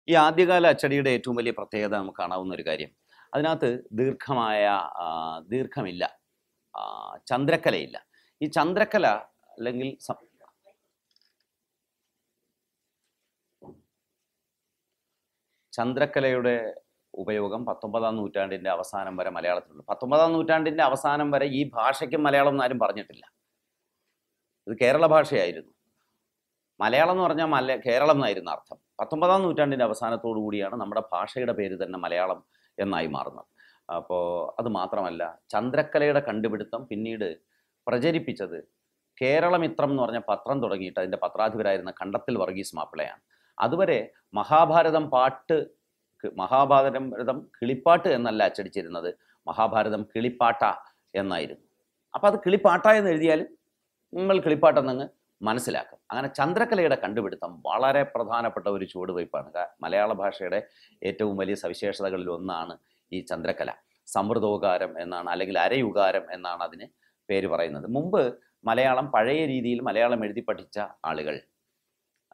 ഈ ആദ്യകാല അച്ചടിയുടെ ഏറ്റവും വലിയ പ്രത്യേകത നമുക്ക് കാണാവുന്ന ഒരു കാര്യം അതിനകത്ത് ദീർഘമായ ആ, ദീർഘമില്ല ആ, ചന്ദ്രക്കലയില്ല ഈ ചന്ദ്രക്കല അല്ലെങ്കിൽ സം- ചന്ദ്രക്കലയുടെ ഉപയോഗം പത്തൊമ്പതാം നൂറ്റാണ്ടിൻ്റെ അവസാനം വരെ മലയാളത്തിലുണ്ട് പത്തൊമ്പതാം നൂറ്റാണ്ടിൻ്റെ അവസാനം വരെ ഈ ഭാഷയ്ക്ക് മലയാളം എന്ന് ആരും പറഞ്ഞിട്ടില്ല ഇത് കേരള ഭാഷയായിരുന്നു മലയാളം എന്ന് പറഞ്ഞാൽ മല കേരളം എന്നായിരുന്നു അർത്ഥം പത്തൊമ്പതാം നൂറ്റാണ്ടിൻ്റെ അവസാനത്തോടു കൂടിയാണ് നമ്മുടെ ഭാഷയുടെ പേര് തന്നെ മലയാളം എന്നായി മാറുന്നത് അപ്പോൾ അത് മാത്രമല്ല ചന്ദ്രക്കലയുടെ കണ്ടുപിടുത്തം പിന്നീട് പ്രചരിപ്പിച്ചത് കേരളമിത്രം എന്ന് പറഞ്ഞ പത്രം തുടങ്ങിയിട്ട് അതിൻ്റെ പത്രാധിപരായിരുന്ന കണ്ടത്തിൽ വർഗീസ് മാപ്പിളയാണ് അതുവരെ മഹാഭാരതം പാട്ട് ക- മഹാഭാരതം കിളിപ്പാട്ട് എന്നല്ല അച്ചടിച്ചിരുന്നത് മഹാഭാരതം കിളിപ്പാട്ട എന്നായിരുന്നു അപ്പോൾ അത് കിളിപ്പാട്ട എന്ന് എഴുതിയാലും നിങ്ങൾ കിളിപ്പാട്ടെന്നങ്ങ് മനസ്സിലാക്കും അങ്ങനെ ചന്ദ്രക്കലയുടെ കണ്ടുപിടുത്തം വളരെ പ്രധാനപ്പെട്ട ഒരു ചുവടുവയ്പ്പാണ് കാ- മലയാള ഭാഷയുടെ ഏറ്റവും വലിയ സവിശേഷതകളിൽ ഒന്നാണ് ഈ ചന്ദ്രക്കല സമൃദ്ധോകാരം എന്നാണ് അല്ലെങ്കിൽ അരയുകാരം എന്നാണ് അതിന് പേര് പറയുന്നത് മുമ്പ് മലയാളം പഴയ രീതിയിൽ മലയാളം എഴുതി പഠിച്ച ആളുകൾ ആ,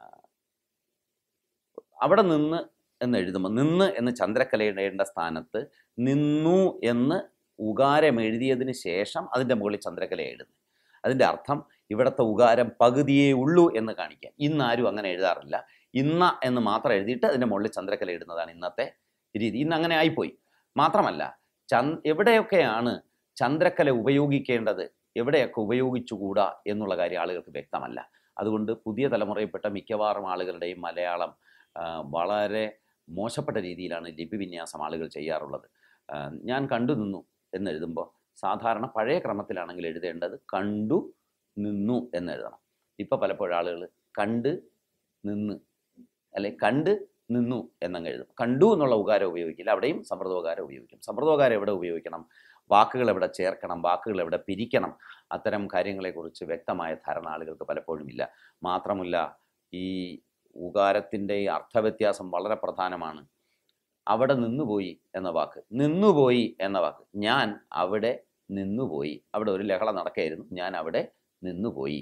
അവിടെ നിന്ന് എന്ന് എഴുതുമ്പോൾ നിന്ന് എന്ന് ചന്ദ്രക്കലയുടെ സ്ഥാനത്ത് നിന്നു എന്ന് ഉകാരം എഴുതിയതിന് ശേഷം അതിൻ്റെ മുകളിൽ ചന്ദ്രക്കല എഴുതുന്നു അതിൻ്റെ അർത്ഥം ഇവിടുത്തെ ഉകാരം പകുതിയേ ഉള്ളൂ എന്ന് കാണിക്കാൻ ഇന്ന് ആരും അങ്ങനെ എഴുതാറില്ല ഇന്ന എന്ന് മാത്രം എഴുതിയിട്ട് അതിൻ്റെ മുകളിൽ ചന്ദ്രക്കല ഇടുന്നതാണ് ഇന്നത്തെ രീതി ഇന്ന് അങ്ങനെ ആയിപ്പോയി മാത്രമല്ല ചന്ദ് എവിടെയൊക്കെയാണ് ചന്ദ്രക്കല ഉപയോഗിക്കേണ്ടത് എവിടെയൊക്കെ ഉപയോഗിച്ചുകൂടാ എന്നുള്ള കാര്യം ആളുകൾക്ക് വ്യക്തമല്ല അതുകൊണ്ട് പുതിയ തലമുറയിൽപ്പെട്ട മിക്കവാറും ആളുകളുടെയും മലയാളം ആ, വളരെ മോശപ്പെട്ട രീതിയിലാണ് ലിപി വിന്യാസം ആളുകൾ ചെയ്യാറുള്ളത് ആ, ഞാൻ കണ്ടു നിന്നു എന്നെഴുതുമ്പോൾ സാധാരണ പഴയ ക്രമത്തിലാണെങ്കിൽ എഴുതേണ്ടത് കണ്ടു നിന്നു എന്നെഴുതണം ഇപ്പോൾ പലപ്പോഴും ആളുകൾ കണ്ട് നിന്ന് അല്ലെ കണ്ട് നിന്നു എന്നങ്ങ് എഴുതും കണ്ടു എന്നുള്ള ഉകാരം ഉപയോഗിക്കില്ല അവിടെയും സമൃദ്ധോകാരം ഉപയോഗിക്കും സമൃദ്ധോകാരം എവിടെ ഉപയോഗിക്കണം വാക്കുകൾ എവിടെ ചേർക്കണം വാക്കുകൾ എവിടെ പിരിക്കണം അത്തരം കാര്യങ്ങളെക്കുറിച്ച് വ്യക്തമായ ധാരണ ആളുകൾക്ക് പലപ്പോഴും ഇല്ല മാത്രമല്ല ഈ ഉകാരത്തിൻ്റെ ഈ അർത്ഥവ്യത്യാസം വളരെ പ്രധാനമാണ് അവിടെ നിന്നുപോയി എന്ന വാക്ക് നിന്നുപോയി എന്ന വാക്ക് ഞാൻ അവിടെ നിന്നുപോയി അവിടെ ഒരു ലഹള നടക്കുകയായിരുന്നു ഞാൻ അവിടെ നിന്നുപോയി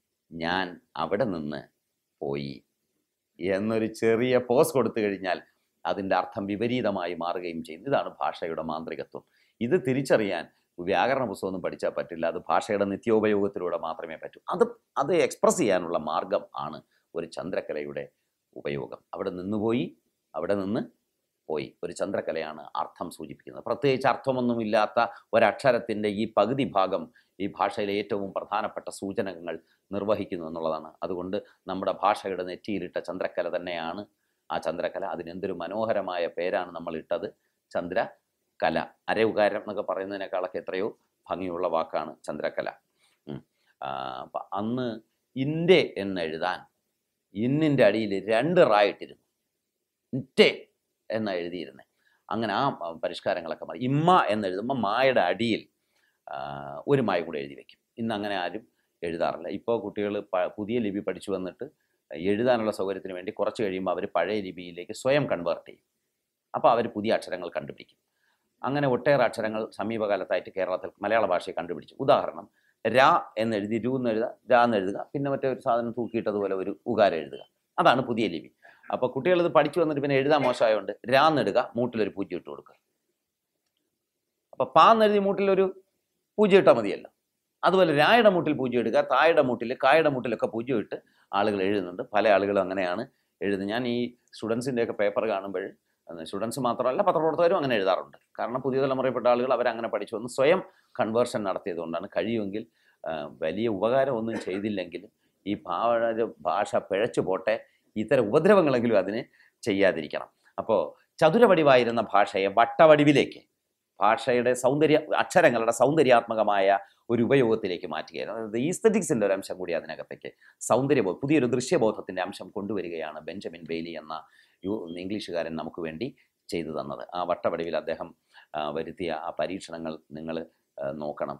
ഞാൻ അവിടെ നിന്ന് പോയി എന്നൊരു ചെറിയ പോസ് കൊടുത്തു കഴിഞ്ഞാൽ അതിൻ്റെ അർത്ഥം വിപരീതമായി മാറുകയും ചെയ്യുന്നു ഇതാണ് ഭാഷയുടെ മാന്ത്രികത്വം ഇത് തിരിച്ചറിയാൻ വ്യാകരണ പുസ്തകമൊന്നും പഠിച്ചാൽ പറ്റില്ല അത് ഭാഷയുടെ നിത്യോപയോഗത്തിലൂടെ മാത്രമേ പറ്റൂ അത് അത് എക്സ്പ്രസ് ചെയ്യാനുള്ള മാർഗം ആണ് ഒരു ചന്ദ്രക്കലയുടെ ഉപയോഗം അവിടെ നിന്നുപോയി അവിടെ നിന്ന് പോയി ഒരു ചന്ദ്രക്കലയാണ് അർത്ഥം സൂചിപ്പിക്കുന്നത് പ്രത്യേകിച്ച് അർത്ഥമൊന്നുമില്ലാത്ത ഒരക്ഷരത്തിൻ്റെ ഈ പകുതി ഭാഗം ഈ ഭാഷയിലെ ഏറ്റവും പ്രധാനപ്പെട്ട സൂചനകൾ നിർവഹിക്കുന്നു എന്നുള്ളതാണ് അതുകൊണ്ട് നമ്മുടെ ഭാഷയുടെ നെറ്റിയിലിട്ട ചന്ദ്രക്കല തന്നെയാണ് ആ ചന്ദ്രക്കല അതിനെന്തൊരു മനോഹരമായ പേരാണ് നമ്മൾ ഇട്ടത് ചന്ദ്രകല അരവുകാരം എന്നൊക്കെ പറയുന്നതിനേക്കാളൊക്കെ എത്രയോ ഭംഗിയുള്ള വാക്കാണ് ചന്ദ്രകല ഉം. ആ, അപ്പൊ അന്ന് ഇൻ്റെ എന്നെഴുതാൻ ഇന്നിൻ്റെ അടിയിൽ രണ്ട് റായിട്ടിരുന്നു ഇറ്റേ എന്ന് എഴുതിയിരുന്നത് അങ്ങനെ ആ ആ, പരിഷ്കാരങ്ങളൊക്കെ മാറി ഇമ്മ എന്നെഴുതുമ്പോൾ മായുടെ അടിയിൽ ആ, ഒരു മായ കൂടെ എഴുതി വെക്കും ഇന്ന് അങ്ങനെ ആരും എഴുതാറില്ല ഇപ്പോൾ കുട്ടികൾ പുതിയ ലിപി പഠിച്ചു വന്നിട്ട് എഴുതാനുള്ള സൗകര്യത്തിന് വേണ്ടി കുറച്ച് കഴിയുമ്പോൾ അവർ പഴയ ലിപിയിലേക്ക് സ്വയം കൺവേർട്ട് ചെയ്യും അപ്പോൾ അവർ പുതിയ അക്ഷരങ്ങൾ കണ്ടുപിടിക്കും അങ്ങനെ ഒട്ടേറെ അക്ഷരങ്ങൾ സമീപകാലത്തായിട്ട് കേരളത്തിൽ മലയാള ഭാഷയെ കണ്ടുപിടിച്ചു ഉദാഹരണം രാ എന്നെഴുതി രു എന്ന് എഴുതുക രാ എന്ന് എഴുതുക പിന്നെ മറ്റേ ഒരു സാധനം തൂക്കിയിട്ടതുപോലെ ഒരു ഉകാരം എഴുതുക അതാണ് പുതിയ ലിപി അപ്പോൾ കുട്ടികൾ ഇത് പഠിച്ചു വന്നിട്ട് പിന്നെ എഴുതാൻ മോശമായതുകൊണ്ട് രാ എന്നെടുക മൂട്ടിലൊരു പൂജ്യം ഇട്ട് കൊടുക്കുക അപ്പോൾ പാ എന്നെഴുതി മൂട്ടിലൊരു പൂജ്യം ഇട്ടാൽ മതിയല്ലോ അതുപോലെ രായുടെ മൂട്ടിൽ പൂജ്യം ഇടുക തായുടെ മൂട്ടിൽ കായുടെ മൂട്ടിലൊക്കെ പൂജ്യം ഇട്ട് ആളുകൾ എഴുതുന്നുണ്ട് പല ആളുകളും അങ്ങനെയാണ് എഴുതുന്നത് ഞാൻ ഈ സ്റ്റുഡൻസിൻ്റെയൊക്കെ പേപ്പർ കാണുമ്പോൾ സ്റ്റുഡൻസ് മാത്രമല്ല പത്രപ്രവർത്തകരും അങ്ങനെ എഴുതാറുണ്ട് കാരണം പുതിയ തലമുറയിൽപ്പെട്ട ആളുകൾ അവരങ്ങനെ പഠിച്ചു വന്ന് സ്വയം കൺവേർഷൻ നടത്തിയതുകൊണ്ടാണ് കഴിയുമെങ്കിൽ ആ, വലിയ ഉപകാരമൊന്നും ചെയ്തില്ലെങ്കിലും ഈ ഭാഷ ഭാഷ പിഴച്ചു പോട്ടെ ഇത്തരം ഉപദ്രവങ്ങളെങ്കിലും അതിന് ചെയ്യാതിരിക്കണം അപ്പോൾ ചതുരവടിവായിരുന്ന ഭാഷയെ വട്ടവടിവിലേക്ക് ഭാഷയുടെ സൗന്ദര്യ അക്ഷരങ്ങളുടെ സൗന്ദര്യാത്മകമായ ഒരു ഉപയോഗത്തിലേക്ക് മാറ്റുകയായിരുന്നു അതായത് ഈസ്തറ്റിക്സിൻ്റെ ഒരു അംശം കൂടി അതിനകത്തേക്ക് സൗന്ദര്യബോധം പുതിയൊരു ദൃശ്യബോധത്തിൻ്റെ അംശം കൊണ്ടുവരികയാണ് ബെഞ്ചമിൻ ബെയ്ലി എന്ന യു ഇംഗ്ലീഷുകാരൻ നമുക്ക് വേണ്ടി ചെയ്തു തന്നത് ആ വട്ടവടിവിൽ അദ്ദേഹം ആ, വരുത്തിയ ആ പരീക്ഷണങ്ങൾ നിങ്ങൾ നോക്കണം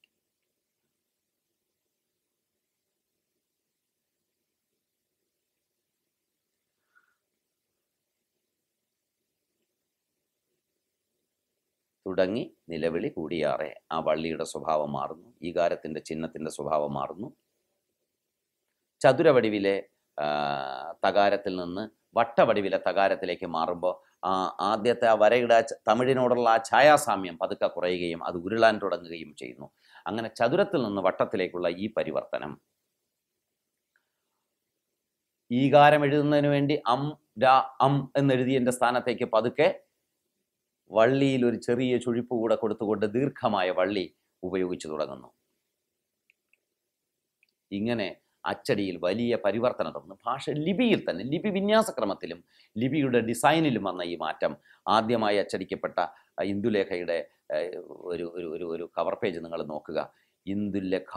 തുടങ്ങി നിലവിളി കൂടിയാറെ ആ വള്ളിയുടെ സ്വഭാവം മാറുന്നു ഈകാരത്തിൻ്റെ ചിഹ്നത്തിൻ്റെ സ്വഭാവം മാറുന്നു ചതുരവടിവിലെ ആ, തകാരത്തിൽ നിന്ന് വട്ടവടിവിലെ തകാരത്തിലേക്ക് മാറുമ്പോൾ ആ ആദ്യത്തെ ആ വരയുടെ ആ ച- തമിഴിനോടുള്ള ആ ഛായാസാമ്യം പതുക്കെ കുറയുകയും അത് ഉരുളാൻ തുടങ്ങുകയും ചെയ്യുന്നു അങ്ങനെ ചതുരത്തിൽ നിന്ന് വട്ടത്തിലേക്കുള്ള ഈ പരിവർത്തനം ഈകാരം എഴുതുന്നതിന് വേണ്ടി അം ര അം എന്നെഴുതിയതിൻ്റെ സ്ഥാനത്തേക്ക് പതുക്കെ വള്ളിയിൽ ഒരു ചെറിയ ചുഴിപ്പ് കൂടെ കൊടുത്തുകൊണ്ട് ദീർഘമായ വള്ളി ഉപയോഗിച്ചു തുടങ്ങുന്നു ഇങ്ങനെ അച്ചടിയിൽ വലിയ പരിവർത്തനം തുടങ്ങുന്നു ഭാഷ ലിപിയിൽ തന്നെ ലിപി വിന്യാസക്രമത്തിലും ലിപിയുടെ ഡിസൈനിലും വന്ന ഈ മാറ്റം ആദ്യമായി അച്ചടിക്കപ്പെട്ട ആ, ഇന്ദുലേഖയുടെ ഏഹ്, ഒരു ഒരു ഒരു ഒരു കവർ പേജ് നിങ്ങൾ നോക്കുക ഇന്ദുലേഖ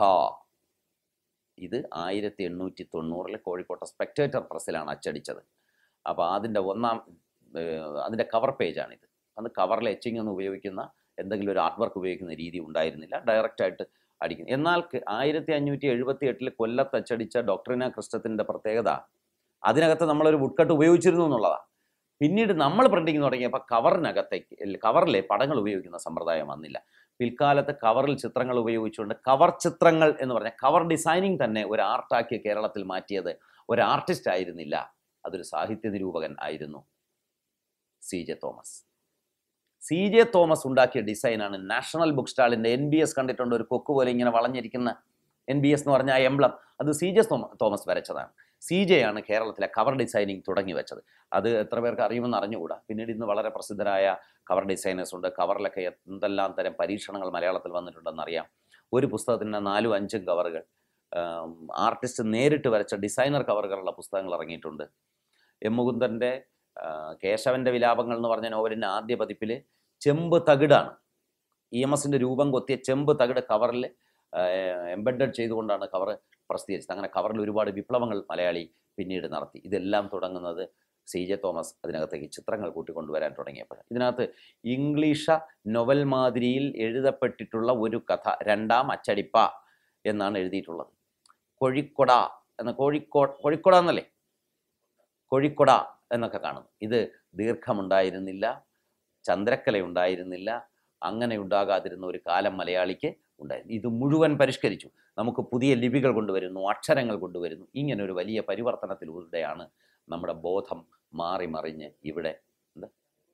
ഇത് ആയിരത്തി എണ്ണൂറ്റി തൊണ്ണൂറിൽ കോഴിക്കോട്ടെ സ്പെക്ടേറ്റർ പ്രസ്സിലാണ് അച്ചടിച്ചത് അപ്പോൾ അതിൻ്റെ ഒന്നാം ഏഹ്, അതിൻ്റെ കവർ പേജാണിത് അന്ന് കവറിൽ എച്ചിങ് ഒന്നും ഉപയോഗിക്കുന്ന എന്തെങ്കിലും ഒരു ആർട്ട് വർക്ക് ഉപയോഗിക്കുന്ന രീതി ഉണ്ടായിരുന്നില്ല ഡയറക്റ്റായിട്ട് അടിക്കുന്നു എന്നാൽ ക- ആയിരത്തി അഞ്ഞൂറ്റി എഴുപത്തി എട്ടിൽ കൊല്ലത്ത് അച്ചടിച്ച ഡോക്ടറിന ക്രിസ്റ്റത്തിൻ്റെ പ്രത്യേകത അതിനകത്ത് നമ്മളൊരു വുഡ്കട്ട് ഉപയോഗിച്ചിരുന്നു എന്നുള്ളതാണ് പിന്നീട് നമ്മൾ പ്രിൻറ്റിങ് തുടങ്ങിയപ്പോൾ കവറിനകത്തേക്ക് ഇല്ല, കവറിലെ പടങ്ങൾ ഉപയോഗിക്കുന്ന സമ്പ്രദായം വന്നില്ല പിൽക്കാലത്ത് കവറിൽ ചിത്രങ്ങൾ ഉപയോഗിച്ചുകൊണ്ട് കവർ ചിത്രങ്ങൾ എന്ന് പറഞ്ഞാൽ കവർ ഡിസൈനിങ് തന്നെ ഒരു ആർട്ടാക്കി കേരളത്തിൽ മാറ്റിയത് ഒരു ആർട്ടിസ്റ്റ് ആയിരുന്നില്ല അതൊരു സാഹിത്യ നിരൂപകൻ ആയിരുന്നു C J Thomas C J Thomas ഉണ്ടാക്കിയ ഡിസൈനാണ് നാഷണൽ ബുക്ക് സ്റ്റാളിൻ്റെ എൻ ബി എസ് കണ്ടിട്ടുണ്ട് ഒരു കൊക്ക് പോലെ ഇങ്ങനെ വളഞ്ഞിരിക്കുന്ന എൻ ബി എസ് എന്ന് പറഞ്ഞ ആ എംബ്ലം അത് സി ജെ തോമസ് വരച്ചതാണ് സി ജെ ആണ് കേരളത്തിലെ കവർ ഡിസൈനിങ് തുടങ്ങി വെച്ചത് അത് എത്ര പേർക്ക് അറിയുമെന്ന് അറിഞ്ഞുകൂടാ പിന്നീട് ഇന്ന് വളരെ പ്രസിദ്ധരായ കവർ ഡിസൈനേഴ്സ് ഉണ്ട് കവറിലൊക്കെ എന്തെല്ലാം തരം പരീക്ഷണങ്ങൾ മലയാളത്തിൽ വന്നിട്ടുണ്ടെന്ന് അറിയാം ഒരു പുസ്തകത്തിൻ്റെ നാലും അഞ്ചും കവറുകൾ ആർട്ടിസ്റ്റ് നേരിട്ട് വരച്ച ഡിസൈനർ കവറുകളുള്ള പുസ്തകങ്ങൾ ഇറങ്ങിയിട്ടുണ്ട് എം മുകുന്ദൻ്റെ ആ, കേശവന്റെ വിലാപങ്ങൾ എന്ന് പറഞ്ഞ നോവലിൻ്റെ ആദ്യ പതിപ്പിൽ ചെമ്പ് തകിടാണ് ഇ എം എസിൻ്റെ രൂപം കൊത്തിയ ചെമ്പ് തകിട് കവറിൽ എംബഡഡ് ചെയ്തുകൊണ്ടാണ് കവർ പ്രസിദ്ധീകരിച്ചത് അങ്ങനെ കവറിൽ ഒരുപാട് വിപ്ലവങ്ങൾ മലയാളി പിന്നീട് നടത്തി ഇതെല്ലാം തുടങ്ങുന്നത് സി ജെ തോമസ് അതിനകത്തേക്ക് ചിത്രങ്ങൾ കൂട്ടിക്കൊണ്ടുവരാൻ തുടങ്ങിയപ്പോൾ ഇതിനകത്ത് ഇംഗ്ലീഷ് നൊവൽ മാതിരിയിൽ എഴുതപ്പെട്ടിട്ടുള്ള ഒരു കഥ രണ്ടാം അച്ചടിപ്പ എന്നാണ് എഴുതിയിട്ടുള്ളത് കോഴിക്കൊട എന്ന കോഴിക്കോ കോഴിക്കൊട എന്നല്ലേ കോഴിക്കൊട എന്നൊക്കെ കാണുന്നു ഇത് ദീർഘമുണ്ടായിരുന്നില്ല ചന്ദ്രക്കല ഉണ്ടായിരുന്നില്ല അങ്ങനെ ഉണ്ടാകാതിരുന്ന ഒരു കാലം മലയാളിക്ക് ഉണ്ടായിരുന്നു ഇത് മുഴുവൻ പരിഷ്കരിച്ചു നമുക്ക് പുതിയ ലിപികൾ കൊണ്ടുവരുന്നു അക്ഷരങ്ങൾ കൊണ്ടുവരുന്നു ഇങ്ങനെ ഒരു വലിയ പരിവർത്തനത്തിലൂടെയാണ് നമ്മുടെ ബോധം മാറി മറിഞ്ഞ് ഇവിടെ എന്താ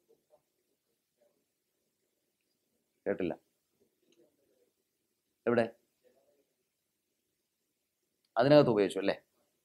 കേട്ടില്ല എവിടെ അതിനകത്ത് ഉപയോഗിച്ചു അല്ലേ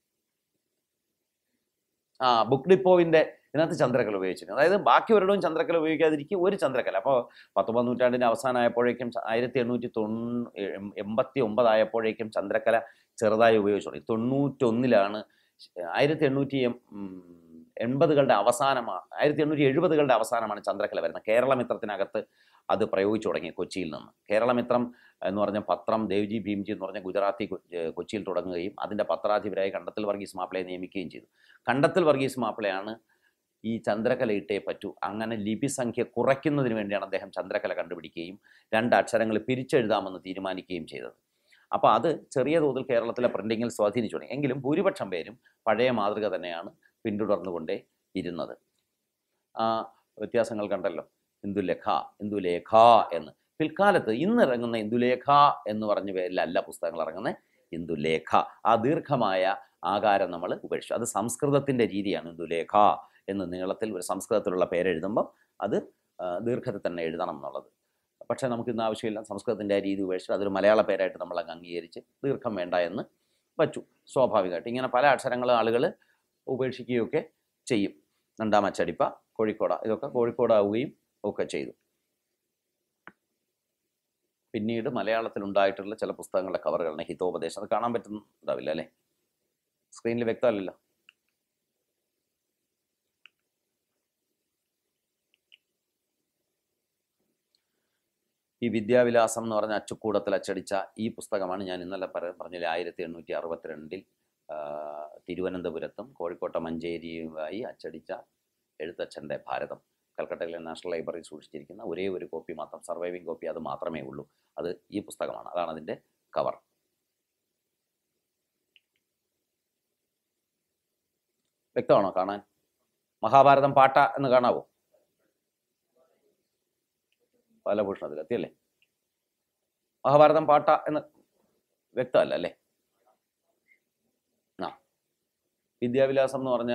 ആ ബുക്ക് ഡിപ്പോവിൻ്റെ ഇതിനകത്ത് ചന്ദ്രക്കല ഉപയോഗിച്ചിരുന്നു അതായത് ബാക്കി ഒരിടവും ചന്ദ്രക്കല ഉപയോഗിക്കാതിരിക്കും ഒരു ചന്ദ്രക്കല അപ്പോൾ പത്തൊമ്പത് നൂറ്റാണ്ടിൻ്റെ അവസാനമായപ്പോഴേക്കും ആയിരത്തി എണ്ണൂറ്റി തൊണ്ണൂ എം- എൺപത്തി ഒമ്പതായപ്പോഴേക്കും ചന്ദ്രക്കല ചെറുതായി ഉപയോഗിച്ചു തുടങ്ങി തൊണ്ണൂറ്റൊന്നിലാണ് ആയിരത്തി എണ്ണൂറ്റി എം- ഉം, എൺപതുകളുടെ അവസാനമാണ് ആയിരത്തി എണ്ണൂറ്റി എഴുപതുകളുടെ അവസാനമാണ് ചന്ദ്രക്കല വരുന്നത് കേരളമിത്രത്തിനകത്ത് അത് പ്രയോഗിച്ചു തുടങ്ങി കൊച്ചിയിൽ നിന്ന് കേരളമിത്രം എന്ന് പറഞ്ഞ പത്രം ദേവ്ജി ഭീംജി എന്ന് പറഞ്ഞ ഗുജറാത്തി കൊ- ഏ, കൊച്ചിയിൽ തുടങ്ങുകയും അതിൻ്റെ പത്രാധിപരായി കണ്ടത്തിൽ വർഗീസ് മാപ്പിളയെ നിയമിക്കുകയും ചെയ്തു കണ്ടത്തിൽ വർഗീസ് മാപ്പിളയാണ് ഈ ചന്ദ്രകല ഇട്ടേ പറ്റൂ അങ്ങനെ ലിപി സംഖ്യ കുറയ്ക്കുന്നതിന് വേണ്ടിയാണ് അദ്ദേഹം ചന്ദ്രകല കണ്ടുപിടിക്കുകയും രണ്ട് അക്ഷരങ്ങൾ പിരിച്ചെഴുതാമെന്ന് തീരുമാനിക്കുകയും ചെയ്തത് അപ്പോൾ അത് ചെറിയ തോതിൽ കേരളത്തിലെ പ്രിൻറ്റിങ്ങിൽ സ്വാധീനിച്ചു തുടങ്ങി എങ്കിലും ഭൂരിപക്ഷം പേരും പഴയ മാതൃക തന്നെയാണ് പിന്തുടർന്നുകൊണ്ടേ ഇരുന്നത് ആ വ്യത്യാസങ്ങൾ കണ്ടല്ലോ ഇന്ദുലേഖ ഇന്ദുലേഖ എന്ന് പിൽക്കാലത്ത് ഇന്ന് ഇറങ്ങുന്ന ഇന്ദുലേഖ എന്ന് പറഞ്ഞ പേരിലല്ല പുസ്തകങ്ങൾ ഇറങ്ങുന്നത് ഇന്ദുലേഖ ആ ദീർഘമായ ആകാരം നമ്മൾ ഉപേക്ഷിച്ചു അത് സംസ്കൃതത്തിൻ്റെ രീതിയാണ് ഇന്ദുലേഖ എന്ന് നീളത്തിൽ ഒരു സംസ്കൃതത്തിലുള്ള പേരെഴുതുമ്പം അത് ആ, ദീർഘത്തിൽ തന്നെ എഴുതണം എന്നുള്ളത് പക്ഷേ നമുക്ക് ഇന്ന് ആവശ്യമില്ല സംസ്കൃതത്തിൻ്റെ ആ രീതി ഉപേക്ഷിച്ച് അതൊരു മലയാള പേരായിട്ട് നമ്മൾ അങ്ങ് അംഗീകരിച്ച് ദീർഘം വേണ്ട എന്ന് വച്ചു സ്വാഭാവികമായിട്ട് ഇങ്ങനെ പല അക്ഷരങ്ങൾ ആളുകൾ ഉപേക്ഷിക്കുകയൊക്കെ ചെയ്യും രണ്ടാം അച്ചടിപ്പ കോഴിക്കോട ഇതൊക്കെ കോഴിക്കോടാവുകയും ഒക്കെ ചെയ്തു പിന്നീട് മലയാളത്തിൽ ഉണ്ടായിട്ടുള്ള ചില പുസ്തകങ്ങളുടെ കവറുകളാണ് ഹിതോപദേശം അത് കാണാൻ പറ്റുന്നുണ്ടാവില്ല അല്ലേ സ്ക്രീനിൽ വ്യക്തമല്ലല്ലോ ഈ വിദ്യാവിലാസം എന്ന് പറഞ്ഞ അച്ചുക്കൂടത്തിൽ അച്ചടിച്ച ഈ പുസ്തകമാണ് ഞാൻ ഇന്നലെ പറ പറഞ്ഞില്ല ആയിരത്തി എണ്ണൂറ്റി അറുപത്തിരണ്ടിൽ തിരുവനന്തപുരത്തും കോഴിക്കോട്ടെ മഞ്ചേരിയുമായി അച്ചടിച്ച എഴുത്തച്ഛൻ്റെ ഭാരതം കൽക്കട്ടയിലെ നാഷണൽ ലൈബ്രറി സൂക്ഷിച്ചിരിക്കുന്ന ഒരേ ഒരു കോപ്പി മാത്രം സർവൈവിങ് കോപ്പി അത് മാത്രമേ ഉള്ളൂ അത് ഈ പുസ്തകമാണ് അതാണ് അതിൻ്റെ കവർ വ്യക്തമാണോ കാണാൻ മഹാഭാരതം പാട്ട എന്ന് കാണാവോ ബാലഭൂഷണത്തിൽ എത്തിയല്ലേ മഹാഭാരതം പാട്ട എന്ന് വ്യക്തമല്ല അല്ലേ ആ വിദ്യാവിലാസം എന്ന് പറഞ്ഞ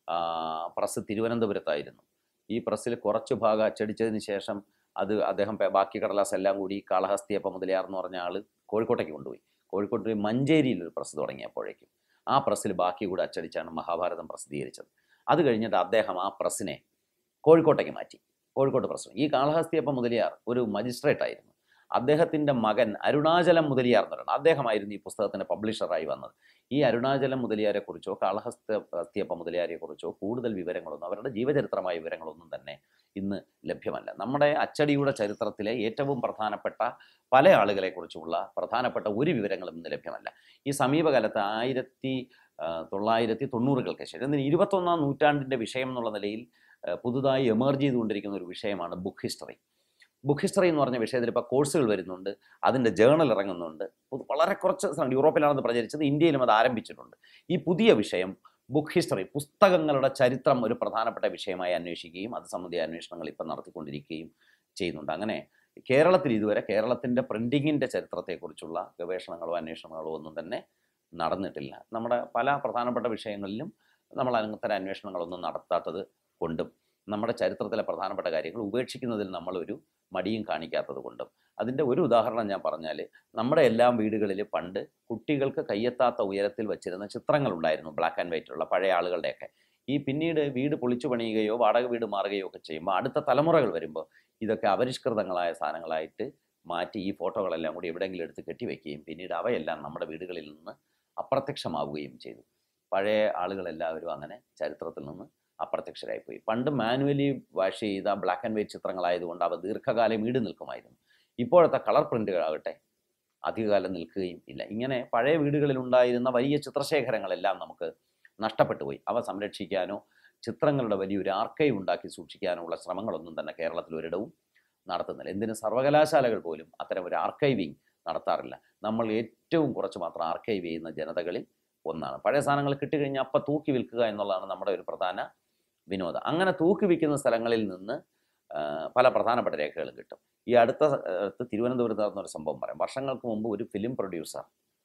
പ്രസ് തിരുവനന്തപുരത്തായിരുന്നു ഈ പ്രസ്സിൽ കുറച്ച് ഭാഗം അച്ചടിച്ചതിന് ശേഷം അത് അദ്ദേഹം പെ- ബാക്കി കടലാസ് എല്ലാം കൂടി കാളഹസ്തിയപ്പ മുതലിയാർ എന്ന് പറഞ്ഞ ആൾ കോഴിക്കോട്ടേക്ക് കൊണ്ടുപോയി കോഴിക്കോട്ട് പോയി മഞ്ചേരിയിൽ ഒരു പ്രസ് തുടങ്ങിയപ്പോഴേക്കും ആ പ്രസ്സിൽ ബാക്കി കൂടെ അച്ചടിച്ചാണ് മഹാഭാരതം പ്രസിദ്ധീകരിച്ചത് അത് കഴിഞ്ഞിട്ട് അദ്ദേഹം ആ പ്രസ്സിനെ കോഴിക്കോട്ടേക്ക് മാറ്റി കോഴിക്കോട്ട് പ്രസ് ഈ കാളഹസ്തിയപ്പ മുതലിയാർ ഒരു മജിസ്ട്രേറ്റ് ആയിരുന്നു അദ്ദേഹത്തിൻ്റെ മകൻ അരുണാചലം മുതലിയാർ എന്ന് പറയുന്നത് അദ്ദേഹമായിരുന്നു ഈ പുസ്തകത്തിൻ്റെ പബ്ലിഷറായി വന്നത് ഈ അരുണാചലം മുതലിയാരെക്കുറിച്ചോ കാളഹസ്ത ഹസ്തിയപ്പ മുതലിയാരെക്കുറിച്ചോ കൂടുതൽ വിവരങ്ങളൊന്നും അവരുടെ ജീവചരിത്രമായ വിവരങ്ങളൊന്നും തന്നെ ഇന്ന് ലഭ്യമല്ല നമ്മുടെ അച്ചടിയുടെ ചരിത്രത്തിലെ ഏറ്റവും പ്രധാനപ്പെട്ട പല ആളുകളെക്കുറിച്ചുള്ള പ്രധാനപ്പെട്ട ഒരു വിവരങ്ങളും ഇന്ന് ലഭ്യമല്ല ഈ സമീപകാലത്ത് ആയിരത്തി ആ, തൊള്ളായിരത്തി തൊണ്ണൂറുകൾക്ക് ശേഷം എന്നാൽ ഇരുപത്തൊന്നാം നൂറ്റാണ്ടിൻ്റെ വിഷയം എന്നുള്ള നിലയിൽ ആ, പുതുതായി എമർജ് ചെയ്തുകൊണ്ടിരിക്കുന്ന ഒരു വിഷയമാണ് ബുക്ക് ഹിസ്റ്ററി ബുക്ക് ഹിസ്റ്ററി എന്ന് പറഞ്ഞ വിഷയത്തിൽ ഇപ്പോൾ കോഴ്സുകൾ വരുന്നുണ്ട് അതിൻ്റെ ജേണൽ ഇറങ്ങുന്നുണ്ട് പുതു- വളരെ കുറച്ച് സ്ഥലം യൂറോപ്പിലാണെന്ന് പ്രചരിച്ചത് ഇന്ത്യയിലും അത് ആരംഭിച്ചിട്ടുണ്ട് ഈ പുതിയ വിഷയം ബുക്ക് ഹിസ്റ്ററി പുസ്തകങ്ങളുടെ ചരിത്രം ഒരു പ്രധാനപ്പെട്ട വിഷയമായി അന്വേഷിക്കുകയും അത് സംബന്ധിച്ച അന്വേഷണങ്ങൾ ഇപ്പം നടത്തിക്കൊണ്ടിരിക്കുകയും ചെയ്യുന്നുണ്ട് അങ്ങനെ കേരളത്തിൽ ഇതുവരെ കേരളത്തിൻ്റെ പ്രിൻറ്റിങ്ങിൻ്റെ ചരിത്രത്തെക്കുറിച്ചുള്ള ഗവേഷണങ്ങളോ അന്വേഷണങ്ങളോ ഒന്നും തന്നെ നടന്നിട്ടില്ല നമ്മുടെ പല പ്രധാനപ്പെട്ട വിഷയങ്ങളിലും നമ്മൾ അങ്ങനത്തെ അന്വേഷണങ്ങളൊന്നും നടത്താത്തത് കൊണ്ടും നമ്മുടെ ചരിത്രത്തിലെ പ്രധാനപ്പെട്ട കാര്യങ്ങൾ ഉപേക്ഷിക്കുന്നതിൽ നമ്മളൊരു മടിയും കാണിക്കാത്തത് കൊണ്ടും അതിൻ്റെ ഒരു ഉദാഹരണം ഞാൻ പറഞ്ഞാൽ നമ്മുടെ എല്ലാം വീടുകളിൽ പണ്ട് കുട്ടികൾക്ക് കയ്യെത്താത്ത ഉയരത്തിൽ വച്ചിരുന്ന ചിത്രങ്ങളുണ്ടായിരുന്നു ബ്ലാക്ക് ആൻഡ് വൈറ്റ് ഉള്ള പഴയ ആളുകളുടെയൊക്കെ ഈ പിന്നീട് വീട് പൊളിച്ചു പണിയുകയോ വാടക വീട് മാറുകയോ ഒക്കെ ചെയ്യുമ്പോൾ അടുത്ത തലമുറകൾ വരുമ്പോൾ ഇതൊക്കെ അപരിഷ്കൃതങ്ങളായ സാധനങ്ങളായിട്ട് മാറ്റി ഈ ഫോട്ടോകളെല്ലാം കൂടി എവിടെയെങ്കിലും എടുത്ത് കെട്ടിവെക്കുകയും പിന്നീട് അവയെല്ലാം നമ്മുടെ വീടുകളിൽ നിന്ന് അപ്രത്യക്ഷമാവുകയും ചെയ്തു പഴയ ആളുകളെല്ലാവരും അങ്ങനെ ചരിത്രത്തിൽ നിന്ന് അപ്രത്യക്ഷരായിപ്പോയി പണ്ട് മാനുവലി വാഷ് ചെയ്ത ബ്ലാക്ക് ആൻഡ് വൈറ്റ് ചിത്രങ്ങളായതുകൊണ്ട് അവ ദീർഘകാലം ഈട് നിൽക്കുമായിരുന്നു ഇപ്പോഴത്തെ കളർ പ്രിൻ്റുകളാകട്ടെ അധികകാലം നിൽക്കുകയും ഇല്ല ഇങ്ങനെ പഴയ വീടുകളിൽ ഉണ്ടായിരുന്ന വലിയ ചിത്രശേഖരങ്ങളെല്ലാം നമുക്ക് നഷ്ടപ്പെട്ടു പോയി അവ സംരക്ഷിക്കാനോ ചിത്രങ്ങളുടെ വലിയൊരു ആർക്കൈവ് ഉണ്ടാക്കി സൂക്ഷിക്കാനോ ഉള്ള ശ്രമങ്ങളൊന്നും തന്നെ കേരളത്തിൽ ഒരിടവും നടത്തുന്നില്ല എന്തിന് സർവകലാശാലകൾ പോലും അത്തരം ഒരു ആർക്കൈവിങ് നടത്താറില്ല നമ്മൾ ഏറ്റവും കുറച്ച് മാത്രം ആർക്കൈവ് ചെയ്യുന്ന ജനതകളിൽ ഒന്നാണ് പഴയ സാധനങ്ങൾ കിട്ടിക്കഴിഞ്ഞാൽ അപ്പം തൂക്കി വിൽക്കുക എന്നുള്ളതാണ് നമ്മുടെ ഒരു പ്രധാന വിനോദം അങ്ങനെ തൂക്കി വിൽക്കുന്ന സ്ഥലങ്ങളിൽ നിന്ന് ആ, പല പ്രധാനപ്പെട്ട രേഖകളും കിട്ടും ഈ അടുത്ത അടുത്ത് തിരുവനന്തപുരത്ത് നടന്നൊരു സംഭവം പറയാം വർഷങ്ങൾക്ക് മുമ്പ് ഒരു ഫിലിം പ്രൊഡ്യൂസർ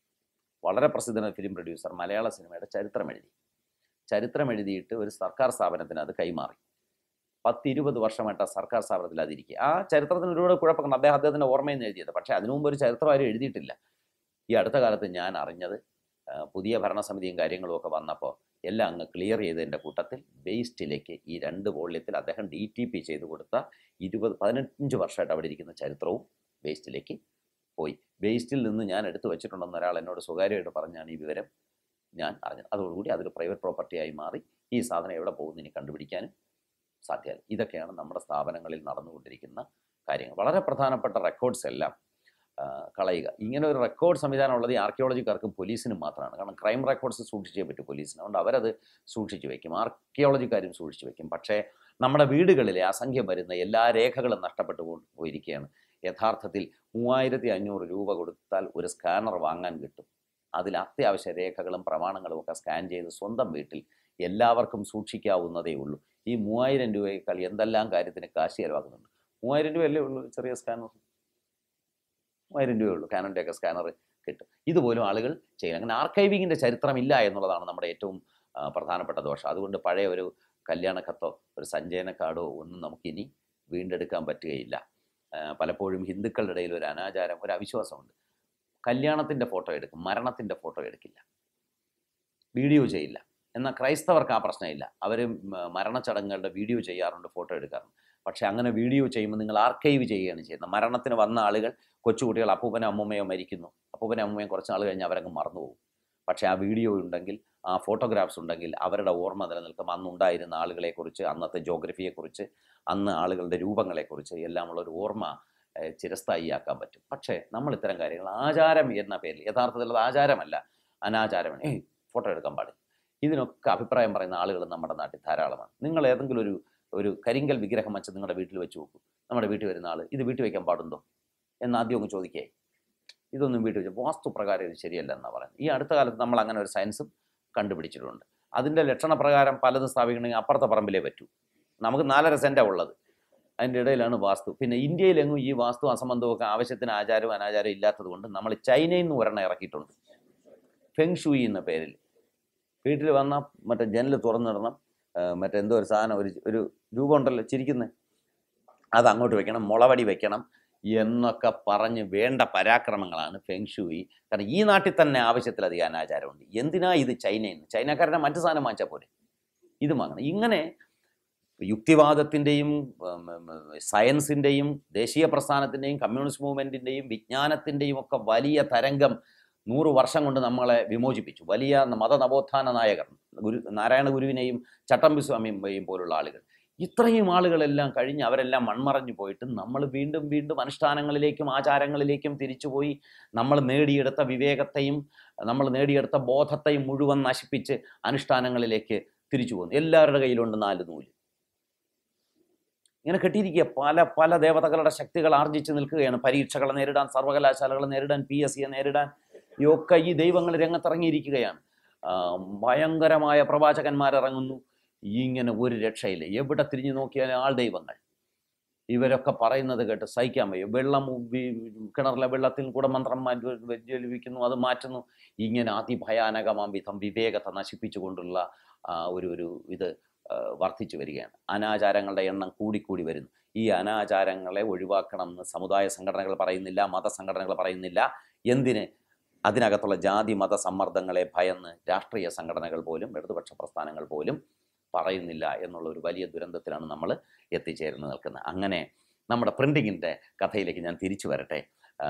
വളരെ പ്രസിദ്ധനായ ഫിലിം പ്രൊഡ്യൂസർ മലയാള സിനിമയുടെ ചരിത്രം എഴുതി ചരിത്രം എഴുതിയിട്ട് ഒരു സർക്കാർ സ്ഥാപനത്തിന് അത് കൈമാറി പത്തിരുപത് വർഷമായിട്ട് ആ സർക്കാർ സ്ഥാപനത്തിൽ അതിരിക്കുക ആ ചരിത്രത്തിന് ഒരുപാട് കുഴപ്പമുണ്ട് അദ്ദേഹം അദ്ദേഹത്തിൻ്റെ ഓർമ്മയിൽ നിന്ന് എഴുതിയത് പക്ഷേ അതിനു മുമ്പ് ഒരു ചരിത്രം ആരും എഴുതിയിട്ടില്ല ഈ അടുത്ത കാലത്ത് ഞാൻ അറിഞ്ഞത് ആ, പുതിയ ഭരണസമിതിയും കാര്യങ്ങളും ഒക്കെ വന്നപ്പോൾ എല്ലാം അങ്ങ് ക്ലിയർ ചെയ്തതിൻ്റെ കൂട്ടത്തിൽ വേസ്റ്റിലേക്ക് ഈ രണ്ട് വോള്യത്തിൽ അദ്ദേഹം ഡി ടി പി ചെയ്ത് കൊടുത്ത ഇരുപത് പതിനഞ്ച് വർഷമായിട്ട് അവിടെ ഇരിക്കുന്ന ചരിത്രവും വേസ്റ്റിലേക്ക് പോയി വേസ്റ്റിൽ നിന്ന് ഞാൻ എടുത്തു വെച്ചിട്ടുണ്ടെന്ന് ഒരാൾ എന്നോട് സ്വകാര്യമായിട്ട് പറഞ്ഞാണ് ഈ വിവരം ഞാൻ അറിഞ്ഞത് അതോടുകൂടി അതൊരു പ്രൈവറ്റ് പ്രോപ്പർട്ടിയായി മാറി ഈ സാധനം എവിടെ പോകുന്നു ഇനി കണ്ടുപിടിക്കാനും സാധ്യമല്ല ഇതൊക്കെയാണ് നമ്മുടെ സ്ഥാപനങ്ങളിൽ നടന്നുകൊണ്ടിരിക്കുന്ന കാര്യങ്ങൾ വളരെ പ്രധാനപ്പെട്ട റെക്കോർഡ്സ് എല്ലാം ആ, കളയുക ഇങ്ങനെ ഒരു റെക്കോർഡ് സംവിധാനം ഉള്ളത് ഈ ആർക്കിയോളജിക്കാർക്കും പോലീസിനും മാത്രമാണ് കാരണം ക്രൈം റെക്കോർഡ്സ് സൂക്ഷിച്ചേ പറ്റൂ പോലീസിന് അതുകൊണ്ട് അവരത് സൂക്ഷിച്ചു വെക്കും ആർക്കിയോളജിക്കാരും സൂക്ഷിച്ചു വെക്കും പക്ഷേ നമ്മുടെ വീടുകളിലെ അസംഖ്യം വരുന്ന എല്ലാ രേഖകളും നഷ്ടപ്പെട്ടു പോ- പോയിരിക്കുകയാണ് യഥാർത്ഥത്തിൽ മൂവായിരത്തി അഞ്ഞൂറ് രൂപ കൊടുത്താൽ ഒരു സ്കാനർ വാങ്ങാൻ കിട്ടും അതിൽ അത്യാവശ്യ രേഖകളും പ്രമാണങ്ങളും ഒക്കെ സ്കാൻ ചെയ്ത് സ്വന്തം വീട്ടിൽ എല്ലാവർക്കും സൂക്ഷിക്കാവുന്നതേ ഉള്ളൂ ഈ മൂവായിരം രൂപയേക്കാൾ എന്തെല്ലാം കാര്യത്തിന് കാശ് ചിലവാക്കുന്നുണ്ട് മൂവായിരം രൂപയല്ലേ ഉള്ളൂ ചെറിയ സ്കാനർ മൂവായിരം രൂപയേ ഉള്ളൂ കാനോൻ്റെയൊക്കെ സ്കാനർ കിട്ടും ഇതുപോലും ആളുകൾ ചെയ്യണം അങ്ങനെ ആർക്കൈവിങ്ങിൻ്റെ ചരിത്രമില്ല എന്നുള്ളതാണ് നമ്മുടെ ഏറ്റവും ആ, പ്രധാനപ്പെട്ട ദോഷം അതുകൊണ്ട് പഴയ ഒരു കല്യാണ കത്തോ ഒരു സഞ്ചയന കാർഡോ ഒന്നും നമുക്കിനി വീണ്ടെടുക്കാൻ പറ്റുകയില്ല ആ, പലപ്പോഴും ഹിന്ദുക്കളുടെ ഇടയിൽ ഒരു അനാചാരം ഒരു അവിശ്വാസമുണ്ട് കല്യാണത്തിൻ്റെ ഫോട്ടോ എടുക്കും മരണത്തിൻ്റെ ഫോട്ടോ എടുക്കില്ല വീഡിയോ ചെയ്യില്ല എന്നാൽ ക്രൈസ്തവർക്ക് ആ പ്രശ്നമില്ല അവർ മരണച്ചടങ്ങുകളുടെ വീഡിയോ ചെയ്യാറുണ്ട് ഫോട്ടോ എടുക്കാറുണ്ട് പക്ഷേ അങ്ങനെ വീഡിയോ ചെയ്യുമ്പോൾ നിങ്ങൾ ആർക്കൈവ് ചെയ്യുകയാണ് ചെയ്യുന്നത് മരണത്തിന് വന്ന ആളുകൾ കൊച്ചുകുട്ടികൾ അപ്പൂപ്പനോ അമ്മൂമ്മയോ മരിക്കുന്നു അപ്പൂപ്പനോ അമ്മൂമ്മയും കുറച്ച് നാൾ കഴിഞ്ഞ് അവരങ്ങ് മറന്നുപോകും പക്ഷേ ആ വീഡിയോ ഉണ്ടെങ്കിൽ ആ ഫോട്ടോഗ്രാഫ്സ് ഉണ്ടെങ്കിൽ അവരുടെ ഓർമ്മ നിലനിൽക്കും അന്നുണ്ടായിരുന്ന ആളുകളെക്കുറിച്ച് അന്നത്തെ ജോഗ്രഫിയെക്കുറിച്ച് അന്ന് ആളുകളുടെ രൂപങ്ങളെക്കുറിച്ച് എല്ലാമുള്ള ഒരു ഓർമ്മ ഏഹ്, ചിരസ്ഥായിയാക്കാൻ പറ്റും പക്ഷേ നമ്മൾ ഇത്തരം കാര്യങ്ങൾ ആചാരം എന്ന പേരിൽ യഥാർത്ഥത്തിൽ അത് ആചാരമല്ല അനാചാരമാണ് ഏയ് ഫോട്ടോ എടുക്കാൻ പാടില്ല ഇതിനൊക്കെ അഭിപ്രായം പറയുന്ന ആളുകൾ നമ്മുടെ നാട്ടിൽ ധാരാളമാണ് നിങ്ങൾ ഏതെങ്കിലും ഒരു ഒരു കരിങ്കൽ വിഗ്രഹം വെച്ച് നിങ്ങളുടെ വീട്ടിൽ വെച്ച് നോക്കൂ നമ്മുടെ വീട്ടിൽ വരുന്ന ആൾ ഇത് വീട്ടിൽ വയ്ക്കാൻ പാടുണ്ടോ എന്ന് ആദ്യം ഒന്ന് ചോദിക്കേ ഇതൊന്നും വീട്ടിൽ വെച്ച് വാസ്തുപ്രകാരം ഇത് ശരിയല്ല എന്നാണ് പറയുന്നത് ഈ അടുത്ത കാലത്ത് നമ്മൾ അങ്ങനെ ഒരു സയൻസും കണ്ടുപിടിച്ചിട്ടുണ്ട് അതിൻ്റെ ലക്ഷണപ്രകാരം പലതും സ്ഥാപിക്കണമെങ്കിൽ അപ്പുറത്തെ പറമ്പിലേ പറ്റൂ നമുക്ക് നാലര സെൻറ്റാണ് ഉള്ളത് അതിൻ്റെ ഇടയിലാണ് വാസ്തു പിന്നെ ഇന്ത്യയിലെങ്ങും ഈ വാസ്തു അസംബന്ധമൊക്കെ ആവശ്യത്തിന് ആചാരവും അനാചാരവും ഇല്ലാത്തത് കൊണ്ട് നമ്മൾ ചൈനയിൽ നിന്ന് ഒരെണ്ണം ഇറക്കിയിട്ടുണ്ട് ഫെങ് ഷൂയി എന്ന പേരിൽ വീട്ടിൽ വന്ന മറ്റേ ജനൽ തുറന്നിടണം മറ്റെന്തോ ഒരു സാധനം ഒരു ഒരു രൂപം ഉണ്ടല്ലോ ചിരിക്കുന്നത് അത് അങ്ങോട്ട് വെക്കണം മുളവടി വെക്കണം എന്നൊക്കെ പറഞ്ഞ് വേണ്ട പരാക്രമങ്ങളാണ് ഫെങ്ഷുയി കാരണം ഈ നാട്ടിൽ തന്നെ ആവശ്യത്തിലധികം അനാചാരമുണ്ട് എന്തിനാ ഇത് ചൈനയിൽ നിന്ന് ചൈനക്കാരനെ മറ്റു സാധനം വാങ്ങിച്ചാൽ പോരെ ഇത് വാങ്ങണം ഇങ്ങനെ യുക്തിവാദത്തിൻ്റെയും സയൻസിൻ്റെയും ദേശീയ പ്രസ്ഥാനത്തിൻ്റെയും കമ്മ്യൂണിസ്റ്റ് മൂവ്മെൻറ്റിൻ്റെയും വിജ്ഞാനത്തിൻ്റെയും ഒക്കെ വലിയ തരംഗം നൂറ് വർഷം കൊണ്ട് നമ്മളെ വിമോചിപ്പിച്ചു വലിയ മതനവോത്ഥാന നായകർ ഗുരു നാരായണ ഗുരുവിനെയും ചട്ടമ്പി സ്വാമിയെയും പോലുള്ള ആളുകൾ ഇത്രയും ആളുകളെല്ലാം കഴിഞ്ഞ് അവരെല്ലാം മൺമറഞ്ഞു പോയിട്ട് നമ്മൾ വീണ്ടും വീണ്ടും അനുഷ്ഠാനങ്ങളിലേക്കും ആചാരങ്ങളിലേക്കും തിരിച്ചുപോയി നമ്മൾ നേടിയെടുത്ത വിവേകത്തെയും നമ്മൾ നേടിയെടുത്ത ബോധത്തെയും മുഴുവൻ നശിപ്പിച്ച് അനുഷ്ഠാനങ്ങളിലേക്ക് തിരിച്ചു പോകുന്നു എല്ലാവരുടെ കയ്യിലുണ്ട് നാല് നൂല് ഇങ്ങനെ കെട്ടിയിരിക്കുക പല പല ദേവതകളുടെ ശക്തികൾ ആർജിച്ച് നിൽക്കുകയാണ് പരീക്ഷകളെ നേരിടാൻ സർവകലാശാലകളെ നേരിടാൻ പി എസ് സിയെ നേരിടാൻ ഒക്കെ ഈ ദൈവങ്ങൾ രംഗത്തിറങ്ങിയിരിക്കുകയാണ് ആ, ഭയങ്കരമായ പ്രവാചകന്മാരിറങ്ങുന്നു ഇങ്ങനെ ഒരു രക്ഷയില്ല എവിടെ തിരിഞ്ഞു നോക്കിയാലും ആൾ ദൈവങ്ങൾ ഇവരൊക്കെ പറയുന്നത് കേട്ട് സഹിക്കാൻ വയ്യ വെള്ളം വി- കിണറിലെ വെള്ളത്തിൽ കൂടെ മന്ത്രം മാറ്റി വ്യജ്വലിപ്പിക്കുന്നു അത് മാറ്റുന്നു ഇങ്ങനെ അതിഭയാനകമാം വിധം വിവേകത്തെ നശിപ്പിച്ചുകൊണ്ടുള്ള ആ, ഒരു ഒരു ഇത് ആ, വർദ്ധിച്ചു വരികയാണ് അനാചാരങ്ങളുടെ എണ്ണം കൂടിക്കൂടി വരുന്നു ഈ അനാചാരങ്ങളെ ഒഴിവാക്കണം എന്ന് സമുദായ സംഘടനകൾ പറയുന്നില്ല മതസംഘടനകൾ പറയുന്നില്ല എന്തിന് അതിനകത്തുള്ള ജാതി മത സമ്മർദ്ദങ്ങളെ ഭയന്ന് രാഷ്ട്രീയ സംഘടനകൾ പോലും ഇടതുപക്ഷ പ്രസ്ഥാനങ്ങൾ പോലും പറയുന്നില്ല എന്നുള്ള ഒരു വലിയ ദുരന്തത്തിലാണ് നമ്മൾ എത്തിച്ചേർന്ന് നിൽക്കുന്നത് അങ്ങനെ നമ്മുടെ പ്രിൻറ്റിങ്ങിൻ്റെ കഥയിലേക്ക് ഞാൻ തിരിച്ചു വരട്ടെ ആ,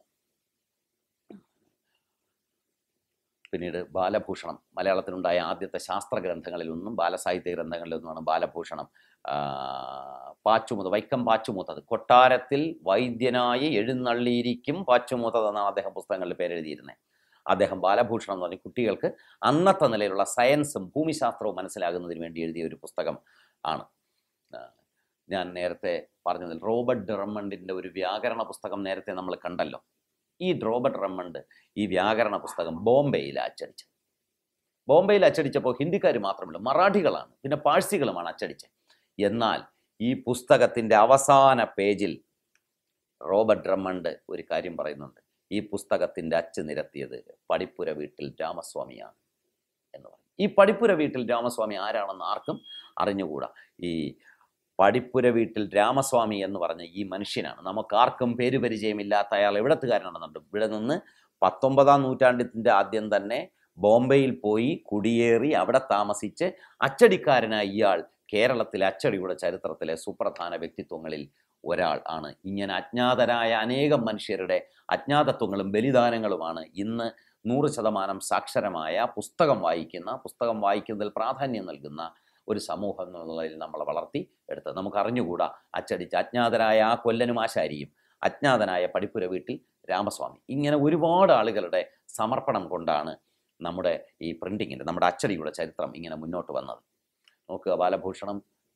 പിന്നീട് ബാലഭൂഷണം മലയാളത്തിലുണ്ടായ ആദ്യത്തെ ശാസ്ത്ര ഗ്രന്ഥങ്ങളിലൊന്നും ബാലസാഹിത്യ ഗ്രന്ഥങ്ങളിലൊന്നുമാണ് ബാലഭൂഷണം ആ, പാച്ചുമുത വൈക്കം പാച്ചുമൂത്തത് കൊട്ടാരത്തിൽ വൈദ്യനായി എഴുന്നള്ളിയിരിക്കും പാച്ചുമൂത്തത് എന്നാണ് അദ്ദേഹം പുസ്തകങ്ങളിൽ പേരെഴുതിയിരുന്നത് അദ്ദേഹം ബാലഭൂഷണം എന്ന് പറഞ്ഞ കുട്ടികൾക്ക് അന്നത്തെ നിലയിലുള്ള സയൻസും ഭൂമിശാസ്ത്രവും മനസ്സിലാകുന്നതിന് വേണ്ടി എഴുതിയ ഒരു പുസ്തകം ആണ് ആ, ഞാൻ നേരത്തെ പറഞ്ഞതിൽ റോബർട്ട് ഡെറമണ്ടിൻ്റെ ഒരു വ്യാകരണ പുസ്തകം നേരത്തെ നമ്മൾ കണ്ടല്ലോ ഈ റോബർട്ട് റമ്മണ്ട് ഈ വ്യാകരണ പുസ്തകം ബോംബെയിൽ അച്ചടിച്ചത് ബോംബെയിൽ അച്ചടിച്ചപ്പോൾ ഹിന്ദിക്കാർ മാത്രമല്ല മറാഠികളാണ് പിന്നെ പാഴ്സികളുമാണ് അച്ചടിച്ചത് എന്നാൽ ഈ പുസ്തകത്തിൻ്റെ അവസാന പേജിൽ റോബർട്ട് ഡ്രമ്മണ്ട് ഒരു കാര്യം പറയുന്നുണ്ട് ഈ പുസ്തകത്തിൻ്റെ അച്ച് നിരത്തിയത് പടിപ്പുര വീട്ടിൽ രാമസ്വാമിയാണ് എന്ന് പറയും ഈ പടിപ്പുര വീട്ടിൽ രാമസ്വാമി ആരാണെന്ന് ആർക്കും അറിഞ്ഞുകൂടാ ഈ പടിപ്പുര വീട്ടിൽ രാമസ്വാമി എന്ന് പറഞ്ഞ ഈ മനുഷ്യനാണ് നമുക്കാർക്കും പേര് പരിചയമില്ലാത്ത അയാൾ എവിടത്തുകാരനാണെന്നുണ്ട് ഇവിടെ നിന്ന് പത്തൊമ്പതാം നൂറ്റാണ്ടിൻ്റെ ആദ്യം തന്നെ ബോംബെയിൽ പോയി കുടിയേറി അവിടെ താമസിച്ച് അച്ചടിക്കാരനായ ഇയാൾ കേരളത്തിലെ അച്ചടിയുടെ ചരിത്രത്തിലെ സുപ്രധാന വ്യക്തിത്വങ്ങളിൽ ഒരാൾ ആണ് ഇങ്ങനെ അജ്ഞാതരായ അനേകം മനുഷ്യരുടെ അജ്ഞാതത്വങ്ങളും ബലിദാനങ്ങളുമാണ് ഇന്ന് നൂറ് ശതമാനം സാക്ഷരമായ പുസ്തകം വായിക്കുന്ന പുസ്തകം വായിക്കുന്നതിൽ പ്രാധാന്യം നൽകുന്ന ഒരു സമൂഹം എന്നുള്ളതിൽ നമ്മളെ വളർത്തി എടുത്തത് നമുക്ക് അറിഞ്ഞുകൂടാ അച്ചടിച്ച് അജ്ഞാതരായ ആ കൊല്ലനും ആശാരിയും അജ്ഞാതനായ പടിപ്പുര വീട്ടിൽ രാമസ്വാമി ഇങ്ങനെ ഒരുപാട് ആളുകളുടെ സമർപ്പണം കൊണ്ടാണ് നമ്മുടെ ഈ പ്രിൻറ്റിങ്ങിൻ്റെ നമ്മുടെ അച്ചടിയുടെ ചരിത്രം ഇങ്ങനെ മുന്നോട്ട് വന്നത് നോക്കുക ബാലഭൂഷണം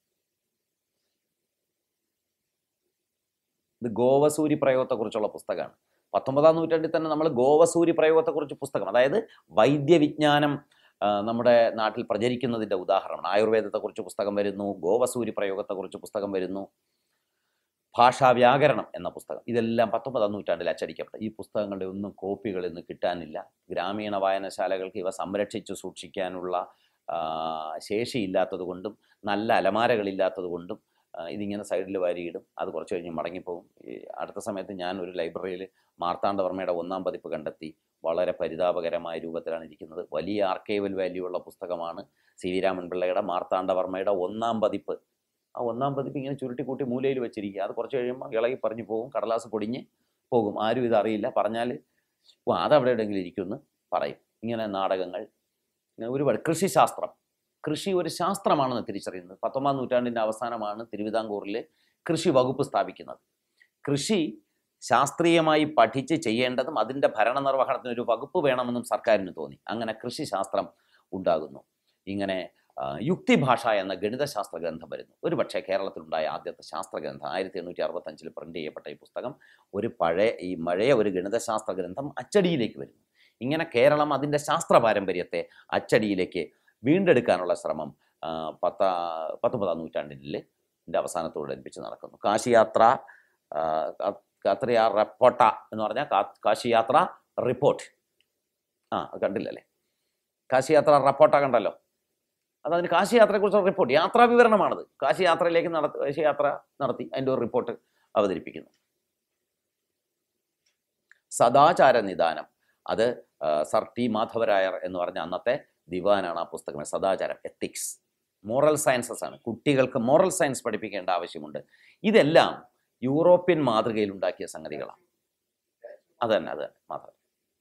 ഇത് ഗോവസൂരി പ്രയോഗത്തെക്കുറിച്ചുള്ള പുസ്തകമാണ് പത്തൊമ്പതാം നൂറ്റാണ്ടിൽ തന്നെ നമ്മൾ ഗോവസൂരി പ്രയോഗത്തെക്കുറിച്ച് പുസ്തകം അതായത് വൈദ്യവിജ്ഞാനം ആ, നമ്മുടെ നാട്ടിൽ പ്രചരിക്കുന്നതിൻ്റെ ഉദാഹരണമാണ് ആയുർവേദത്തെക്കുറിച്ച് പുസ്തകം വരുന്നു ഗോവസൂരി പ്രയോഗത്തെക്കുറിച്ച് പുസ്തകം വരുന്നു ഭാഷാ വ്യാകരണം എന്ന പുസ്തകം ഇതെല്ലാം പത്തൊമ്പതാം നൂറ്റാണ്ടിൽ അച്ചടിക്കപ്പെട്ട ഈ പുസ്തകങ്ങളുടെ ഒന്നും കോപ്പികൾ ഇന്ന് കിട്ടാനില്ല ഗ്രാമീണ വായനശാലകൾക്ക് ഇവ സംരക്ഷിച്ചു സൂക്ഷിക്കാനുള്ള ആ, ശേഷിയില്ലാത്തത് കൊണ്ടും നല്ല അലമാരകളില്ലാത്തത് കൊണ്ടും ആ, ഇതിങ്ങനെ സൈഡിൽ വാരിയിടും അത് കുറച്ച് കഴിഞ്ഞ് മടങ്ങിപ്പോകും ഈ അടുത്ത സമയത്ത് ഞാൻ ഒരു ലൈബ്രറിയിൽ മാർത്താണ്ഡവർമ്മയുടെ ഒന്നാം പതിപ്പ് കണ്ടെത്തി വളരെ പരിതാപകരമായ രൂപത്തിലാണ് ഇരിക്കുന്നത് വലിയ ആർക്കൈവൽ വാല്യൂ ഉള്ള പുസ്തകമാണ് സി വി രാമൻപിള്ളയുടെ മാർത്താണ്ഡവർമ്മയുടെ ഒന്നാം പതിപ്പ് ആ ഒന്നാം പതിപ്പ് ഇങ്ങനെ ചുരുട്ടിക്കൂട്ടി മൂലയിൽ വെച്ചിരിക്കുക അത് കുറച്ച് കഴിയുമ്പോൾ ഇളകി പറഞ്ഞു പോകും കടലാസ് പൊടിഞ്ഞ് പോകും ആരും ഇത് അറിയില്ല പറഞ്ഞാൽ ഓ അതവിടെ എവിടെയെങ്കിലും ഇരിക്കുമെന്ന് പറയും ഇങ്ങനെ നാടകങ്ങൾ ഇങ്ങനെ ഒരുപാട് കൃഷിശാസ്ത്രം കൃഷി ഒരു ശാസ്ത്രമാണെന്ന് തിരിച്ചറിയുന്നത് പത്തൊമ്പതാം നൂറ്റാണ്ടിൻ്റെ അവസാനമാണ് തിരുവിതാംകൂറിൽ കൃഷി വകുപ്പ് സ്ഥാപിക്കുന്നത് കൃഷി ശാസ്ത്രീയമായി പഠിച്ച് ചെയ്യേണ്ടതും അതിൻ്റെ ഭരണനിർവഹണത്തിന് ഒരു വകുപ്പ് വേണമെന്നും സർക്കാരിന് തോന്നി അങ്ങനെ കൃഷിശാസ്ത്രം ഉണ്ടാകുന്നു ഇങ്ങനെ ആ, യുക്തിഭാഷ എന്ന ഗണിതശാസ്ത്ര ഗ്രന്ഥം വരുന്നു ഒരു പക്ഷേ കേരളത്തിലുണ്ടായ ആദ്യത്തെ ശാസ്ത്ര ഗ്രന്ഥം ആയിരത്തി എണ്ണൂറ്റി അറുപത്തഞ്ചിൽ പ്രിന്റ് ചെയ്യപ്പെട്ട ഈ പുസ്തകം ഒരു പഴയ ഈ പഴയ ഒരു ഗണിതശാസ്ത്ര ഗ്രന്ഥം അച്ചടിയിലേക്ക് വരുന്നു ഇങ്ങനെ കേരളം അതിൻ്റെ ശാസ്ത്ര പാരമ്പര്യത്തെ അച്ചടിയിലേക്ക് വീണ്ടെടുക്കാനുള്ള ശ്രമം ആ, പത്ത പത്തൊമ്പതാം നൂറ്റാണ്ടിൽ ൻ്റെ അവസാനത്തോടനുബന്ധിച്ച് നടക്കുന്നു കാശിയാത്ര ആ, ക- കത്രിയ റെപ്പോട്ട എന്ന് പറഞ്ഞാൽ കാ- കാശിയാത്ര റിപ്പോർട്ട് ആ അത് കണ്ടില്ലല്ലേ കാശിയാത്ര റപ്പോട്ട കണ്ടല്ലോ അത് അതിന് കാശി യാത്രയെക്കുറിച്ചുള്ള റിപ്പോർട്ട് യാത്രാ വിവരണമാണത് കാശി യാത്രയിലേക്ക് നടത്തി കാശി യാത്ര നടത്തി അതിൻ്റെ ഒരു റിപ്പോർട്ട് അവതരിപ്പിക്കുന്നു സദാചാര നിദാനം അത് ആ, സർ ടി മാധവരായർ എന്ന് പറഞ്ഞ അന്നത്തെ ദിവാനാണ് ആ പുസ്തകം സദാചാരം എത്തിക്സ് മോറൽ സയൻസസ് ആണ് കുട്ടികൾക്ക് മോറൽ സയൻസ് പഠിപ്പിക്കേണ്ട ആവശ്യമുണ്ട് ഇതെല്ലാം യൂറോപ്യൻ മാതൃകയിൽ ഉണ്ടാക്കിയ സംഗതികളാണ് അതന്നെ അത് തന്നെ മാത്രം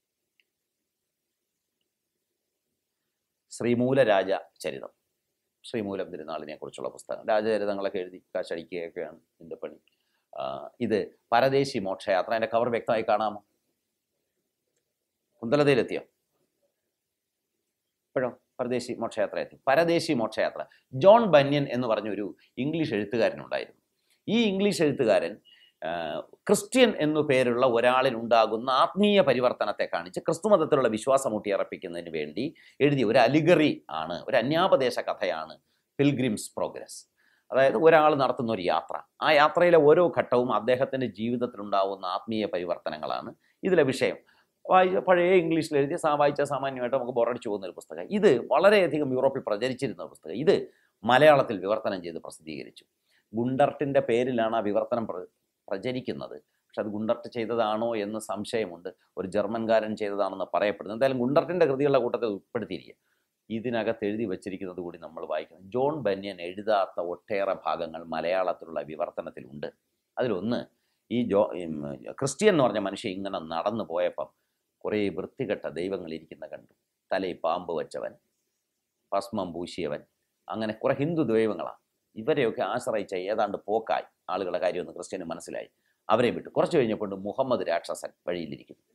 ശ്രീമൂലരാജ ചരിതം ശ്രീമൂലം തിരുനാളിനെ കുറിച്ചുള്ള പുസ്തകം രാജചരിതങ്ങളൊക്കെ എഴുതി കാശടിക്കുകയൊക്കെയാണ് ഇതിൻ്റെ പണി ആ, ഇത് പരദേശി മോക്ഷയാത്ര അതിൻ്റെ കവർ വ്യക്തമായി കാണാമോ കുന്തലതയിലെത്തിയോ ഇപ്പോഴോ പരദേശി മോക്ഷയാത്ര എത്തി പരദേശി മോക്ഷയാത്ര ജോൺ ബന്യൻ എന്ന് പറഞ്ഞൊരു ഇംഗ്ലീഷ് എഴുത്തുകാരനുണ്ടായിരുന്നു ഈ ഇംഗ്ലീഷ് എഴുത്തുകാരൻ ആ, ക്രിസ്ത്യൻ എന്നു പേരുള്ള ഒരാളിനുണ്ടാകുന്ന ആത്മീയ പരിവർത്തനത്തെ കാണിച്ച് ക്രിസ്തുമതത്തിലുള്ള വിശ്വാസം ഊട്ടിയറപ്പിക്കുന്നതിന് വേണ്ടി എഴുതിയ ഒരു അലിഗറി ആണ് ഒരു അന്യാപദേശ കഥയാണ് പിൽഗ്രിംസ് പ്രോഗ്രസ് അതായത് ഒരാൾ നടത്തുന്ന ഒരു യാത്ര ആ യാത്രയിലെ ഓരോ ഘട്ടവും അദ്ദേഹത്തിൻ്റെ ജീവിതത്തിലുണ്ടാവുന്ന ആത്മീയ പരിവർത്തനങ്ങളാണ് ഇതിലെ വിഷയം വായി പഴയ ഇംഗ്ലീഷിൽ എഴുതിയ സാ വായിച്ച സാമാന്യമായിട്ട് നമുക്ക് ബോറടിച്ചു പോകുന്ന ഒരു പുസ്തകം ഇത് വളരെയധികം യൂറോപ്പിൽ പ്രചരിച്ചിരുന്ന ഒരു പുസ്തകം ഇത് മലയാളത്തിൽ വിവർത്തനം ചെയ്ത് പ്രസിദ്ധീകരിച്ചു ഗുണ്ടർട്ടിൻ്റെ പേരിലാണ് ആ വിവർത്തനം പ്ര പ്രചരിക്കുന്നത് പക്ഷെ അത് ഗുണ്ടർട്ട് ചെയ്തതാണോ എന്ന് സംശയമുണ്ട് ഒരു ജർമ്മൻകാരൻ ചെയ്തതാണെന്ന് പറയപ്പെടുന്നു എന്തായാലും ഗുണ്ടർട്ടിൻ്റെ കൃതികളുടെ കൂട്ടത്തിൽ ഉൾപ്പെടുത്തിയിരിക്കുക ഇതിനകത്ത് എഴുതി വച്ചിരിക്കുന്നത് കൂടി നമ്മൾ വായിക്കണം ജോൺ ബന്യൻ എഴുതാത്ത ഒട്ടേറെ ഭാഗങ്ങൾ മലയാളത്തിലുള്ള വിവർത്തനത്തിലുണ്ട് അതിലൊന്ന് ഈ ജോ ഉം, ക്രിസ്ത്യൻ എന്ന് പറഞ്ഞ മനുഷ്യൻ ഇങ്ങനെ നടന്നു പോയപ്പം കുറേ വൃത്തികെട്ട ദൈവങ്ങൾ ഇരിക്കുന്ന കണ്ടു തലയിൽ പാമ്പ് വെച്ചവൻ ഭസ്മം പൂശിയവൻ അങ്ങനെ കുറേ ഹിന്ദു ദൈവങ്ങളാണ് ഇവരെയൊക്കെ ആശ്രയിച്ച ഏതാണ്ട് പോക്കായി ആളുകളുടെ കാര്യമൊന്ന് ക്രിസ്ത്യന് മനസ്സിലായി അവരെ വിട്ടു കുറച്ച് കഴിഞ്ഞപ്പോൾ മുഹമ്മദ് രാക്ഷസൻ വഴിയിലിരിക്കുന്നു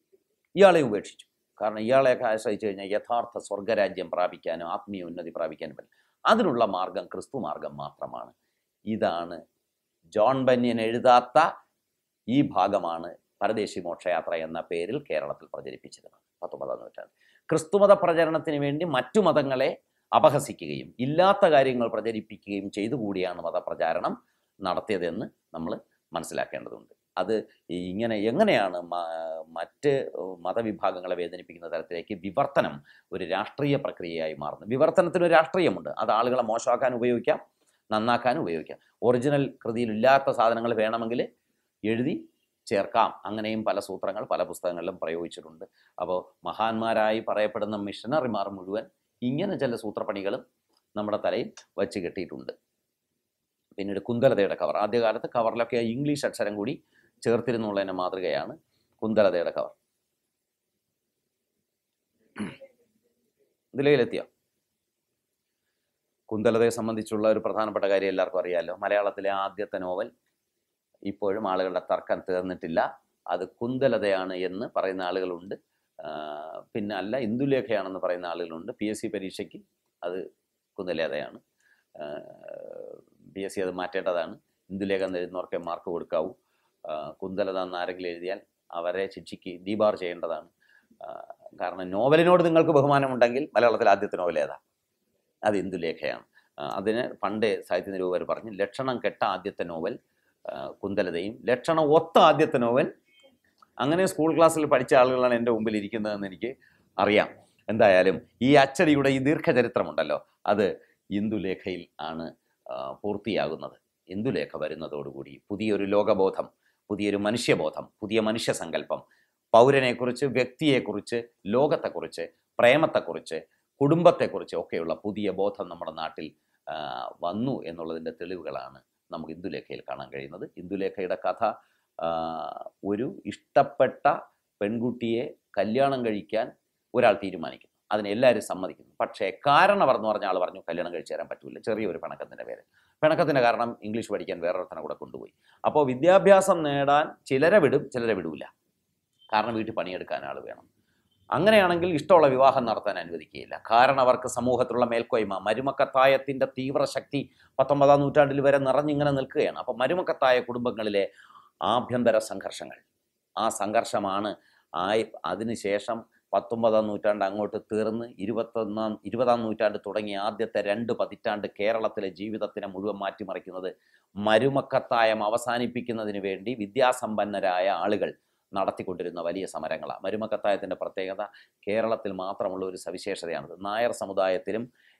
ഇയാളെ ഉപേക്ഷിച്ചു കാരണം ഇയാളെയൊക്കെ ആശ്രയിച്ചു കഴിഞ്ഞാൽ യഥാർത്ഥ സ്വർഗരാജ്യം പ്രാപിക്കാനും ആത്മീയ ഉന്നതി പ്രാപിക്കാനും പറ്റും അതിനുള്ള മാർഗം ക്രിസ്തു മാർഗം മാത്രമാണ് ഇതാണ് ജോൺ ബന്യൻ എഴുതാത്ത ഈ ഭാഗമാണ് പരദേശി മോക്ഷയാത്ര എന്ന പേരിൽ കേരളത്തിൽ പ്രചരിപ്പിച്ചിരുന്നത് പത്തൊമ്പതാം നൂറ്റാണ്ട് ക്രിസ്തുമത പ്രചരണത്തിന് വേണ്ടി മറ്റു മതങ്ങളെ അപഹസിക്കുകയും ഇല്ലാത്ത കാര്യങ്ങൾ പ്രചരിപ്പിക്കുകയും ചെയ്തു കൂടിയാണ് മതപ്രചാരണം നടത്തിയതെന്ന് നമ്മൾ മനസ്സിലാക്കേണ്ടതുണ്ട് അത് ഈ ഇങ്ങനെ എങ്ങനെയാണ് മ- മറ്റ് മതവിഭാഗങ്ങളെ വേദനിപ്പിക്കുന്ന തരത്തിലേക്ക് വിവർത്തനം ഒരു രാഷ്ട്രീയ പ്രക്രിയയായി മാറുന്നത് വിവർത്തനത്തിന് ഒരു രാഷ്ട്രീയമുണ്ട് അത് ആളുകളെ മോശമാക്കാൻ ഉപയോഗിക്കാം നന്നാക്കാൻ ഉപയോഗിക്കാം ഒറിജിനൽ കൃതിയിലില്ലാത്ത സാധനങ്ങൾ വേണമെങ്കിൽ എഴുതി ചേർക്കാം അങ്ങനെയും പല സൂത്രങ്ങൾ പല പുസ്തകങ്ങളിലും പ്രയോഗിച്ചിട്ടുണ്ട് അപ്പോൾ മഹാന്മാരായി പറയപ്പെടുന്ന മിഷണറിമാർ മുഴുവൻ ഇങ്ങനെ ചില സൂത്രപ്പണികളും നമ്മുടെ തലയിൽ വച്ച് കെട്ടിയിട്ടുണ്ട് പിന്നീട് കുന്തലതയുടെ കവർ ആദ്യകാലത്ത് കവറിലൊക്കെ ഇംഗ്ലീഷ് അക്ഷരം കൂടി ചേർത്തിരുന്നുള്ളതിൻ്റെ മാതൃകയാണ് കുന്തലതയുടെ കവർ ഇതിലെത്തിയോ കുന്തലതയെ സംബന്ധിച്ചുള്ള ഒരു പ്രധാനപ്പെട്ട കാര്യം എല്ലാവർക്കും അറിയാമല്ലോ മലയാളത്തിലെ ആദ്യത്തെ നോവൽ ഇപ്പോഴും ആളുകളുടെ തർക്കം തീർന്നിട്ടില്ല അത് കുന്തലതയാണ് എന്ന് പറയുന്ന ആളുകളുണ്ട് ആ, പിന്നെ അല്ല ഇന്ദുലേഖയാണെന്ന് പറയുന്ന ആളുകളുണ്ട് പി എസ് സി പരീക്ഷയ്ക്ക് അത് കുന്തലതയാണ് പി എസ് സി അത് മാറ്റേണ്ടതാണ് ഇന്ദുലേഖ എന്ന് എഴുതുന്നവർക്ക് മാർക്ക് കൊടുക്കാവൂ ആ, കുന്തലത എന്ന് ആരെങ്കിലും എഴുതിയാൽ അവരെ ശിക്ഷയ്ക്ക് ദീപാർ ചെയ്യേണ്ടതാണ് ആ, കാരണം നോവലിനോട് നിങ്ങൾക്ക് ബഹുമാനമുണ്ടെങ്കിൽ മലയാളത്തിൽ ആദ്യത്തെ നോവൽ ഏതാ അത് ഇന്ദുലേഖയാണ് ആ, അതിന് പണ്ട് സാഹിത്യ നിരൂപകർ പറഞ്ഞു ലക്ഷണം കെട്ട ആദ്യത്തെ നോവൽ ആ, കുന്തലതയും ലക്ഷണം ഒത്ത ആദ്യത്തെ നോവൽ അങ്ങനെ സ്കൂൾ ക്ലാസ്സിൽ പഠിച്ച ആളുകളാണ് എൻ്റെ മുമ്പിൽ ഇരിക്കുന്നതെന്ന് എനിക്ക് അറിയാം എന്തായാലും ഈ അച്ചടിയുടെ ഈ ദീർഘചരിത്രമുണ്ടല്ലോ അത് ഇന്ദുലേഖയിൽ ആണ് ആ, പൂർത്തിയാകുന്നത് ഇന്ദുലേഖ വരുന്നതോടുകൂടി പുതിയൊരു ലോകബോധം പുതിയൊരു മനുഷ്യബോധം പുതിയ മനുഷ്യസങ്കല്പം പൗരനെക്കുറിച്ച് വ്യക്തിയെക്കുറിച്ച് ലോകത്തെക്കുറിച്ച് പ്രേമത്തെക്കുറിച്ച് കുടുംബത്തെക്കുറിച്ച് ഒക്കെയുള്ള പുതിയ ബോധം നമ്മുടെ നാട്ടിൽ ആ, വന്നു എന്നുള്ളതിൻ്റെ തെളിവുകളാണ് നമുക്ക് ഇന്ദുലേഖയിൽ കാണാൻ കഴിയുന്നത് ഇന്ദുലേഖയുടെ കഥ ആ, ഒരു ഇഷ്ടപ്പെട്ട പെൺകുട്ടിയെ കല്യാണം കഴിക്കാൻ ഒരാൾ തീരുമാനിക്കുന്നു അതിന് എല്ലാവരും സമ്മതിക്കുന്നു പക്ഷേ കാരണവർ എന്ന് പറഞ്ഞ ആൾ പറഞ്ഞു കല്യാണം കഴിച്ചു തരാൻ പറ്റില്ല ചെറിയൊരു പിണക്കത്തിൻ്റെ പേര് പിണക്കത്തിൻ്റെ കാരണം ഇംഗ്ലീഷ് പഠിക്കാൻ വേറൊരുത്തനെ കൂടെ കൊണ്ടുപോയി അപ്പോൾ വിദ്യാഭ്യാസം നേടാൻ ചിലരെ വിടും ചിലരെ വിടൂല കാരണം വീട്ടിൽ പണിയെടുക്കാൻ ആൾ വേണം അങ്ങനെയാണെങ്കിൽ ഇഷ്ടമുള്ള വിവാഹം നടത്താൻ അനുവദിക്കുകയില്ല കാരണം അവർക്ക് സമൂഹത്തിലുള്ള മേൽക്കോയ്മ മരുമക്കത്തായത്തിൻ്റെ തീവ്രശക്തി പത്തൊമ്പതാം നൂറ്റാണ്ടിൽ വരെ നിറഞ്ഞിങ്ങനെ നിൽക്കുകയാണ് അപ്പോൾ മരുമക്കത്തായ കുടുംബങ്ങളിലെ ആഭ്യന്തര സംഘർഷങ്ങൾ ആ സംഘർഷമാണ് ആയി അതിനുശേഷം പത്തൊമ്പതാം നൂറ്റാണ്ട് അങ്ങോട്ട് തീർന്ന് ഇരുപത്തൊന്നാം ഇരുപതാം നൂറ്റാണ്ട് തുടങ്ങിയ ആദ്യത്തെ രണ്ട് പതിറ്റാണ്ട് കേരളത്തിലെ ജീവിതത്തിനെ മുഴുവൻ മാറ്റിമറിക്കുന്നത് മരുമക്കത്തായം അവസാനിപ്പിക്കുന്നതിന് വേണ്ടി വിദ്യാസമ്പന്നരായ ആളുകൾ നടത്തിക്കൊണ്ടിരുന്ന വലിയ സമരങ്ങളാണ് മരുമക്കത്തായത്തിൻ്റെ പ്രത്യേകത കേരളത്തിൽ മാത്രമുള്ള ഒരു സവിശേഷതയാണിത് നായർ സമുദായത്തിലും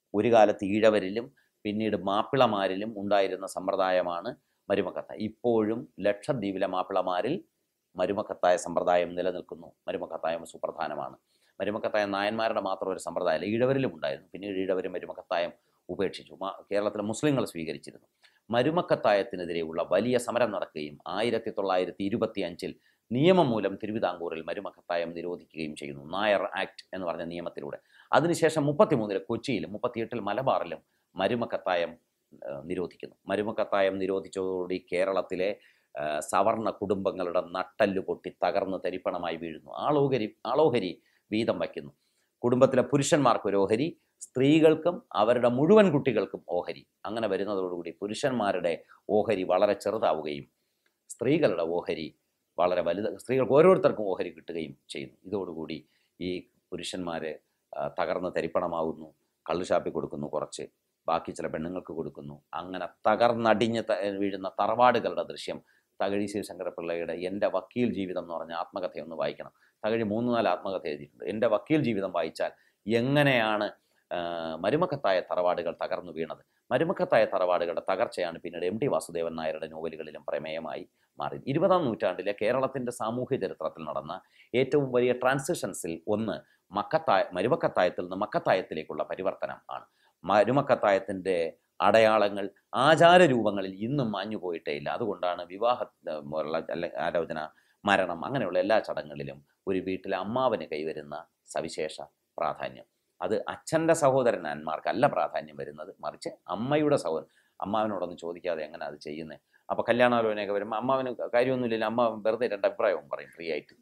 ഒരു കാലത്ത് ഈഴവരിലും പിന്നീട് മാപ്പിളമാരിലും ഉണ്ടായിരുന്ന സമ്പ്രദായമാണ് മരുമക്കത്തായ ഇപ്പോഴും ലക്ഷദ്വീപിലെ മാപ്പിളമാരിൽ മരുമക്കത്തായ സമ്പ്രദായം നിലനിൽക്കുന്നു മരുമക്കത്തായം സുപ്രധാനമാണ് മരുമക്കത്തായം നായന്മാരുടെ മാത്രം ഒരു സമ്പ്രദായമല്ല ഈഴവരിലും ഉണ്ടായിരുന്നു പിന്നീട് ഈഴവരും മരുമക്കത്തായം ഉപേക്ഷിച്ചു മാ- കേരളത്തിലെ മുസ്ലിങ്ങൾ സ്വീകരിച്ചിരുന്നു മരുമക്കത്തായത്തിനെതിരെയുള്ള വലിയ സമരം നടക്കുകയും ആയിരത്തി തൊള്ളായിരത്തി ഇരുപത്തി അഞ്ചിൽ നിയമം മൂലം തിരുവിതാംകൂറിൽ മരുമക്കത്തായം നിരോധിക്കുകയും ചെയ്യുന്നു നായർ ആക്ട് എന്ന് പറഞ്ഞ നിയമത്തിലൂടെ അതിനുശേഷം മുപ്പത്തിമൂന്നില് കൊച്ചിയിലും മുപ്പത്തിയെട്ടിൽ മലബാറിലും മരുമക്കത്തായം ആ, നിരോധിക്കുന്നു മരുമക്കത്തായം നിരോധിച്ചതോടുകൂടി കേരളത്തിലെ ആ, സവർണ കുടുംബങ്ങളുടെ നട്ടല് പൊട്ടി തകർന്ന് തരിപ്പണമായി വീഴുന്നു ആളോഹരി ആളോഹരി വീതം വയ്ക്കുന്നു കുടുംബത്തിലെ പുരുഷന്മാർക്ക് ഒരു ഓഹരി സ്ത്രീകൾക്കും അവരുടെ മുഴുവൻ കുട്ടികൾക്കും ഓഹരി അങ്ങനെ വരുന്നതോടുകൂടി പുരുഷന്മാരുടെ ഓഹരി വളരെ ചെറുതാവുകയും സ്ത്രീകളുടെ ഓഹരി വളരെ വലുത് സ്ത്രീകൾക്ക് ഓരോരുത്തർക്കും ഓഹരി കിട്ടുകയും ചെയ്യുന്നു ഇതോടുകൂടി ഈ പുരുഷന്മാർ തകർന്ന് തരിപ്പണമാവുന്നു കള്ളുഷാപ്പി കൊടുക്കുന്നു കുറച്ച് ബാക്കി ചില പെണ്ണുങ്ങൾക്ക് കൊടുക്കുന്നു അങ്ങനെ തകർന്നടിഞ്ഞ് ത- വീഴുന്ന തറവാടുകളുടെ ദൃശ്യം തകഴി ശിവശങ്കരപിള്ളയുടെ എൻ്റെ വക്കീൽ ജീവിതം എന്ന് പറഞ്ഞ ആത്മകഥയൊന്ന് വായിക്കണം തകഴി മൂന്ന് നാല് ആത്മകഥ എഴുതിയിട്ടുണ്ട് എൻ്റെ വക്കീൽ ജീവിതം വായിച്ചാൽ എങ്ങനെയാണ് ആ, മരുമക്കത്തായ തറവാടുകൾ തകർന്നു വീണത് മരുമക്കത്തായ തറവാടുകളുടെ തകർച്ചയാണ് പിന്നീട് എം ടി വാസുദേവൻ നായരുടെ നോവലുകളിലും പ്രമേയമായി മാറി ഇരുപതാം നൂറ്റാണ്ടിലെ കേരളത്തിൻ്റെ സാമൂഹ്യ ചരിത്രത്തിൽ നടന്ന ഏറ്റവും വലിയ ട്രാൻസിഷൻസിൽ ഒന്ന് മക്കത്തായ മരുമക്കത്തായത്തിൽ നിന്ന് മക്കത്തായത്തിലേക്കുള്ള പരിവർത്തനം ആണ് മരുമക്കത്തായത്തിൻ്റെ അടയാളങ്ങൾ ആചാരരൂപങ്ങളിൽ ഇന്നും മാഞ്ഞു പോയിട്ടേ ഇല്ല അതുകൊണ്ടാണ് വിവാഹ ഏഹ്, പോലുള്ള അല്ലെ- ആലോചന മരണം അങ്ങനെയുള്ള എല്ലാ ചടങ്ങുകളിലും ഒരു വീട്ടിലെ അമ്മാവന് കൈവരുന്ന സവിശേഷ പ്രാധാന്യം അത് അച്ഛൻ്റെ സഹോദരന്മാർക്കല്ല പ്രാധാന്യം വരുന്നത് മറിച്ച് അമ്മയുടെ സഹോദരൻ അമ്മാവനോടൊന്നും ചോദിക്കാതെ എങ്ങനെ അത് ചെയ്യുന്നത് അപ്പോൾ കല്യാണാലോചനയൊക്കെ വരുമ്പോൾ അമ്മാവന് കാര്യമൊന്നുമില്ല അമ്മ വെറുതെ രണ്ട് അഭിപ്രായവും പറയും ഫ്രീ ആയിട്ട്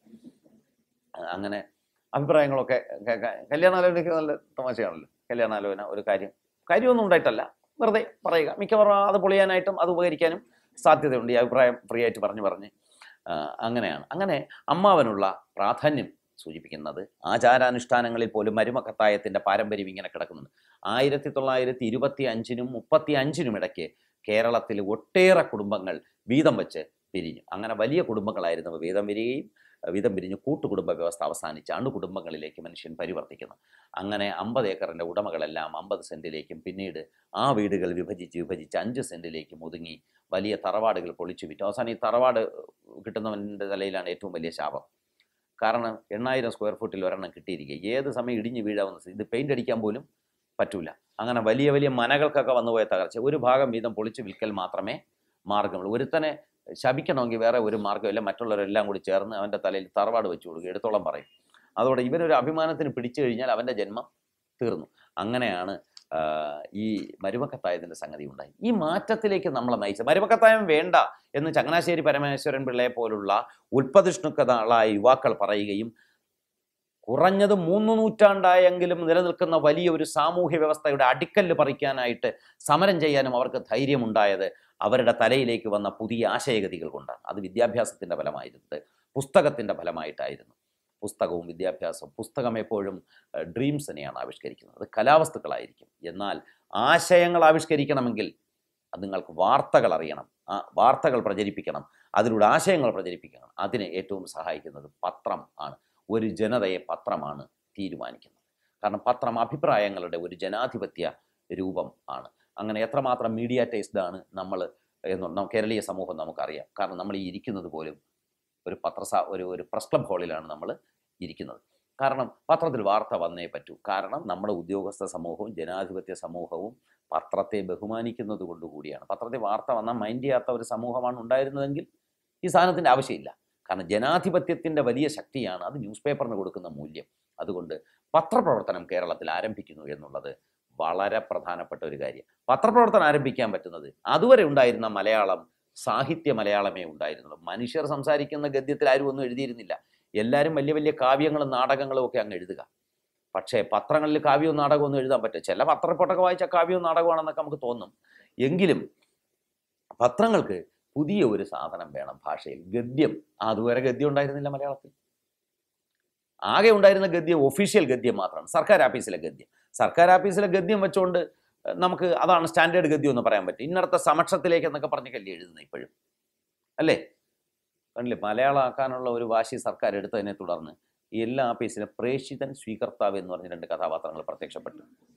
അഹ് അങ്ങനെ അഭിപ്രായങ്ങളൊക്കെ കേൾക്കാൻ കല്യാണാലോചനയ്ക്ക് നല്ല തമാശയാണല്ലോ കല്യാണാലോചന ഒരു കാര്യം കാര്യമൊന്നും ഉണ്ടായിട്ടല്ല വെറുതെ പറയുക മിക്കവാറും അത് പൊളിയാനായിട്ടും അത് ഉപകരിക്കാനും സാധ്യതയുണ്ട് ഈ അഭിപ്രായം ഫ്രീ ആയിട്ട് പറഞ്ഞു പറഞ്ഞ് ആ, അങ്ങനെയാണ് അങ്ങനെ അമ്മാവനുള്ള പ്രാധാന്യം സൂചിപ്പിക്കുന്നത് ആചാരാനുഷ്ഠാനങ്ങളിൽ പോലും മരുമക്കത്തായത്തിൻ്റെ പാരമ്പര്യം ഇങ്ങനെ കിടക്കുന്നുണ്ട് ആയിരത്തി തൊള്ളായിരത്തി ഇരുപത്തി അഞ്ചിനും മുപ്പത്തി അഞ്ചിനും ഇടയ്ക്ക് കേരളത്തിൽ ഒട്ടേറെ കുടുംബങ്ങൾ വീതം വെച്ച് പിരിഞ്ഞു അങ്ങനെ വലിയ കുടുംബങ്ങളായിരുന്നു വീതം വരികയും വീതം പിരിഞ്ഞ് കൂട്ടുകുടുംബ വ്യവസ്ഥ അവസാനിച്ച് അണുകുടുംബങ്ങളിലേക്ക് മനുഷ്യൻ പരിവർത്തിക്കുന്നു അങ്ങനെ അമ്പത് ഏക്കറിൻ്റെ ഉടമകളെല്ലാം അമ്പത് സെൻറ്റിലേക്കും പിന്നീട് ആ വീടുകൾ വിഭജിച്ച് വിഭജിച്ച് അഞ്ച് സെൻറ്റിലേക്കും ഒതുങ്ങി വലിയ തറവാടുകൾ പൊളിച്ചു വിറ്റു അവസാനം ഈ തറവാട് കിട്ടുന്നവൻ്റെ തലയിലാണ് ഏറ്റവും വലിയ ശാപം കാരണം എണ്ണായിരം സ്ക്വയർ ഫീറ്റിൽ ഒരെണ്ണം കിട്ടിയിരിക്കുക ഏത് സമയം ഇടിഞ്ഞ് വീഴാവുന്ന സ്ഥിതി. ഇത് പെയിൻ്റ് അടിക്കാൻ പോലും പറ്റൂല അങ്ങനെ വലിയ വലിയ മനകൾക്കൊക്കെ വന്നുപോയ തകർച്ച ഒരു ഭാഗം വീതം പൊളിച്ച് വിൽക്കൽ മാത്രമേ മാർഗമുള്ളൂ ഒരുത്തനെ ശപിക്കണമെങ്കിൽ വേറെ ഒരു മാർഗ്ഗമില്ല മറ്റുള്ളവരെല്ലാം കൂടി ചേർന്ന് അവൻ്റെ തലയിൽ തറവാട് വെച്ച് കൊടുക്കുക എടുത്തോളം പറയും അതോടെ ഇവനൊരു അഭിമാനത്തിന് പിടിച്ചു കഴിഞ്ഞാൽ അവൻ്റെ ജന്മം തീർന്നു അങ്ങനെയാണ് ആ, ഈ മരുമക്കത്തായത്തിൻ്റെ സംഗതി ഉണ്ടായി ഈ മാറ്റത്തിലേക്ക് നമ്മളെ നയിച്ച മരുമക്കത്തായം വേണ്ട എന്ന് ചങ്ങനാശ്ശേരി പരമേശ്വരൻ പിള്ളയെ പോലുള്ള ഉൽപ്പതിഷ്ണുക്കളായ യുവാക്കൾ പറയുകയും കുറഞ്ഞത് മൂന്ന് നൂറ്റാണ്ടായെങ്കിലും നിലനിൽക്കുന്ന വലിയ ഒരു സാമൂഹ്യ വ്യവസ്ഥയുടെ അടിക്കല്ല് പറിക്കാനായിട്ട് സമരം ചെയ്യാനും അവർക്ക് ധൈര്യമുണ്ടായത് അവരുടെ തലയിലേക്ക് വന്ന പുതിയ ആശയഗതികൾ കൊണ്ടാണ് അത് വിദ്യാഭ്യാസത്തിൻ്റെ ഫലമായിരുന്നത് പുസ്തകത്തിൻ്റെ ഫലമായിട്ടായിരുന്നു പുസ്തകവും വിദ്യാഭ്യാസവും പുസ്തകം എപ്പോഴും ഡ്രീംസിനെയാണ് ആവിഷ്കരിക്കുന്നത് അത് കലാവസ്തുക്കളായിരിക്കും എന്നാൽ ആശയങ്ങൾ ആവിഷ്കരിക്കണമെങ്കിൽ അത് നിങ്ങൾക്ക് വാർത്തകൾ അറിയണം ആ വാർത്തകൾ പ്രചരിപ്പിക്കണം അതിലൂടെ ആശയങ്ങൾ പ്രചരിപ്പിക്കണം അതിന് ഏറ്റവും സഹായിക്കുന്നത് പത്രം ആണ് ഒരു ജനതയെ പത്രമാണ് തീരുമാനിക്കുന്നത് കാരണം പത്രം അഭിപ്രായങ്ങളുടെ ഒരു ജനാധിപത്യ രൂപം ആണ് അങ്ങനെ എത്രമാത്രം മീഡിയാറ്റൈസ്ഡ് ആണ് നമ്മൾ എന്ന് കേരളീയ സമൂഹം നമുക്കറിയാം കാരണം നമ്മൾ ഈ ഇരിക്കുന്നത് പോലും ഒരു പത്രസ ഒരു ഒരു പ്രസ് ക്ലബ് ഹാളിലാണ് നമ്മൾ ഇരിക്കുന്നത് കാരണം പത്രത്തിൽ വാർത്ത വന്നേ പറ്റൂ കാരണം നമ്മുടെ ഉദ്യോഗസ്ഥ സമൂഹവും ജനാധിപത്യ സമൂഹവും പത്രത്തെ ബഹുമാനിക്കുന്നത് കൊണ്ടുകൂടിയാണ് പത്രത്തിൽ വാർത്ത വന്നാൽ മൈൻഡ് ചെയ്യാത്ത ഒരു സമൂഹമാണ് ഉണ്ടായിരുന്നതെങ്കിൽ ഈ സാധനത്തിൻ്റെ ആവശ്യമില്ല കാരണം ജനാധിപത്യത്തിൻ്റെ വലിയ ശക്തിയാണ് അത് ന്യൂസ് പേപ്പറിന് കൊടുക്കുന്ന മൂല്യം അതുകൊണ്ട് പത്രപ്രവർത്തനം കേരളത്തിൽ ആരംഭിക്കുന്നു എന്നുള്ളത് വളരെ പ്രധാനപ്പെട്ട ഒരു കാര്യം പത്രപ്രവർത്തനം ആരംഭിക്കാൻ പറ്റുന്നത് അതുവരെ ഉണ്ടായിരുന്ന മലയാളം സാഹിത്യ മലയാളമേ ഉണ്ടായിരുന്നുള്ളൂ മനുഷ്യർ സംസാരിക്കുന്ന ഗദ്യത്തിൽ ആരും ഒന്നും എഴുതിയിരുന്നില്ല എല്ലാവരും വലിയ വലിയ കാവ്യങ്ങളും നാടകങ്ങളും ഒക്കെ അങ്ങ് എഴുതുക പക്ഷേ പത്രങ്ങളിൽ കാവ്യവും നാടകവും ഒന്നും എഴുതാൻ പറ്റും ചില പത്രപ്പൊട്ടൊക്കെ വായിച്ച കാവ്യവും നാടകമാണെന്നൊക്കെ നമുക്ക് തോന്നും എങ്കിലും പത്രങ്ങൾക്ക് പുതിയ ഒരു സാധനം വേണം ഭാഷയിൽ ഗദ്യം അതുവരെ ഗദ്യം ഉണ്ടായിരുന്നില്ല മലയാളത്തിൽ ആകെ ഉണ്ടായിരുന്ന ഗദ്യം ഒഫീഷ്യൽ ഗദ്യം മാത്രമാണ് സർക്കാർ ആഫീസിലെ ഗദ്യം സർക്കാർ ആഫീസിലെ ഗദ്യം വെച്ചുകൊണ്ട് ഏഹ്, നമുക്ക് അതാണ് സ്റ്റാൻഡേർഡ് ഗദ്യം എന്ന് പറയാൻ പറ്റും ഇന്നടത്ത സമക്ഷത്തിലേക്ക് എന്നൊക്കെ പറഞ്ഞൊക്കെയല്ലേ എഴുതുന്നത് ഇപ്പോഴും അല്ലേ കണ്ടില്ലേ മലയാളമാക്കാനുള്ള ഒരു വാശി സർക്കാർ എടുത്തതിനെ തുടർന്ന് ഈ എല്ലാ ആഫീസിലും പ്രേഷിതൻ സ്വീകർത്താവ് എന്ന് പറഞ്ഞ രണ്ട് കഥാപാത്രങ്ങൾ പ്രത്യക്ഷപ്പെട്ടു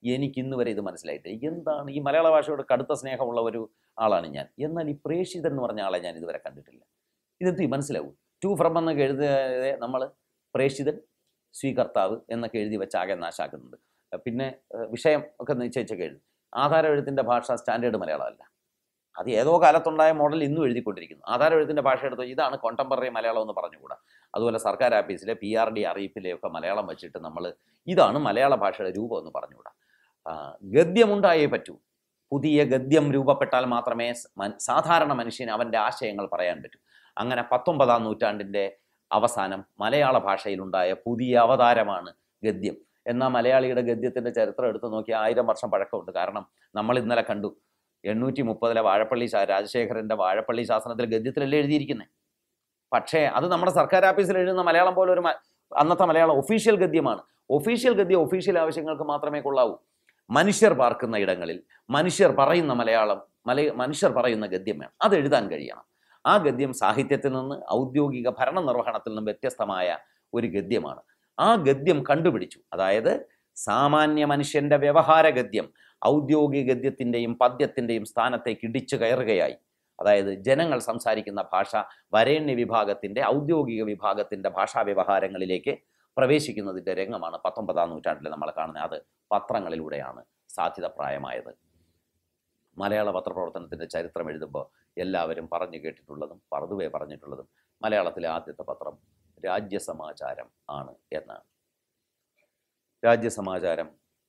എനിക്ക് ഇന്ന് വരെ ഇത് മനസ്സിലായിട്ടില്ല എന്താണ് ഈ മലയാള ഭാഷയോട് കടുത്ത സ്നേഹമുള്ള ഒരു ആളാണ് ഞാൻ എന്നാൽ ഈ പ്രേഷിതൻ എന്ന് പറഞ്ഞ ആളെ ഞാൻ ഇതുവരെ കണ്ടിട്ടില്ല ഇതെന്ത് മനസ്സിലാവും ടു ഫ്രം എന്നൊക്കെ എഴുതാതെ നമ്മൾ പ്രേഷിതൻ സ്വീകർത്താവ് എന്നൊക്കെ എഴുതി വെച്ച് ആകെ നാശാക്കുന്നുണ്ട് പിന്നെ ഏഹ്, വിഷയം ഒക്കെ നിശ്ചയിച്ചൊക്കെ എഴുതും ആധാര എഴുത്തിൻ്റെ ഭാഷ സ്റ്റാൻഡേർഡ് മലയാളമല്ല അത് ഏതോ കാലത്തുണ്ടായ മോഡൽ ഇന്നും എഴുതിക്കൊണ്ടിരിക്കുന്നു ആധാര എഴുത്തിൻ്റെ ഭാഷ എടുത്ത് ഇതാണ് കോണ്ടംപററി മലയാളം എന്ന് പറഞ്ഞുകൂടാ അതുപോലെ സർക്കാർ ആഫീസിലെ പി ആർ ഡി അറിയിപ്പിലെയൊക്കെ മലയാളം വെച്ചിട്ട് നമ്മൾ ഇതാണ് മലയാള ഭാഷയുടെ രൂപം എന്ന് പറഞ്ഞുകൂടാ ആ, ഗദ്യമുണ്ടായേ പറ്റൂ പുതിയ ഗദ്യം രൂപപ്പെട്ടാൽ മാത്രമേ സ് മൻ- സാധാരണ മനുഷ്യന് അവൻ്റെ ആശയങ്ങൾ പറയാൻ പറ്റൂ അങ്ങനെ പത്തൊമ്പതാം നൂറ്റാണ്ടിൻ്റെ അവസാനം മലയാള ഭാഷയിലുണ്ടായ പുതിയ അവതാരമാണ് ഗദ്യം എന്നാൽ മലയാളിയുടെ ഗദ്യത്തിൻ്റെ ചരിത്രം എടുത്ത് നോക്കിയാൽ ആയിരം വർഷം പഴക്കമുണ്ട് കാരണം നമ്മൾ ഇന്നലെ കണ്ടു എണ്ണൂറ്റി മുപ്പതിലെ വാഴപ്പള്ളി ശാ- രാജശേഖരൻ്റെ വാഴപ്പള്ളി ശാസനത്തിൽ ഗദ്യത്തിലല്ലേ എഴുതിയിരിക്കുന്നത് പക്ഷേ അത് നമ്മുടെ സർക്കാർ ഓഫീസിൽ എഴുതുന്ന മലയാളം പോലെ ഒരു മ- അന്നത്തെ മലയാളം ഒഫീഷ്യൽ ഗദ്യമാണ് ഒഫീഷ്യൽ ഗദ്യം ഒഫീഷ്യൽ ആവശ്യങ്ങൾക്ക് മാത്രമേ കൊള്ളാവൂ മനുഷ്യർ പാർക്കുന്ന ഇടങ്ങളിൽ മനുഷ്യർ പറയുന്ന മലയാളം മല മനുഷ്യർ പറയുന്ന ഗദ്യം വേണം അത് എഴുതാൻ കഴിയണം ആ ഗദ്യം സാഹിത്യത്തിൽ നിന്ന് ഔദ്യോഗിക ഭരണ നിർവഹണത്തിൽ നിന്നും വ്യത്യസ്തമായ ഒരു ഗദ്യമാണ് ആ ഗദ്യം കണ്ടുപിടിച്ചു അതായത് സാമാന്യ മനുഷ്യന്റെ വ്യവഹാര ഗദ്യം ഔദ്യോഗിക ഗദ്യത്തിൻ്റെയും പദ്യത്തിൻ്റെയും സ്ഥാനത്തേക്ക് ഇടിച്ചു കയറുകയായി അതായത് ജനങ്ങൾ സംസാരിക്കുന്ന ഭാഷ വരേണ്യ വിഭാഗത്തിൻ്റെ ഔദ്യോഗിക വിഭാഗത്തിൻ്റെ ഭാഷാ വ്യവഹാരങ്ങളിലേക്ക് പ്രവേശിക്കുന്നതിൻ്റെ രംഗമാണ് പത്തൊമ്പതാം നൂറ്റാണ്ടിൽ നമ്മൾ കാണുന്നത് അത് പത്രങ്ങളിലൂടെയാണ് സാധ്യതപ്രായമായത് മലയാള പത്രപ്രവർത്തനത്തിൻ്റെ ചരിത്രം എഴുതുമ്പോൾ എല്ലാവരും പറഞ്ഞു കേട്ടിട്ടുള്ളതും പറുതുവേ പറഞ്ഞിട്ടുള്ളതും മലയാളത്തിലെ ആദ്യത്തെ പത്രം രാജ്യസമാചാരം ആണ് എന്നാണ് രാജ്യസമാചാരം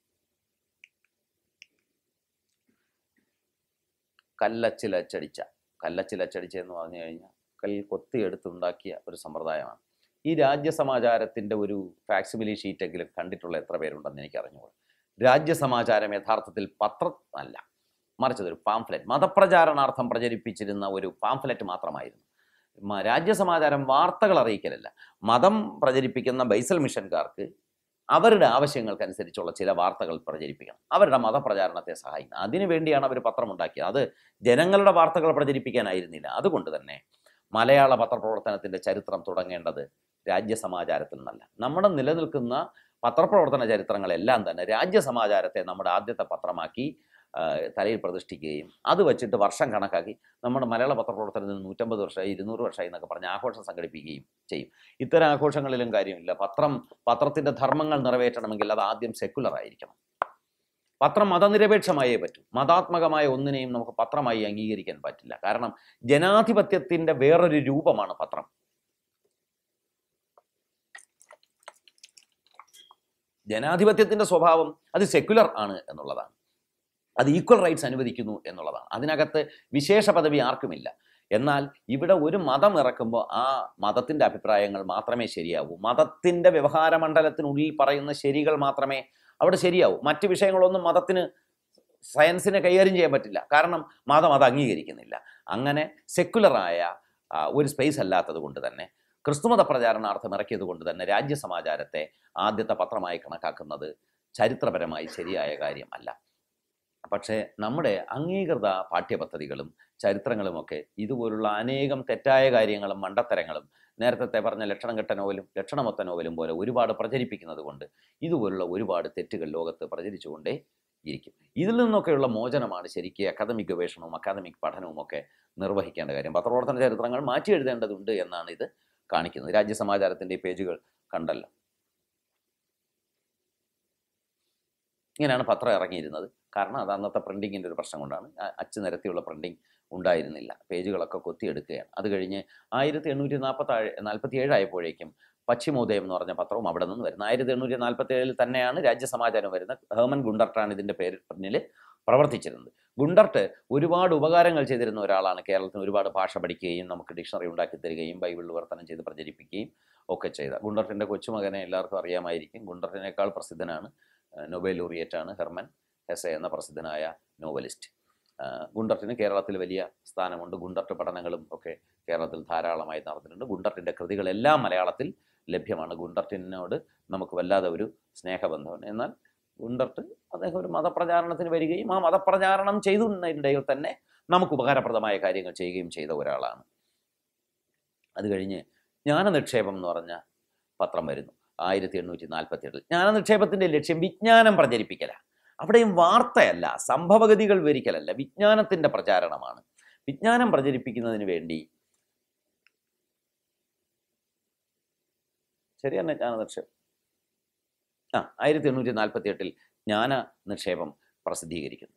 കല്ലച്ചിലച്ചടിച്ച കല്ലച്ചിലച്ചടിച്ച എന്ന് പറഞ്ഞു കഴിഞ്ഞാൽ കല്ലിൽ കൊത്തിയെടുത്തുണ്ടാക്കിയ ഒരു സമ്പ്രദായമാണ് ഈ രാജ്യസമാചാരത്തിൻ്റെ ഒരു ഫാക്സിബിലി ഷീറ്റെങ്കിലും കണ്ടിട്ടുള്ള എത്ര പേരുണ്ടെന്ന് എനിക്ക് അറിഞ്ഞുകൂടാ രാജ്യസമാചാരം യഥാർത്ഥത്തിൽ പത്രം അല്ല മറിച്ച് അതൊരു പാംഫ്ലെറ്റ് മതപ്രചാരണാർത്ഥം പ്രചരിപ്പിച്ചിരുന്ന ഒരു പാംഫ്ലെറ്റ് മാത്രമായിരുന്നു മ- രാജ്യസമാചാരം വാർത്തകൾ അറിയിക്കലല്ല മതം പ്രചരിപ്പിക്കുന്ന ബൈസൽ മിഷൻകാർക്ക് അവരുടെ ആവശ്യങ്ങൾക്കനുസരിച്ചുള്ള ചില വാർത്തകൾ പ്രചരിപ്പിക്കണം അവരുടെ മതപ്രചാരണത്തെ സഹായിക്കണം അതിനു വേണ്ടിയാണ് അവർ പത്രമുണ്ടാക്കിയത് അത് ജനങ്ങളുടെ വാർത്തകൾ പ്രചരിപ്പിക്കാനായിരുന്നില്ല അതുകൊണ്ട് തന്നെ മലയാള പത്രപ്രവർത്തനത്തിൻ്റെ ചരിത്രം തുടങ്ങേണ്ടത് രാജ്യസമാചാരത്തിൽ നിന്നല്ല നമ്മുടെ നിലനിൽക്കുന്ന പത്രപ്രവർത്തന ചരിത്രങ്ങളെല്ലാം തന്നെ രാജ്യസമാചാരത്തെ നമ്മുടെ ആദ്യത്തെ പത്രമാക്കി ആ, തലയിൽ പ്രതിഷ്ഠിക്കുകയും അത് വെച്ചിട്ട് വർഷം കണക്കാക്കി നമ്മുടെ മലയാള പത്രപ്രവർത്തനത്തിന് നൂറ്റമ്പത് വർഷമായി ഇരുന്നൂറ് വർഷമായി എന്നൊക്കെ പറഞ്ഞ് ആഘോഷം സംഘടിപ്പിക്കുകയും ചെയ്യും ഇത്തരം ആഘോഷങ്ങളിലും കാര്യമില്ല പത്രം പത്രത്തിൻ്റെ ധർമ്മങ്ങൾ നിറവേറ്റണമെങ്കിൽ അത് ആദ്യം സെക്കുലർ ആയിരിക്കണം പത്രം മതനിരപേക്ഷമായേ പറ്റൂ മതാത്മകമായ ഒന്നിനെയും നമുക്ക് പത്രമായി അംഗീകരിക്കാൻ പറ്റില്ല കാരണം ജനാധിപത്യത്തിൻ്റെ വേറൊരു രൂപമാണ് പത്രം ജനാധിപത്യത്തിൻ്റെ സ്വഭാവം അത് സെക്കുലർ ആണ് എന്നുള്ളതാണ് അത് ഈക്വൽ റൈറ്റ്സ് അനുവദിക്കുന്നു എന്നുള്ളതാണ് അതിനകത്ത് വിശേഷ പദവി ആർക്കുമില്ല എന്നാൽ ഇവിടെ ഒരു മതം ഇറക്കുമ്പോൾ ആ മതത്തിൻ്റെ അഭിപ്രായങ്ങൾ മാത്രമേ ശരിയാവൂ മതത്തിൻ്റെ വ്യവഹാര മണ്ഡലത്തിനുള്ളിൽ പറയുന്ന ശരികൾ മാത്രമേ അവിടെ ശരിയാവൂ മറ്റ് വിഷയങ്ങളൊന്നും മതത്തിന് സയൻസിനെ കൈകാര്യം ചെയ്യാൻ പറ്റില്ല കാരണം മതം അത് അംഗീകരിക്കുന്നില്ല അങ്ങനെ സെക്കുലറായ ആ, ഒരു സ്പേസ് അല്ലാത്തത് കൊണ്ട് തന്നെ ക്രിസ്തുമത പ്രചാരണാർത്ഥം ഇറക്കിയത് കൊണ്ട് തന്നെ രാജ്യസമാചാരത്തെ ആദ്യത്തെ പത്രമായി കണക്കാക്കുന്നത് ചരിത്രപരമായി ശരിയായ കാര്യമല്ല പക്ഷേ നമ്മുടെ അംഗീകൃത പാഠ്യപദ്ധതികളും ചരിത്രങ്ങളുമൊക്കെ ഇതുപോലുള്ള അനേകം തെറ്റായ കാര്യങ്ങളും മണ്ടത്തരങ്ങളും നേരത്തെ പറഞ്ഞ ലക്ഷണം കെട്ട നോവലും ലക്ഷണമൊത്ത നോവലും പോലെ ഒരുപാട് പ്രചരിപ്പിക്കുന്നത് കൊണ്ട് ഇതുപോലുള്ള ഒരുപാട് തെറ്റുകൾ ലോകത്ത് പ്രചരിച്ചുകൊണ്ടേ ഇരിക്കും ഇതിൽ നിന്നൊക്കെയുള്ള മോചനമാണ് ശരിക്കും അക്കാദമിക് ഗവേഷണവും അക്കാദമിക് പഠനവും ഒക്കെ നിർവഹിക്കേണ്ട കാര്യം പത്രപ്രവർത്തന ചരിത്രങ്ങൾ മാറ്റി എഴുതേണ്ടതുണ്ട് എന്നാണ് ഇത് കാണിക്കുന്നത് രാജ്യസമാചാരത്തിൻ്റെ ഈ പേജുകൾ കണ്ടല്ലോ ഇങ്ങനെയാണ് പത്രം ഇറങ്ങിയിരുന്നത് കാരണം അത് അന്നത്തെ പ്രിൻറ്റിങ്ങിൻ്റെ ഒരു പ്രശ്നം കൊണ്ടാണ് അ- അച്ച് നിരത്തിയുള്ള പ്രിൻറ്റിങ് ഉണ്ടായിരുന്നില്ല പേജുകളൊക്കെ കൊത്തിയെടുക്കുകയാണ് അത് കഴിഞ്ഞ് ആയിരത്തി എണ്ണൂറ്റി നാൽപ്പത്തി നാൽപ്പത്തി ഏഴായപ്പോഴേക്കും പശ്ചിമോദയം എന്ന് പറഞ്ഞ പത്രവും അവിടെ നിന്ന് വരുന്നത് ആയിരത്തി എണ്ണൂറ്റി നാൽപ്പത്തി ഏഴിൽ തന്നെയാണ് രാജ്യസമാചാരം വരുന്നത് ഹേമൻ ഗുണ്ടർട്ടാണ് ഇതിൻ്റെ പേര് പിന്നിൽ പ്രവർത്തിച്ചിരുന്നത് ഗുണ്ടർട്ട് ഒരുപാട് ഉപകാരങ്ങൾ ചെയ്തിരുന്ന ഒരാളാണ് കേരളത്തിന് ഒരുപാട് ഭാഷ പഠിക്കുകയും നമുക്ക് ഡിക്ഷണറി ഉണ്ടാക്കി തരികയും ബൈബിൾ വിവർത്തനം ചെയ്ത് പ്രചരിപ്പിക്കുകയും ഒക്കെ ചെയ്ത ഗുണ്ടർട്ടിൻ്റെ കൊച്ചുമകനെ എല്ലാവർക്കും അറിയാമായിരിക്കും ഗുണ്ടർട്ടിനേക്കാൾ പ്രസിദ്ധനാണ് ഏഹ് നൊബേൽ ലോറിയറ്റാണ് ഹെർമൻ ഹെസെ എന്ന പ്രസിദ്ധനായ നോവലിസ്റ്റ് ആഹ് ഗുണ്ടർട്ടിന് കേരളത്തിൽ വലിയ സ്ഥാനമുണ്ട് ഗുണ്ടർട്ട് പഠനങ്ങളും ഒക്കെ കേരളത്തിൽ ധാരാളമായി നടന്നിട്ടുണ്ട് ഗുണ്ടർട്ടിൻ്റെ കൃതികളെല്ലാം മലയാളത്തിൽ ലഭ്യമാണ് ഗുണ്ടർട്ടിനോട് നമുക്ക് വല്ലാതെ ഒരു സ്നേഹബന്ധമാണ് എന്നാൽ ഗുണ്ടർട്ട് അദ്ദേഹം ഒരു മതപ്രചാരണത്തിന് വരികയും ആ മതപ്രചാരണം ചെയ്തുകൊണ്ടിടയിൽ തന്നെ നമുക്ക് ഉപകാരപ്രദമായ കാര്യങ്ങൾ ചെയ്യുകയും ചെയ്ത ഒരാളാണ് അത് കഴിഞ്ഞ് ജ്ഞാനനിക്ഷേപം എന്ന് പറഞ്ഞ പത്രം വരുന്നു ആയിരത്തി എണ്ണൂറ്റി നാൽപ്പത്തി ഏഴിൽ ജ്ഞാനനിക്ഷേപത്തിൻ്റെ ലക്ഷ്യം വിജ്ഞാനം പ്രചരിപ്പിക്കലാണ് അവിടെയും വാർത്തയല്ല സംഭവഗതികൾ വിവരിക്കലല്ല വിജ്ഞാനത്തിൻ്റെ പ്രചാരണമാണ് വിജ്ഞാനം പ്രചരിപ്പിക്കുന്നതിന് വേണ്ടി ശരി തന്നെ ജ്ഞാന നിക്ഷേപം ആ ആയിരത്തി എണ്ണൂറ്റി നാൽപ്പത്തി എട്ടിൽ ജ്ഞാന നിക്ഷേപം പ്രസിദ്ധീകരിക്കുന്നു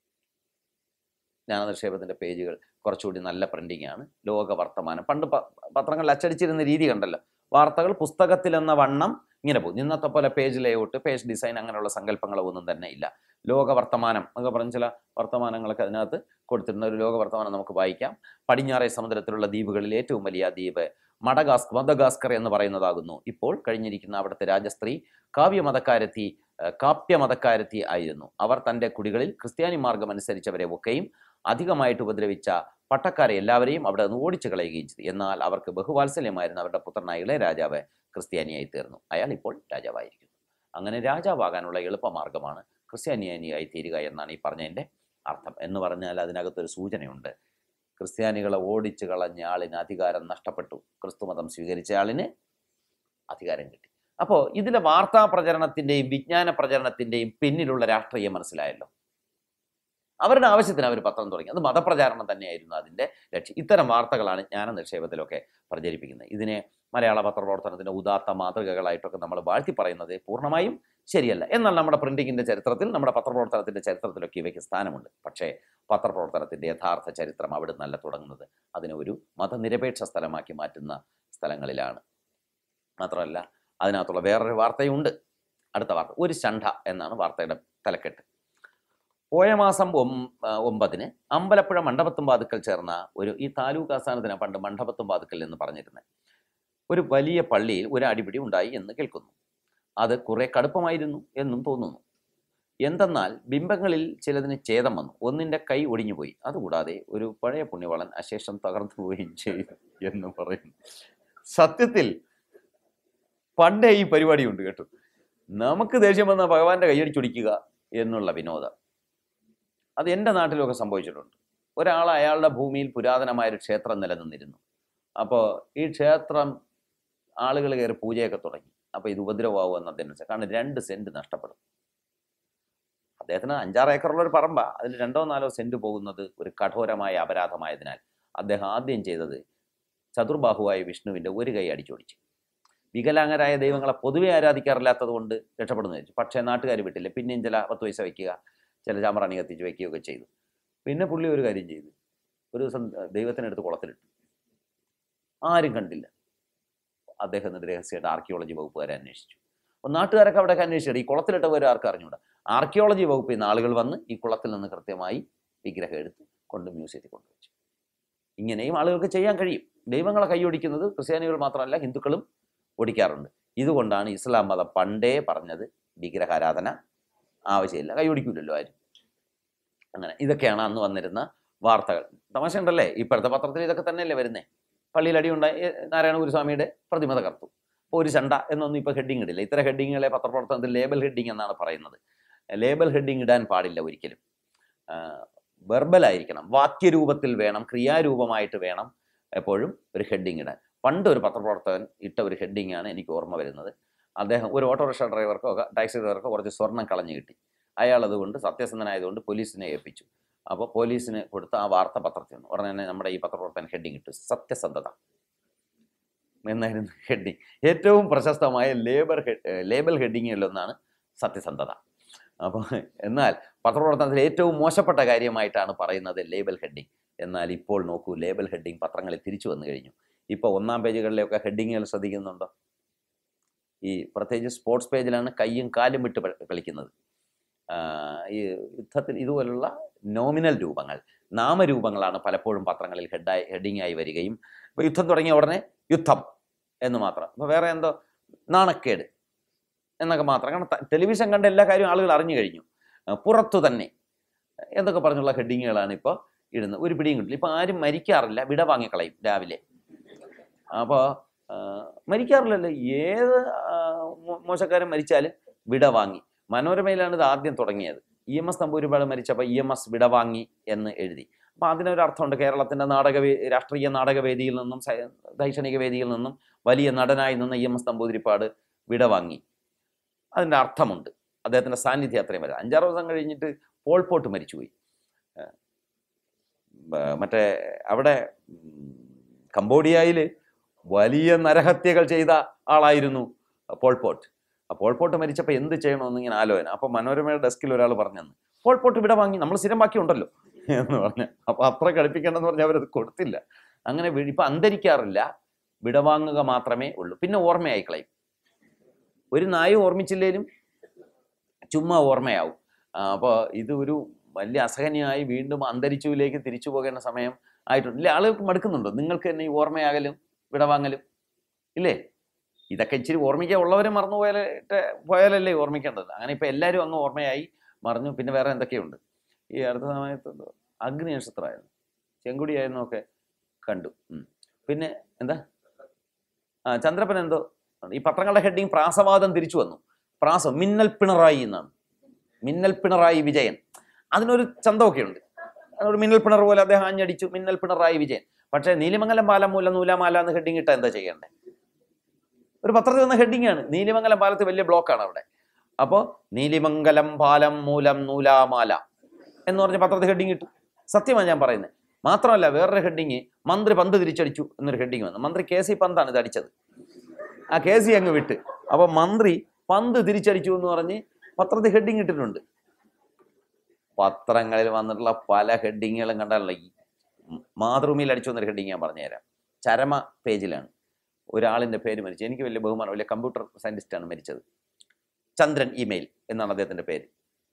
ജ്ഞാന നിക്ഷേപത്തിൻ്റെ പേജുകൾ കുറച്ചുകൂടി നല്ല പ്രിൻറ്റിംഗ് ആണ് ലോക വർത്തമാനം പണ്ട് പ- പത്രങ്ങളിൽ അച്ചടിച്ചിരുന്ന രീതി കണ്ടല്ലോ വാർത്തകൾ പുസ്തകത്തിലെന്ന വണ്ണം ഇങ്ങനെ പോകും ഇന്നത്തെ പോലെ പേജ് ലേഔട്ട് പേജ് ഡിസൈൻ അങ്ങനെയുള്ള സങ്കല്പങ്ങളോ ഒന്നും തന്നെ ഇല്ല ലോക വർത്തമാനം എന്നൊക്കെ പറഞ്ഞ ചില വർത്തമാനങ്ങളൊക്കെ അതിനകത്ത് കൊടുത്തിരുന്ന ഒരു ലോക വർത്തമാനം നമുക്ക് വായിക്കാം പടിഞ്ഞാറേ സമുദ്രത്തിലുള്ള ദ്വീപുകളിൽ ഏറ്റവും വലിയ ദ്വീപ് മഡഗാസ്ക് മദഗാസ്കർ എന്ന് പറയുന്നതാകുന്നു ഇപ്പോൾ കഴിഞ്ഞിരിക്കുന്ന അവിടുത്തെ രാജസ്ത്രീ കാവ്യമതക്കാരത്തി ഏഹ്, കാപ്യമതക്കാരത്തി ആയിരുന്നു അവർ തൻ്റെ കുടികളിൽ ക്രിസ്ത്യാനി മാർഗം അനുസരിച്ചവരെ ഒക്കെയും അധികമായിട്ട് ഉപദ്രവിച്ച പട്ടക്കാരെ എല്ലാവരെയും അവിടെ നിന്ന് ഓടിച്ചു കളയുകയും ചെയ്തു എന്നാൽ അവർക്ക് ബഹുവാത്സല്യമായിരുന്ന അവരുടെ പുത്രനായ ഇളയ രാജാവ് ക്രിസ്ത്യാനിയായി തീർന്നു അയാൾ ഇപ്പോൾ രാജാവായിരിക്കുന്നു അങ്ങനെ രാജാവാകാനുള്ള എളുപ്പമാർഗമാണ് ക്രിസ്ത്യാനിയായി തീരുക എന്നാണ് ഈ പറഞ്ഞതിൻ്റെ അർത്ഥം എന്ന് പറഞ്ഞാൽ അതിനകത്തൊരു സൂചനയുണ്ട് ക്രിസ്ത്യാനികളെ ഓടിച്ചു കളഞ്ഞ ആളിന് അധികാരം നഷ്ടപ്പെട്ടു ക്രിസ്തുമതം സ്വീകരിച്ച ആളിന് അധികാരം കിട്ടി അപ്പോൾ ഇതിലെ വാർത്താ പ്രചരണത്തിൻ്റെയും വിജ്ഞാന പ്രചരണത്തിൻ്റെയും പിന്നിലുള്ള രാഷ്ട്രീയം മനസ്സിലായല്ലോ അവരുടെ ആവശ്യത്തിന് അവർ പത്രം തുടങ്ങി അത് മതപ്രചാരണം തന്നെയായിരുന്നു അതിൻ്റെ ലക്ഷ്യം ഇത്തരം വാർത്തകളാണ് ജ്ഞാന നിക്ഷേപത്തിലൊക്കെ പ്രചരിപ്പിക്കുന്നത് ഇതിനെ മലയാള പത്രപ്രവർത്തനത്തിൻ്റെ ഉദാത്ത മാതൃകകളായിട്ടൊക്കെ നമ്മൾ വാഴ്ത്തി പറയുന്നത് പൂർണ്ണമായും ശരിയല്ല എന്നാൽ നമ്മുടെ പ്രിൻറ്റിങ്ങിൻ്റെ ചരിത്രത്തിൽ നമ്മുടെ പത്രപ്രവർത്തനത്തിൻ്റെ ചരിത്രത്തിലൊക്കെ ഇവയ്ക്ക് സ്ഥാനമുണ്ട് പക്ഷേ പത്രപ്രവർത്തനത്തിൻ്റെ യഥാർത്ഥ ചരിത്രം അവിടെ നിന്നല്ല തുടങ്ങുന്നത് അതിനെ ഒരു മതനിരപേക്ഷ സ്ഥലമാക്കി മാറ്റുന്ന സ്ഥലങ്ങളിലാണ് മാത്രമല്ല അതിനകത്തുള്ള വേറൊരു വാർത്തയുണ്ട് അടുത്ത വാർത്ത ഒരു ശണ്ഠ എന്നാണ് വാർത്തയുടെ തലക്കെട്ട് പോയ മാസം ഒം- ആ, ഒമ്പതിന് അമ്പലപ്പുഴ മണ്ഡപത്തും വാതുക്കൽ ചേർന്ന ഒരു ഈ താലൂക്ക് ആസ്ഥാനത്തിന് പണ്ട് മണ്ഡപത്തും വാതുക്കൽ എന്ന് പറഞ്ഞിരുന്നത് ഒരു വലിയ പള്ളിയിൽ ഒരു അടിപിടി ഉണ്ടായി എന്ന് കേൾക്കുന്നു അത് കുറെ കടുപ്പമായിരുന്നു എന്നും തോന്നുന്നു എന്തെന്നാൽ ബിംബങ്ങളിൽ ചിലതിന് ഛേദം വന്നു ഒന്നിൻ്റെ കൈ ഒടിഞ്ഞുപോയി അതുകൂടാതെ ഒരു പഴയ പുണ്യവളൻ അശേഷം തകർന്നു പോവുകയും ചെയ്തു എന്ന് പറയുന്നു സത്യത്തിൽ പണ്ടേ ഈ പരിപാടിയുണ്ട് കേട്ടോ നമുക്ക് ദേഷ്യം വന്ന ഭഗവാന്റെ കൈയടിച്ചൊടിക്കുക എന്നുള്ള വിനോദം അത് എൻ്റെ നാട്ടിലൊക്കെ സംഭവിച്ചിട്ടുണ്ട് ഒരാൾ അയാളുടെ ഭൂമിയിൽ പുരാതനമായൊരു ക്ഷേത്രം നിലനിന്നിരുന്നു അപ്പോൾ ഈ ക്ഷേത്രം ആളുകൾ കയറി പൂജയൊക്കെ തുടങ്ങി അപ്പോൾ ഇത് ഉപദ്രവമാവുമെന്ന് അദ്ദേഹം വെച്ചാൽ കാരണം രണ്ട് സെൻറ്റ് നഷ്ടപ്പെടും അദ്ദേഹത്തിന് അഞ്ചാറ് ഏക്കറുള്ള ഒരു പറമ്പ അതിൽ രണ്ടോ നാലോ സെൻറ്റ് പോകുന്നത് ഒരു കഠോരമായ അപരാധമായതിനാൽ അദ്ദേഹം ആദ്യം ചെയ്തത് ചതുർബാഹുവായ വിഷ്ണുവിൻ്റെ ഒരു കൈ അടിച്ചോടിച്ചു വികലാംഗരായ ദൈവങ്ങളെ പൊതുവെ ആരാധിക്കാറില്ലാത്തത് കൊണ്ട് രക്ഷപ്പെടുന്നു വിചാരിച്ചു പക്ഷേ നാട്ടുകാർ വിട്ടില്ല പിന്നെയും ചില പത്ത് പൈസ വയ്ക്കുക ചില ചാമറാണി കത്തിച്ച് വയ്ക്കുകയൊക്കെ ചെയ്തു പിന്നെ പുള്ളി ഒരു കാര്യം ചെയ്തു ഒരു ദിവസം ദൈവത്തിനെടുത്ത് കുളത്തിലിട്ടു ആരും കണ്ടില്ല അദ്ദേഹം എന്നിട്ട് രഹസ്യമായിട്ട് ആർക്കിയോളജി വകുപ്പുകാരെ അന്വേഷിച്ചു അപ്പോൾ നാട്ടുകാരൊക്കെ അവിടെയൊക്കെ അന്വേഷിച്ചു ഈ കുളത്തിലിട്ടവരും ആർക്കും അറിഞ്ഞൂടാ ആർക്കിയോളജി വകുപ്പിൽ നിന്ന് ആളുകൾ വന്ന് ഈ കുളത്തിൽ നിന്ന് കൃത്യമായി വിഗ്രഹം എടുത്ത് കൊണ്ട് മ്യൂസിയത്തിൽ കൊണ്ടുവച്ചു ഇങ്ങനെയും ആളുകൾക്ക് ചെയ്യാൻ കഴിയും ദൈവങ്ങളെ കൈയൊടിക്കുന്നത് ക്രിസ്ത്യാനികൾ മാത്രമല്ല ഹിന്ദുക്കളും ഓടിക്കാറുണ്ട് ഇതുകൊണ്ടാണ് ഇസ്ലാം മതം പണ്ടേ പറഞ്ഞത് വിഗ്രഹാരാധന ആവശ്യമില്ല കൈയൊടിക്കില്ലല്ലോ ആരും അങ്ങനെ ഇതൊക്കെയാണ് അന്ന് വന്നിരുന്ന വാർത്തകൾ തമാശ ഉണ്ടല്ലേ ഇപ്പോഴത്തെ പത്രത്തിൽ ഇതൊക്കെ തന്നെയല്ലേ വരുന്നേ പള്ളിയിൽ അടിയുണ്ടായി ഏ, നാരായണ ഗുരുസ്വാമിയുടെ പ്രതിമ തകർത്തു അപ്പോൾ ഒരു ചണ്ട എന്നൊന്നും ഇപ്പോൾ ഹെഡിങ് ഇടില്ല ഇത്തരം ഹെഡിങ്ങുകളെ പത്രപ്രവർത്തനത്തിൽ ലേബൽ ഹെഡിങ് എന്നാണ് പറയുന്നത് ലേബൽ ഹെഡിങ് ഇടാൻ പാടില്ല ഒരിക്കലും വെർബലായിരിക്കണം വാക്യരൂപത്തിൽ വേണം ക്രിയാരൂപമായിട്ട് വേണം എപ്പോഴും ഒരു ഹെഡിങ് ഇടാൻ പണ്ട് ഒരു പത്രപ്രവർത്തകൻ ഇട്ട ഒരു ഹെഡിങ് ആണ് എനിക്ക് ഓർമ്മ വരുന്നത് അദ്ദേഹം ഒരു ഓട്ടോറിക്ഷ ഡ്രൈവർക്കോ ടാക്സി ഡ്രൈവർക്കോ കുറച്ച് സ്വർണം കളഞ്ഞു കിട്ടി അയാൾ അതുകൊണ്ട് സത്യസന്ധനായതുകൊണ്ട് പോലീസിനെ ഏൽപ്പിച്ചു അപ്പോൾ പോലീസിന് കൊടുത്ത ആ വാർത്ത പത്രത്തിൽ നിന്ന് ഉടനെ തന്നെ നമ്മുടെ ഈ പത്രപ്രവർത്തകൻ ഹെഡിങ് ഇട്ടു സത്യസന്ധത എന്നായിരുന്നു ഹെഡിങ് ഏറ്റവും പ്രശസ്തമായ ലേബർ ലേബൽ ഹെഡിങ്ങുകളിലൊന്നാണ് സത്യസന്ധത അപ്പോൾ എന്നാൽ പത്രപ്രവർത്തനത്തിൽ ഏറ്റവും മോശപ്പെട്ട കാര്യമായിട്ടാണ് പറയുന്നത് ലേബൽ ഹെഡിങ് എന്നാൽ ഇപ്പോൾ നോക്കൂ ലേബൽ ഹെഡിങ് പത്രങ്ങളിൽ തിരിച്ചു വന്നു കഴിഞ്ഞു ഇപ്പോൾ ഒന്നാം പേജുകളിലെയൊക്കെ ഹെഡിങ്ങുകൾ ശ്രദ്ധിക്കുന്നുണ്ടോ ഈ പ്രത്യേകിച്ച് സ്പോർട്സ് പേജിലാണ് കയ്യും കാലും വിട്ട് പ- കളിക്കുന്നത് ആ, ഈ യുദ്ധത്തിൽ ഇതുപോലുള്ള നോമിനൽ രൂപങ്ങൾ നാമരൂപങ്ങളാണ് പലപ്പോഴും പത്രങ്ങളിൽ ഹെഡായി ഹെഡിങ്ങായി വരികയും ഇപ്പോൾ യുദ്ധം തുടങ്ങിയ ഉടനെ യുദ്ധം എന്ന് മാത്രം അപ്പോൾ വേറെ എന്തോ നാണക്കേട് എന്നൊക്കെ മാത്രം കാരണം ത- ടെലിവിഷൻ കണ്ട എല്ലാ കാര്യവും ആളുകൾ അറിഞ്ഞു കഴിഞ്ഞു ആ, പുറത്തു തന്നെ എന്തൊക്കെ പറഞ്ഞുള്ള ഹെഡിങ്ങുകളാണ് ഇപ്പോൾ ഇടുന്നത് ഒരു പിടിയും കിട്ടില്ല ഇപ്പോൾ ആരും മരിക്കാറില്ല വിട വാങ്ങിക്കളയും രാവിലെ അപ്പോൾ മരിക്കാറില്ലല്ലോ ഏത് ആ, മോ- മോശക്കാരൻ മരിച്ചാലും വിട വാങ്ങി മനോരമയിലാണ് ഇത് ആദ്യം തുടങ്ങിയത് ഇ എം എസ് നമ്പൂരിപ്പാട് മരിച്ചപ്പോൾ ഇ എം എസ് വിട വാങ്ങി എന്ന് എഴുതി അപ്പോൾ അതിനൊരു അർത്ഥമുണ്ട് കേരളത്തിൻ്റെ നാടക രാഷ്ട്രീയ നാടകവേദിയിൽ നിന്നും സ- ദൈക്ഷണിക വേദിയിൽ നിന്നും വലിയ നടനായി നിന്ന ഇ എം എസ് നമ്പൂതിരിപ്പാട് വിട വാങ്ങി അതിൻ്റെ അർത്ഥമുണ്ട് അദ്ദേഹത്തിൻ്റെ സാന്നിധ്യം അത്രയും വരെ അഞ്ചാറ് ദിവസം കഴിഞ്ഞിട്ട് പോൾ പോട്ട് മരിച്ചുപോയി ഏഹ് ബ- മറ്റേ അവിടെ കംബോഡിയയിൽ വലിയ നരഹത്യകൾ ചെയ്ത ആളായിരുന്നു പോൾ പോട്ട് ആ പോൾ പോട്ട് മരിച്ചപ്പോൾ എന്ത് ചെയ്യണമെന്ന് ഇങ്ങനെ ആലോചന അപ്പോൾ മനോരമയുടെ ഡെസ്കിൽ ഒരാൾ പറഞ്ഞെന്ന് പോൾ പോട്ട് ഇവിടെ വാങ്ങി നമ്മൾ സ്ഥിരം ബാക്കി ഉണ്ടല്ലോ എന്ന് പറഞ്ഞു അപ്പോൾ അത്ര കളിപ്പിക്കേണ്ടെന്ന് പറഞ്ഞാൽ അവരത് കൊടുത്തില്ല അങ്ങനെ വി- ഇപ്പം അന്തരിക്കാറില്ല വിടവാങ്ങുക മാത്രമേ ഉള്ളൂ പിന്നെ ഓർമ്മയായി കളയും ഒരു നായും ഓർമ്മിച്ചില്ലേലും ചുമ്മാ ഓർമ്മയാവും അപ്പോൾ ഇത് ഒരു വലിയ അസഹനീയമായി വീണ്ടും അന്തരിച്ചുവിലേക്ക് തിരിച്ചു പോകേണ്ട സമയം ആയിട്ടുണ്ട് ഇല്ല ആളുകൾക്ക് മടുക്കുന്നുണ്ടോ നിങ്ങൾക്ക് തന്നെ ഈ ഓർമ്മയാകലും വിടവാങ്ങലും ഇല്ലേ ഇതൊക്കെ ഇച്ചിരി ഓർമ്മിക്കാൻ ഉള്ളവരെ മറന്നു പോയാലേ പോയാലല്ലേ ഓർമ്മിക്കേണ്ടത് അങ്ങനെ ഇപ്പം എല്ലാവരും അങ്ങ് ഓർമ്മയായി മറന്നു പിന്നെ വേറെ എന്തൊക്കെയുണ്ട് ഈ അടുത്ത സമയത്ത് എന്തോ അഗ്നി നക്ഷത്രമായിരുന്നു ചെങ്കുടിയായിരുന്നു ഒക്കെ കണ്ടു ഉം. പിന്നെ എന്താ ആ ചന്ദ്രപ്പൻ എന്തോ ഈ പത്രങ്ങളുടെ ഹെഡിങ് പ്രാസവാദം തിരിച്ചു വന്നു പ്രാസം മിന്നൽ പിണറായി എന്നാണ് മിന്നൽ പിണറായി വിജയൻ അതിനൊരു ചന്തമൊക്കെ ഉണ്ട് ഒരു മിന്നൽ പിണർ പോലെ അദ്ദേഹം ആഞ്ഞടിച്ചു മിന്നൽ പിണറായി വിജയൻ പക്ഷേ നീലിമംഗലം പാലം മൂലം നൂലാമാല എന്ന് ഹെഡിങ് ഇട്ടാൽ എന്താ ചെയ്യേണ്ടത് ഒരു പത്രത്തിൽ വന്ന ഹെഡിങ് ആണ് നീലിമംഗലം പാലത്ത് വലിയ ബ്ലോക്കാണ് അവിടെ അപ്പോൾ നീലിമംഗലം പാലം മൂലം നൂലാമാല എന്ന് പറഞ്ഞ പത്രത്തിൽ ഹെഡിങ് ഇട്ടു സത്യമാണ് ഞാൻ പറയുന്നത് മാത്രമല്ല വേറൊരു ഹെഡിങ് മന്ത്രി പന്ത് തിരിച്ചടിച്ചു എന്നൊരു ഹെഡിങ് വന്നു മന്ത്രി കെ സി പന്താണ് ഇത് അടിച്ചത് ആ കെ സി അങ്ങ് വിട്ട് അപ്പോൾ മന്ത്രി പന്ത് തിരിച്ചടിച്ചു എന്ന് പറഞ്ഞ് പത്രത്തിൽ ഹെഡിങ് ഇട്ടിട്ടുണ്ട് പത്രങ്ങളിൽ വന്നിട്ടുള്ള പല ഹെഡിങ്ങുകളും കണ്ടാലുള്ള ഈ മാതൃഭൂമിയിൽ അടിച്ചു വന്നൊരു ഹെഡിങ് ഞാൻ പറഞ്ഞുതരാം ചരമ പേജിലാണ് ഒരാളിൻ്റെ പേര് മരിച്ചു എനിക്ക് വലിയ ബഹുമാനം വലിയ കമ്പ്യൂട്ടർ സയൻറ്റിസ്റ്റാണ് മരിച്ചത് ചന്ദ്രൻ ഇമെയിൽ എന്നാണ് അദ്ദേഹത്തിൻ്റെ പേര്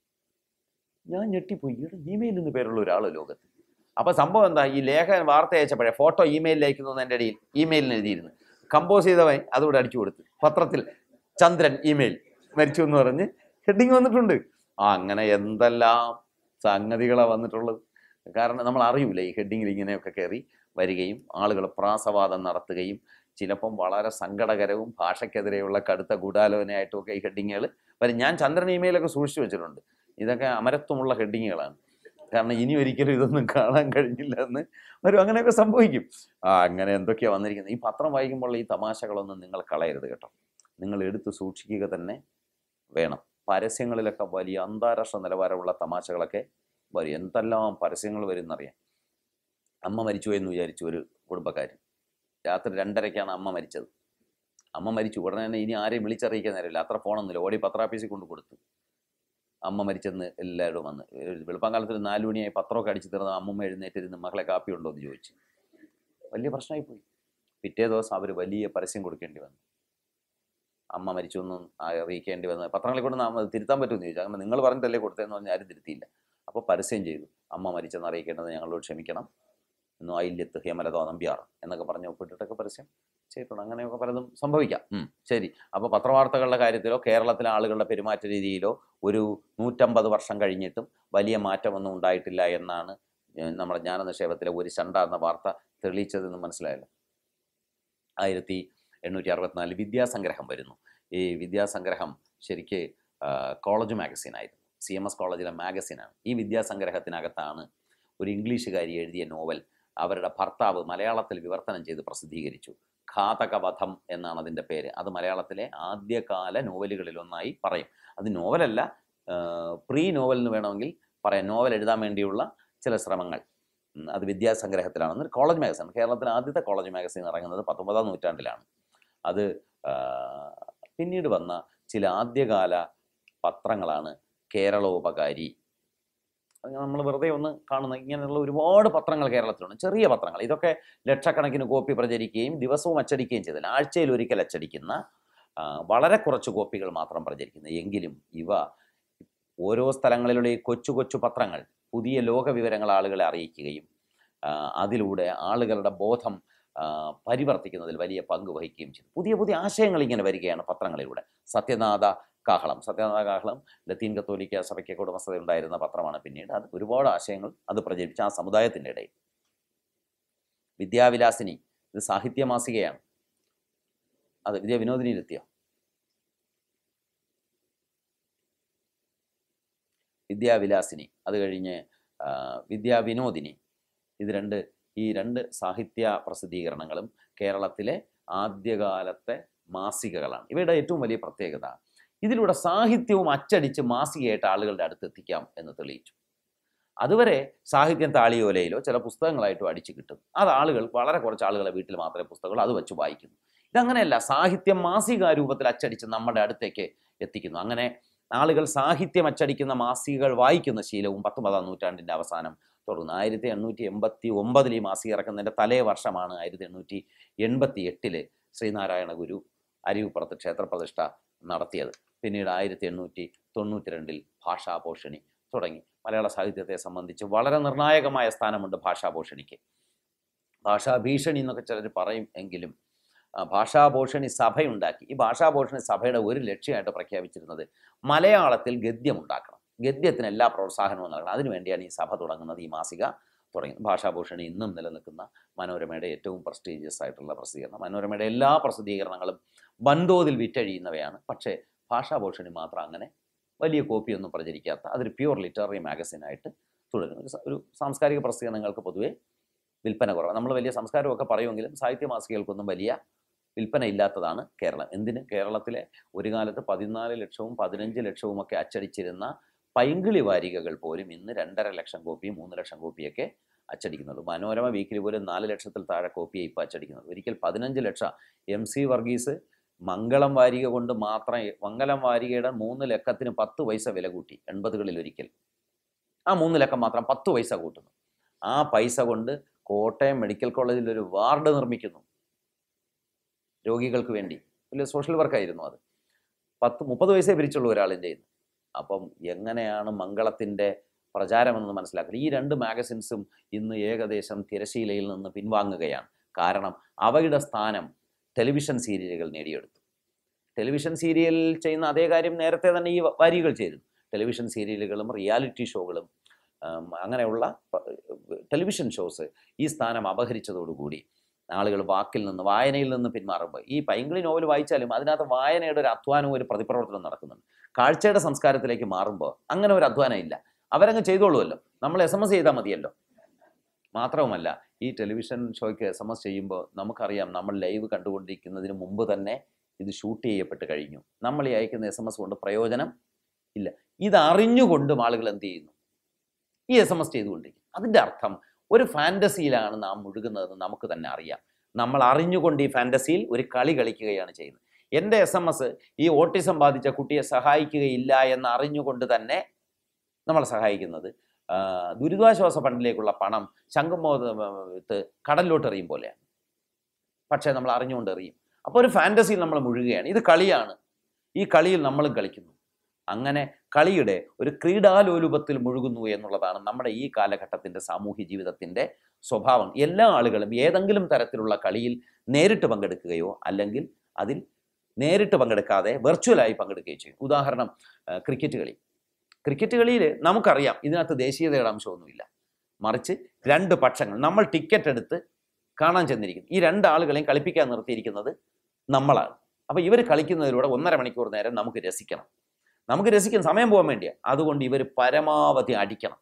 ഞാൻ ഞെട്ടിപ്പോയി ഇവിടെ ഇമെയിൽ എന്ന് പേരുള്ള ഒരാൾ ലോകത്ത് അപ്പോൾ സംഭവം എന്താ ഈ ലേഖകൻ വാർത്ത അയച്ചപ്പോഴേ ഫോട്ടോ ഇമെയിലിൽ അയക്കുന്നു എൻ്റെ ഇടയിൽ ഇമെയിലിന് എഴുതിയിരുന്നു കമ്പോസ് ചെയ്തവൻ അതുകൂടെ അടിച്ചു കൊടുത്ത് പത്രത്തിൽ ചന്ദ്രൻ ഇമെയിൽ മരിച്ചു എന്ന് പറഞ്ഞ് ഹെഡിങ് വന്നിട്ടുണ്ട് ആ അങ്ങനെ എന്തെല്ലാം സംഗതികളാണ് വന്നിട്ടുള്ളത് കാരണം നമ്മൾ അറിയൂല ഈ ഹെഡിങ്ങിൽ ഇങ്ങനെയൊക്കെ കയറി വരികയും ആളുകൾ പ്രാസവാദം നടത്തുകയും ചിലപ്പം വളരെ സങ്കടകരവും ഭാഷയ്ക്കെതിരെയുള്ള കടുത്ത ഗൂഢാലോചനയായിട്ടുമൊക്കെ ഈ ഹെഡിങ്ങുകൾ വരും ഞാൻ ചന്ദ്രൻ ഇമെയിലൊക്കെ സൂക്ഷിച്ചു വെച്ചിട്ടുണ്ട് ഇതൊക്കെ അമരത്വമുള്ള ഹെഡിങ്ങുകളാണ് കാരണം ഇനി ഒരിക്കലും ഇതൊന്നും കാണാൻ കഴിഞ്ഞില്ല എന്ന് വരും അങ്ങനെയൊക്കെ സംഭവിക്കും ആ അങ്ങനെ എന്തൊക്കെയാണ് വന്നിരിക്കുന്നത് ഈ പത്രം വായിക്കുമ്പോൾ ഈ തമാശകളൊന്നും നിങ്ങൾ കളയരുത് കേട്ടോ നിങ്ങൾ എടുത്ത് സൂക്ഷിക്കുക തന്നെ വേണം പരസ്യങ്ങളിലൊക്കെ വലിയ അന്താരാഷ്ട്ര നിലവാരമുള്ള തമാശകളൊക്കെ വരും എന്തെല്ലാം പരസ്യങ്ങൾ വരും എന്നറിയാം അമ്മ മരിച്ചു എന്ന് വിചാരിച്ചു ഒരു കുടുംബക്കാരൻ രാത്രി രണ്ടരയ്ക്കാണ് അമ്മ മരിച്ചത് അമ്മ മരിച്ചു ഉടനെ തന്നെ ഇനി ആരെയും വിളിച്ചറിയിക്കാൻ നേരമില്ല അത്ര ഫോണൊന്നുമില്ല ഓടി പത്രാഫീസിൽ കൊണ്ട് കൊടുത്തു അമ്മ മരിച്ചെന്ന് എല്ലാവരും വന്ന് ഒരു വെളുപ്പാങ്കാലത്തിൽ നാലു മണിയായി പത്രമൊക്കെ അടിച്ചു തീർന്ന അമ്മമ്മ എഴുന്നേറ്റിരുന്ന് മകളെ കാപ്പി ഉണ്ടോ എന്ന് ചോദിച്ചു വലിയ പ്രശ്നമായി പോയി പിറ്റേ ദിവസം അവർ വലിയ പരസ്യം കൊടുക്കേണ്ടി വന്നു അമ്മ മരിച്ചു എന്നും അറിയിക്കേണ്ടി വന്നത് പത്രങ്ങളിൽ കൊണ്ട് നാം അത് തിരുത്താൻ പറ്റുമെന്ന് ചോദിച്ചു അങ്ങനെ നിങ്ങൾ പറഞ്ഞിട്ടല്ലേ കൊടുത്തതെന്ന് പറഞ്ഞാൽ ആരും തിരുത്തിയില്ല അപ്പോൾ പരസ്യം ചെയ്തു അമ്മ മരിച്ചെന്ന് അറിയിക്കേണ്ടത് ഞങ്ങളോട് ക്ഷമിക്കണം എന്നും അയില്യത്ത് ഹേമലത നമ്പ്യാർ എന്നൊക്കെ പറഞ്ഞ് ഒപ്പിട്ടിട്ടൊക്കെ പരസ്യം ചെയ്തിട്ടുണ്ട് അങ്ങനെയൊക്കെ പലതും സംഭവിക്കാം ഉം, ശരി അപ്പോൾ പത്രവാർത്തകളുടെ കാര്യത്തിലോ കേരളത്തിലെ ആളുകളുടെ പെരുമാറ്റ രീതിയിലോ ഒരു നൂറ്റമ്പത് വർഷം കഴിഞ്ഞിട്ടും വലിയ മാറ്റമൊന്നും ഉണ്ടായിട്ടില്ല എന്നാണ് ഏഹ്, നമ്മുടെ ജ്ഞാനനിക്ഷേപത്തിലെ ഒരു ചണ്ട എന്ന വാർത്ത തെളിയിച്ചതെന്ന് മനസ്സിലായല്ലോ ആയിരത്തി എണ്ണൂറ്റി അറുപത്തിനാല് വിദ്യാസംഗ്രഹം വരുന്നു ഈ വിദ്യാസംഗ്രഹം ശരിക്ക് ആ, കോളേജ് മാഗസിൻ ആയിരുന്നു സി എം എസ് കോളേജിലെ മാഗസിനാണ് ഈ വിദ്യാസംഗ്രഹത്തിനകത്താണ് ഒരു ഇംഗ്ലീഷുകാരി എഴുതിയ നോവൽ അവരുടെ ഭർത്താവ് മലയാളത്തിൽ വിവർത്തനം ചെയ്ത് പ്രസിദ്ധീകരിച്ചു ഘാതകവധം എന്നാണ് അതിൻ്റെ പേര് അത് മലയാളത്തിലെ ആദ്യകാല നോവലുകളിലൊന്നായി പറയും അത് നോവലല്ല പ്രീ നോവൽ എന്ന് വേണമെങ്കിൽ പറയാം നോവൽ എഴുതാൻ വേണ്ടിയുള്ള ചില ശ്രമങ്ങൾ ഉം, അത് വിദ്യാസംഗ്രഹത്തിലാണ് ഒരു കോളേജ് മാഗസിൻ കേരളത്തിലെ ആദ്യത്തെ കോളേജ് മാഗസിൻ ഇറങ്ങുന്നത് പത്തൊമ്പതാം നൂറ്റാണ്ടിലാണ് അത് ആ, പിന്നീട് വന്ന ചില ആദ്യകാല പത്രങ്ങളാണ് കേരളോപകാരി നമ്മൾ വെറുതെ ഒന്ന് കാണുന്ന ഇങ്ങനെയുള്ള ഒരുപാട് പത്രങ്ങൾ കേരളത്തിലുണ്ട് ചെറിയ പത്രങ്ങൾ ഇതൊക്കെ ലക്ഷക്കണക്കിന് കോപ്പി പ്രചരിക്കുകയും ദിവസവും അച്ചടിക്കുകയും ചെയ്തില്ല ആഴ്ചയിൽ ഒരിക്കൽ അച്ചടിക്കുന്ന ആ, വളരെ കുറച്ച് കോപ്പികൾ മാത്രം പ്രചരിക്കുന്നു എങ്കിലും ഇവ ഓരോ സ്ഥലങ്ങളിലുള്ള ഈ കൊച്ചു കൊച്ചു പത്രങ്ങൾ പുതിയ ലോക വിവരങ്ങൾ ആളുകളെ അറിയിക്കുകയും ആ, അതിലൂടെ ആളുകളുടെ ബോധം ആ, പരിവർത്തിക്കുന്നതിൽ വലിയ പങ്ക് വഹിക്കുകയും ചെയ്തു പുതിയ പുതിയ ആശയങ്ങൾ ഇങ്ങനെ വരികയാണ് പത്രങ്ങളിലൂടെ സത്യനാഥ കാഹളം സത്യനാഥ കാഹളം ലത്തീൻ കത്തോലിക്ക സഭയ്ക്ക് ഉടമസ്ഥത ഉണ്ടായിരുന്ന പത്രമാണ് പിന്നീട് അത് ഒരുപാട് ആശയങ്ങൾ അത് പ്രചരിപ്പിച്ച ആ സമുദായത്തിൻ്റെ ഇടയിൽ വിദ്യാവിലാസിനി ഇത് സാഹിത്യ മാസികയാണ് അത് വിദ്യാ വിനോദിനിയിലെത്തിയോ വിദ്യാവിലാസിനി അത് കഴിഞ്ഞ് ആ, വിദ്യാവിനോദിനി ഇത് രണ്ട് ഈ രണ്ട് സാഹിത്യ പ്രസിദ്ധീകരണങ്ങളും കേരളത്തിലെ ആദ്യകാലത്തെ മാസികകളാണ് ഇവയുടെ ഏറ്റവും വലിയ പ്രത്യേകത ഇതിലൂടെ സാഹിത്യവും അച്ചടിച്ച് മാസികയായിട്ട് ആളുകളുടെ അടുത്ത് എത്തിക്കാം എന്ന് തെളിയിച്ചു അതുവരെ സാഹിത്യം താളിയോലയിലോ ചില പുസ്തകങ്ങളായിട്ടോ അടിച്ചു കിട്ടും അത് ആളുകൾ വളരെ കുറച്ച് ആളുകളെ വീട്ടിൽ മാത്രമേ പുസ്തകങ്ങൾ അത് വെച്ച് വായിക്കുന്നു ഇതങ്ങനെയല്ല സാഹിത്യം മാസിക രൂപത്തിൽ അച്ചടിച്ച് നമ്മുടെ അടുത്തേക്ക് എത്തിക്കുന്നു അങ്ങനെ ആളുകൾ സാഹിത്യം അച്ചടിക്കുന്ന മാസികകൾ വായിക്കുന്ന ശീലവും പത്തൊമ്പതാം നൂറ്റാണ്ടിൻ്റെ അവസാനം തുടർന്നു ആയിരത്തി എണ്ണൂറ്റി എൺപത്തി ഒമ്പതിൽ ഈ മാസിക ഇറക്കുന്നതിൻ്റെ തലേ വർഷമാണ് ആയിരത്തി എണ്ണൂറ്റി എൺപത്തി എട്ടില് ശ്രീനാരായണ ഗുരു അരിവുപ്പുറത്ത് ക്ഷേത്രപ്രതിഷ്ഠ നടത്തിയത് പിന്നീട് ആയിരത്തി എണ്ണൂറ്റി തൊണ്ണൂറ്റി രണ്ടിൽ ഭാഷാപോഷണി തുടങ്ങി മലയാള സാഹിത്യത്തെ സംബന്ധിച്ച് വളരെ നിർണായകമായ സ്ഥാനമുണ്ട് ഭാഷാപോഷണിക്ക് ഭാഷാഭീഷണി എന്നൊക്കെ ചിലർ പറയും എങ്കിലും ആ, ഭാഷാഭൂഷണി സഭയുണ്ടാക്കി ഈ ഭാഷാഭൂഷണി സഭയുടെ ഒരു ലക്ഷ്യമായിട്ട് പ്രഖ്യാപിച്ചിരുന്നത് മലയാളത്തിൽ ഗദ്യം ഉണ്ടാക്കണം ഗദ്യത്തിന് എല്ലാ പ്രോത്സാഹനവും നൽകണം അതിനുവേണ്ടിയാണ് ഈ സഭ തുടങ്ങുന്നത് ഈ മാസിക തുടങ്ങുന്നത് ഭാഷാഭൂഷണി ഇന്നും നിലനിൽക്കുന്ന മനോരമയുടെ ഏറ്റവും പ്രസ്റ്റീജിയസ് ആയിട്ടുള്ള പ്രസിദ്ധീകരണം മനോരമയുടെ എല്ലാ പ്രസിദ്ധീകരണങ്ങളും വൻതോതിൽ വിറ്റഴിയുന്നവയാണ് പക്ഷേ ഭാഷാഭൂഷണി മാത്രം അങ്ങനെ വലിയ കോപ്പിയൊന്നും പ്രചരിക്കാത്ത അതൊരു പ്യൂർ ലിറ്റററി മാഗസിനായിട്ട് തുടരുന്നു ഒരു സ- ഒരു സാംസ്കാരിക പ്രസിദ്ധീകരണങ്ങൾക്ക് പൊതുവെ വിൽപ്പന കുറവ് നമ്മൾ വലിയ സംസ്കാരമൊക്കെ പറയുമെങ്കിലും സാഹിത്യ മാസികകൾക്കൊന്നും വലിയ വിൽപ്പന ഇല്ലാത്തതാണ് കേരളം എന്തിന് കേരളത്തിലെ ഒരു കാലത്ത് പതിനാല് ലക്ഷവും പതിനഞ്ച് ലക്ഷവും ഒക്കെ അച്ചടിച്ചിരുന്ന പൈങ്കിളി വാരികകൾ പോലും ഇന്ന് രണ്ടര ലക്ഷം കോപ്പി മൂന്ന് ലക്ഷം കോപ്പിയൊക്കെ അച്ചടിക്കുന്നത് മനോരമ വീക്കിലി പോലും നാല് ലക്ഷത്തിൽ താഴെ കോപ്പിയെ ഇപ്പോൾ അച്ചടിക്കുന്നത് ഒരിക്കൽ പതിനഞ്ച് ലക്ഷം എം സി വർഗീസ് മംഗളം വാരിക കൊണ്ട് മാത്രം മംഗളം വാരികയുടെ മൂന്ന് ലക്കത്തിന് പത്ത് പൈസ വില കൂട്ടി എൺപതുകളിൽ ഒരിക്കൽ ആ മൂന്ന് ലക്കം മാത്രം പത്ത് പൈസ കൂട്ടുന്നു ആ പൈസ കൊണ്ട് കോട്ടയം മെഡിക്കൽ കോളേജിൽ ഒരു വാർഡ് നിർമ്മിക്കുന്നു രോഗികൾക്ക് വേണ്ടി വലിയ സോഷ്യൽ വർക്കായിരുന്നു അത് പത്ത് മുപ്പത് വയസ്സേ പിരിച്ചുള്ളൂ ഒരാളിൻ്റെ കയ്യിൽ നിന്ന്. അപ്പം എങ്ങനെയാണ് മംഗളത്തിൻ്റെ പ്രചാരമെന്ന് മനസ്സിലാക്കുക ഈ രണ്ട് മാഗസിൻസും ഇന്ന് ഏകദേശം തിരശീലയിൽ നിന്ന് പിൻവാങ്ങുകയാണ് കാരണം അവയുടെ സ്ഥാനം ടെലിവിഷൻ സീരിയലുകൾ നേടിയെടുത്തു ടെലിവിഷൻ സീരിയൽ ചെയ്യുന്ന അതേ കാര്യം നേരത്തെ തന്നെ ഈ വാരികൾ ചെയ്തിരുന്നു ടെലിവിഷൻ സീരിയലുകളും റിയാലിറ്റി ഷോകളും ആം, അങ്ങനെയുള്ള പ- ടെലിവിഷൻ ഷോസ് ഈ സ്ഥാനം അപഹരിച്ചതോടുകൂടി ആളുകൾ വാക്കിൽ നിന്ന് വായനയിൽ നിന്ന് പിന്മാറുമ്പോൾ ഈ പൈങ്കിളി നോവൽ വായിച്ചാലും അതിനകത്ത് വായനയുടെ ഒരു അധ്വാനവും ഒരു പ്രതിപ്രവർത്തനം നടക്കുന്നുണ്ട് കാഴ്ചയുടെ സംസ്കാരത്തിലേക്ക് മാറുമ്പോൾ അങ്ങനെ ഒരു അധ്വാനം ഇല്ല അവരങ്ങ് ചെയ്തോളുമല്ലോ നമ്മൾ എസ് എം എസ് ചെയ്താൽ മതിയല്ലോ മാത്രവുമല്ല ഈ ടെലിവിഷൻ ഷോയ്ക്ക് എസ് എം എസ് ചെയ്യുമ്പോൾ നമുക്കറിയാം നമ്മൾ ലൈവ് കണ്ടുകൊണ്ടിരിക്കുന്നതിന് മുമ്പ് തന്നെ ഇത് ഷൂട്ട് ചെയ്യപ്പെട്ട് കഴിഞ്ഞു നമ്മൾ ഈ അയക്കുന്ന എസ് എം എസ് കൊണ്ട് പ്രയോജനം ഇല്ല ഇത് അറിഞ്ഞുകൊണ്ടും ആളുകൾ എന്ത് ചെയ്യുന്നു ഈ എസ് എം എസ് ചെയ്തുകൊണ്ടിരിക്കും അതിൻ്റെ അർത്ഥം ഒരു ഫാൻറ്റസിയിലാണ് നാം മുഴുകുന്നതെന്ന് നമുക്ക് തന്നെ അറിയാം നമ്മൾ അറിഞ്ഞുകൊണ്ട് ഈ ഫാൻറ്റസിയിൽ ഒരു കളി കളിക്കുകയാണ് ചെയ്യുന്നത് എൻ്റെ എസ് എം എസ് ഈ ഓട്ടിസം ബാധിച്ച കുട്ടിയെ സഹായിക്കുകയില്ല എന്ന് അറിഞ്ഞുകൊണ്ട് തന്നെ നമ്മളെ സഹായിക്കുന്നത് ആ, ദുരിതാശ്വാസ ഫണ്ടിലേക്കുള്ള പണം ശംഖുമോത്ത് കടലിലോട്ട് എറിയും പോലെയാണ് പക്ഷേ നമ്മൾ അറിഞ്ഞുകൊണ്ട് എറിയും അപ്പോൾ ഒരു ഫാൻറ്റസിയിൽ നമ്മൾ മുഴുകുകയാണ് ഇത് കളിയാണ് ഈ കളിയിൽ നമ്മളും കളിക്കുന്നു അങ്ങനെ കളിയുടെ ഒരു ക്രീഡാലോലുപത്തിൽ മുഴുകുന്നു എന്നുള്ളതാണ് നമ്മുടെ ഈ കാലഘട്ടത്തിൻ്റെ സാമൂഹ്യ ജീവിതത്തിൻ്റെ സ്വഭാവം എല്ലാ ആളുകളും ഏതെങ്കിലും തരത്തിലുള്ള കളിയിൽ നേരിട്ട് പങ്കെടുക്കുകയോ അല്ലെങ്കിൽ അതിൽ നേരിട്ട് പങ്കെടുക്കാതെ വെർച്വലായി പങ്കെടുക്കുകയോ ചെയ്യും ഉദാഹരണം ആ, ക്രിക്കറ്റ് കളി ക്രിക്കറ്റ് കളിയിൽ നമുക്കറിയാം ഇതിനകത്ത് ദേശീയതയുടെ അംശമൊന്നുമില്ല മറിച്ച് രണ്ട് പക്ഷങ്ങൾ നമ്മൾ ടിക്കറ്റ് എടുത്ത് കാണാൻ ചെന്നിരിക്കുന്നു ഈ രണ്ട് ആളുകളെയും കളിപ്പിക്കാൻ നിർത്തിയിരിക്കുന്നത് നമ്മളാണ് അപ്പോൾ ഇവർ കളിക്കുന്നതിലൂടെ ഒന്നര മണിക്കൂർ നേരം നമുക്ക് രസിക്കണം നമുക്ക് രസിക്കാൻ സമയം പോകാൻ വേണ്ടിയാണ് അതുകൊണ്ട് ഇവർ പരമാവധി അടിക്കണം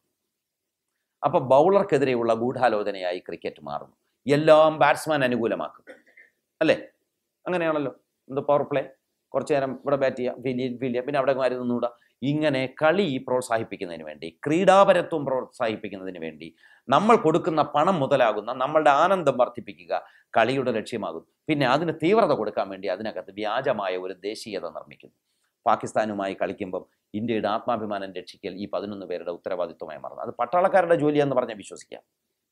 അപ്പോൾ ബൗളർക്കെതിരെയുള്ള ഗൂഢാലോചനയായി ക്രിക്കറ്റ് മാറുന്നു എല്ലാം ബാറ്റ്സ്മാൻ അനുകൂലമാക്കും അല്ലേ അങ്ങനെയാണല്ലോ എന്ത് പവർ പ്ലേ കുറച്ച് നേരം ഇവിടെ ബാറ്റ് ചെയ്യുക ഫീൽ ചെയ്യുക ഫീൽ ചെയ്യുക പിന്നെ അവിടെ മാറി നിന്നുകൂടാ ഇങ്ങനെ കളി പ്രോത്സാഹിപ്പിക്കുന്നതിന് വേണ്ടി ക്രീഡാപരത്വം പ്രോത്സാഹിപ്പിക്കുന്നതിന് വേണ്ടി നമ്മൾ കൊടുക്കുന്ന പണം മുതലാകുന്ന നമ്മളുടെ ആനന്ദം വർദ്ധിപ്പിക്കുക കളിയുടെ ലക്ഷ്യമാകും പിന്നെ അതിന് തീവ്രത കൊടുക്കാൻ വേണ്ടി അതിനകത്ത് വ്യാജമായ ഒരു ദേശീയത നിർമ്മിക്കുന്നു പാകിസ്ഥാനുമായി കളിക്കുമ്പം ഇന്ത്യയുടെ ആത്മാഭിമാനം രക്ഷിക്കൽ ഈ പതിനൊന്ന് പേരുടെ ഉത്തരവാദിത്വമായി മാറുന്നു അത് പട്ടാളക്കാരുടെ ജോലിയെന്ന് പറഞ്ഞാൽ വിശ്വസിക്കാം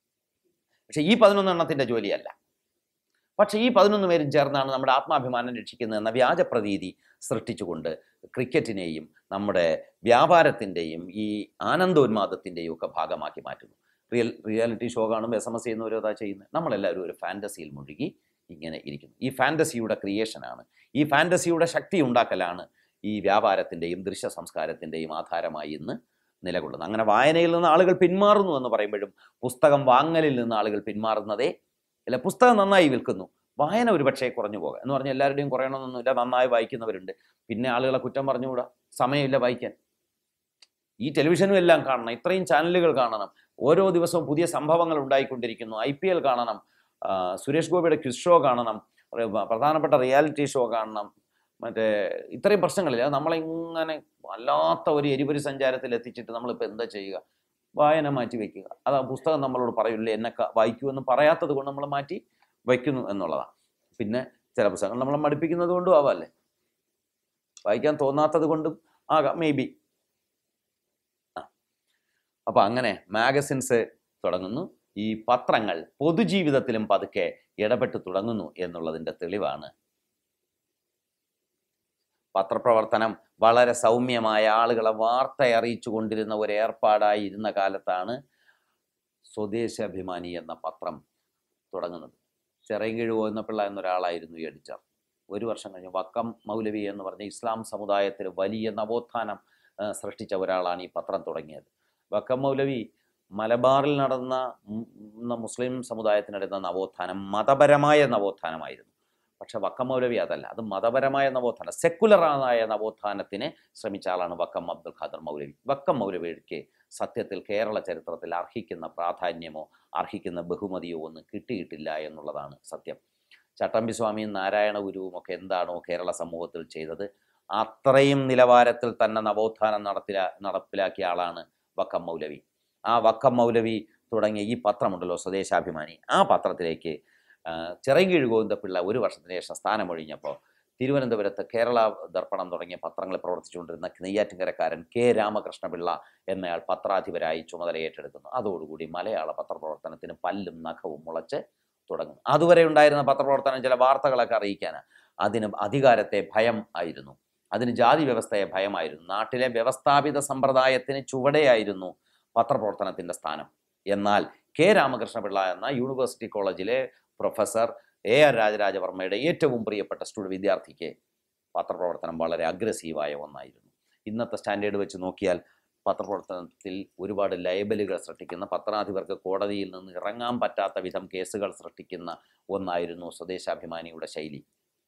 പക്ഷേ ഈ പതിനൊന്നെണ്ണത്തിൻ്റെ ജോലിയല്ല പക്ഷേ ഈ പതിനൊന്ന് പേരും ചേർന്നാണ് നമ്മുടെ ആത്മാഭിമാനം രക്ഷിക്കുന്നത് എന്ന വ്യാജ പ്രതീതി സൃഷ്ടിച്ചുകൊണ്ട് ക്രിക്കറ്റിനെയും നമ്മുടെ വ്യാപാരത്തിൻ്റെയും ഈ ആനന്ദോന്മാദത്തിൻ്റെയും ഒക്കെ ഭാഗമാക്കി മാറ്റുന്നു റിയൽ റിയാലിറ്റി ഷോ കാണുമ്പോൾ എസ് എം എസ് ചെയ്യുന്നവരോ അതാ ചെയ്യുന്നത് നമ്മളെല്ലാവരും ഒരു ഫാൻറ്റസിയിൽ മുഴുകി ഇങ്ങനെ ഇരിക്കുന്നു ഈ ഫാൻറ്റസിയുടെ ക്രിയേഷനാണ് ഈ ഫാൻറ്റസിയുടെ ശക്തി ഉണ്ടാക്കലാണ് ഈ വ്യാപാരത്തിൻ്റെയും ദൃശ്യ സംസ്കാരത്തിൻ്റെയും ആധാരമായി ഇന്ന് നിലകൊള്ളുന്നത് അങ്ങനെ വായനയിൽ നിന്ന് ആളുകൾ പിന്മാറുന്നു എന്ന് പറയുമ്പോഴും പുസ്തകം വാങ്ങലിൽ നിന്ന് ആളുകൾ പിന്മാറുന്നതേ ഇല്ല പുസ്തകം നന്നായി വിൽക്കുന്നു വായന ഒരുപക്ഷേ കുറഞ്ഞു പോകാം എന്ന് പറഞ്ഞാൽ എല്ലാവരുടെയും കുറയണമെന്നൊന്നുമില്ല നന്നായി വായിക്കുന്നവരുണ്ട് പിന്നെ ആളുകളെ കുറ്റം പറഞ്ഞുകൂടാ സമയമില്ല വായിക്കാൻ ഈ ടെലിവിഷനും എല്ലാം കാണണം ഇത്രയും ചാനലുകൾ കാണണം ഓരോ ദിവസവും പുതിയ സംഭവങ്ങൾ ഉണ്ടായിക്കൊണ്ടിരിക്കുന്നു ഐ പി എൽ കാണണം ആ, സുരേഷ് ഗോപിയുടെ ക്വിസ് ഷോ കാണണം ഒരു പ്രധാനപ്പെട്ട റിയാലിറ്റി ഷോ കാണണം മറ്റേ ഇത്രയും പ്രശ്നങ്ങളില്ല അത് നമ്മളിങ്ങനെ വല്ലാത്ത ഒരു എരിപൊരി സഞ്ചാരത്തിൽ എത്തിച്ചിട്ട് നമ്മളിപ്പോൾ എന്താ ചെയ്യുക വായന മാറ്റി വയ്ക്കുക അത് ആ പുസ്തകം നമ്മളോട് പറയില്ലേ എന്നെ ക- വായിക്കൂ എന്ന് പറയാത്തത് കൊണ്ട് നമ്മൾ മാറ്റി വയ്ക്കുന്നു എന്നുള്ളതാണ് പിന്നെ ചില പുസ്തകങ്ങൾ നമ്മളെ മടുപ്പിക്കുന്നത് കൊണ്ടും ആവാമല്ലേ വായിക്കാൻ തോന്നാത്തത് കൊണ്ടും ആകാം മേ ബി അപ്പോൾ അങ്ങനെ മാഗസിൻസ് തുടങ്ങുന്നു ഈ പത്രങ്ങൾ പൊതുജീവിതത്തിലും പതുക്കെ ഇടപെട്ട് തുടങ്ങുന്നു എന്നുള്ളതിൻ്റെ തെളിവാണ് പത്രപ്രവർത്തനം വളരെ സൗമ്യമായ ആളുകളെ വാർത്ത അറിയിച്ചു കൊണ്ടിരുന്ന ഒരു ഏർപ്പാടായി ഇരുന്ന കാലത്താണ് സ്വദേശാഭിമാനി എന്ന പത്രം തുടങ്ങുന്നത് ചെറിയങ്കിഴ് എന്ന പിള്ള എന്നൊരാളായിരുന്നു ഈ എഡിറ്റർ ഒരു വർഷം കഴിഞ്ഞ് വക്കം മൗലവി എന്ന് പറഞ്ഞ ഇസ്ലാം സമുദായത്തിൽ വലിയ നവോത്ഥാനം ആ, സൃഷ്ടിച്ച ഒരാളാണ് ഈ പത്രം തുടങ്ങിയത് വക്കം മൗലവി മലബാറിൽ നടന്ന ഉം, ഉം, മുസ്ലിം സമുദായത്തിന് നടന്ന നവോത്ഥാനം മതപരമായ നവോത്ഥാനമായിരുന്നു പക്ഷെ വക്കം മൗലവി അതല്ല അത് മതപരമായ നവോത്ഥാനം സെക്കുലറായ നവോത്ഥാനത്തിന് ശ്രമിച്ച ആളാണ് വക്കം അബ്ദുൽ ഖാദർ മൗലവി വക്കം മൗലവിക്ക് സത്യത്തിൽ കേരള ചരിത്രത്തിൽ അർഹിക്കുന്ന പ്രാധാന്യമോ അർഹിക്കുന്ന ബഹുമതിയോ ഒന്നും കിട്ടിയിട്ടില്ല എന്നുള്ളതാണ് സത്യം ചട്ടമ്പി സ്വാമിയും നാരായണ ഗുരുവും ഒക്കെ എന്താണോ കേരള സമൂഹത്തിൽ ചെയ്തത് അത്രയും നിലവാരത്തിൽ തന്നെ നവോത്ഥാനം നടപ്പിലാ നടപ്പിലാക്കിയ ആളാണ് വക്കം മൗലവി ആ വക്കം മൗലവി തുടങ്ങിയ ഈ പത്രമുണ്ടല്ലോ സ്വദേശാഭിമാനി ആ പത്രത്തിലേക്ക് ആ, ചിറങ്കീഴ് ഗോവിന്ദപിള്ള ഒരു വർഷത്തിന് ശേഷം സ്ഥാനമൊഴിഞ്ഞപ്പോൾ തിരുവനന്തപുരത്ത് കേരള ദർപ്പണം തുടങ്ങിയ പത്രങ്ങൾ പ്രവർത്തിച്ചുകൊണ്ടിരുന്ന നെയ്യാറ്റിൻകരക്കാരൻ കെ രാമകൃഷ്ണപിള്ള എന്നയാൾ പത്രാധിപരായി ചുമതല ഏറ്റെടുക്കുന്നു അതോടുകൂടി മലയാള പത്രപ്രവർത്തനത്തിന് പല്ലും നഖവും മുളച്ച് തുടങ്ങും അതുവരെ ഉണ്ടായിരുന്ന പത്രപ്രവർത്തനം ചില വാർത്തകളൊക്കെ അറിയിക്കാൻ അതിന് അധികാരത്തെ ഭയം ആയിരുന്നു അതിന് ജാതി വ്യവസ്ഥയെ ഭയമായിരുന്നു നാട്ടിലെ വ്യവസ്ഥാപിത സമ്പ്രദായത്തിന് ചുവടെയായിരുന്നു പത്രപ്രവർത്തനത്തിൻ്റെ സ്ഥാനം എന്നാൽ കെ രാമകൃഷ്ണപിള്ള എന്ന യൂണിവേഴ്സിറ്റി കോളേജിലെ പ്രൊഫസർ എ ആർ രാജരാജവർമ്മയുടെ ഏറ്റവും പ്രിയപ്പെട്ട സ്റ്റുഡന്റ് വിദ്യാർത്ഥിക്ക് പത്രപ്രവർത്തനം വളരെ അഗ്രസീവായ ഒന്നായിരുന്നു ഇന്നത്തെ സ്റ്റാൻഡേർഡ് വെച്ച് നോക്കിയാൽ പത്രപ്രവർത്തനത്തിൽ ഒരുപാട് ലയബലുകൾ സൃഷ്ടിക്കുന്ന പത്രാധിപർക്ക് കോടതിയിൽ നിന്ന് ഇറങ്ങാൻ പറ്റാത്ത വിധം കേസുകൾ സൃഷ്ടിക്കുന്ന ഒന്നായിരുന്നു സ്വദേശാഭിമാനിയുടെ ശൈലി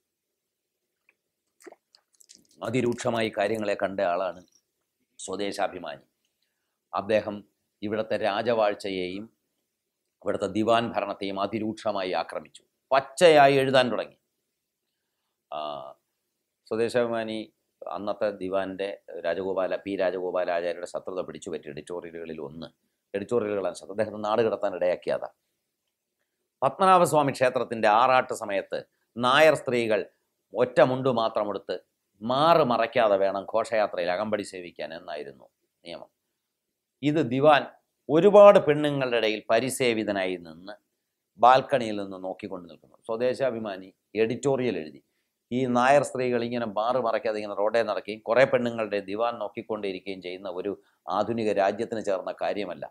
അതിരൂക്ഷമായി കാര്യങ്ങളെ കണ്ട ആളാണ് സ്വദേശാഭിമാനി അദ്ദേഹം ഇവിടുത്തെ രാജവാഴ്ചയെയും ഇവിടുത്തെ ദിവാൻ ഭരണത്തെയും അതിരൂക്ഷമായി ആക്രമിച്ചു പച്ചയായി എഴുതാൻ തുടങ്ങി ആ, സ്വദേശാഭിമാനി അന്നത്തെ ദിവാന്റെ രാജഗോപാല പി രാജഗോപാലാചാര്യരുടെ ശത്രുത പിടിച്ചു പറ്റി എഡിറ്റോറിയലുകളിൽ ഒന്ന് എഡിറ്റോറിയലുകളാണ് ശത്രു അദ്ദേഹത്തെ നാട് കടത്താൻ ഇടയാക്കിയതാണ് പത്മനാഭസ്വാമി ക്ഷേത്രത്തിന്റെ ആറാട്ട് സമയത്ത് നായർ സ്ത്രീകൾ ഒറ്റ മുണ്ടു മാത്രമെടുത്ത് മാറ് മറയ്ക്കാതെ വേണം ഘോഷയാത്രയിൽ അകമ്പടി സേവിക്കാൻ എന്നായിരുന്നു നിയമം ഇത് ദിവാൻ ഒരുപാട് പെണ്ണുങ്ങളുടെ ഇടയിൽ പരിസേവിതനായി നിന്ന് ബാൽക്കണിയിൽ നിന്ന് നോക്കിക്കൊണ്ട് നിൽക്കുന്നു സ്വദേശാഭിമാനി എഡിറ്റോറിയൽ എഴുതി ഈ നായർ സ്ത്രീകൾ ഇങ്ങനെ മാറ് മറയ്ക്കാതെ ഇങ്ങനെ റോഡേ നടക്കുകയും കുറേ പെണ്ണുങ്ങളുടെ ദിവാൻ നോക്കിക്കൊണ്ടിരിക്കുകയും ചെയ്യുന്ന ഒരു ആധുനിക രാജ്യത്തിന് ചേർന്ന കാര്യമല്ല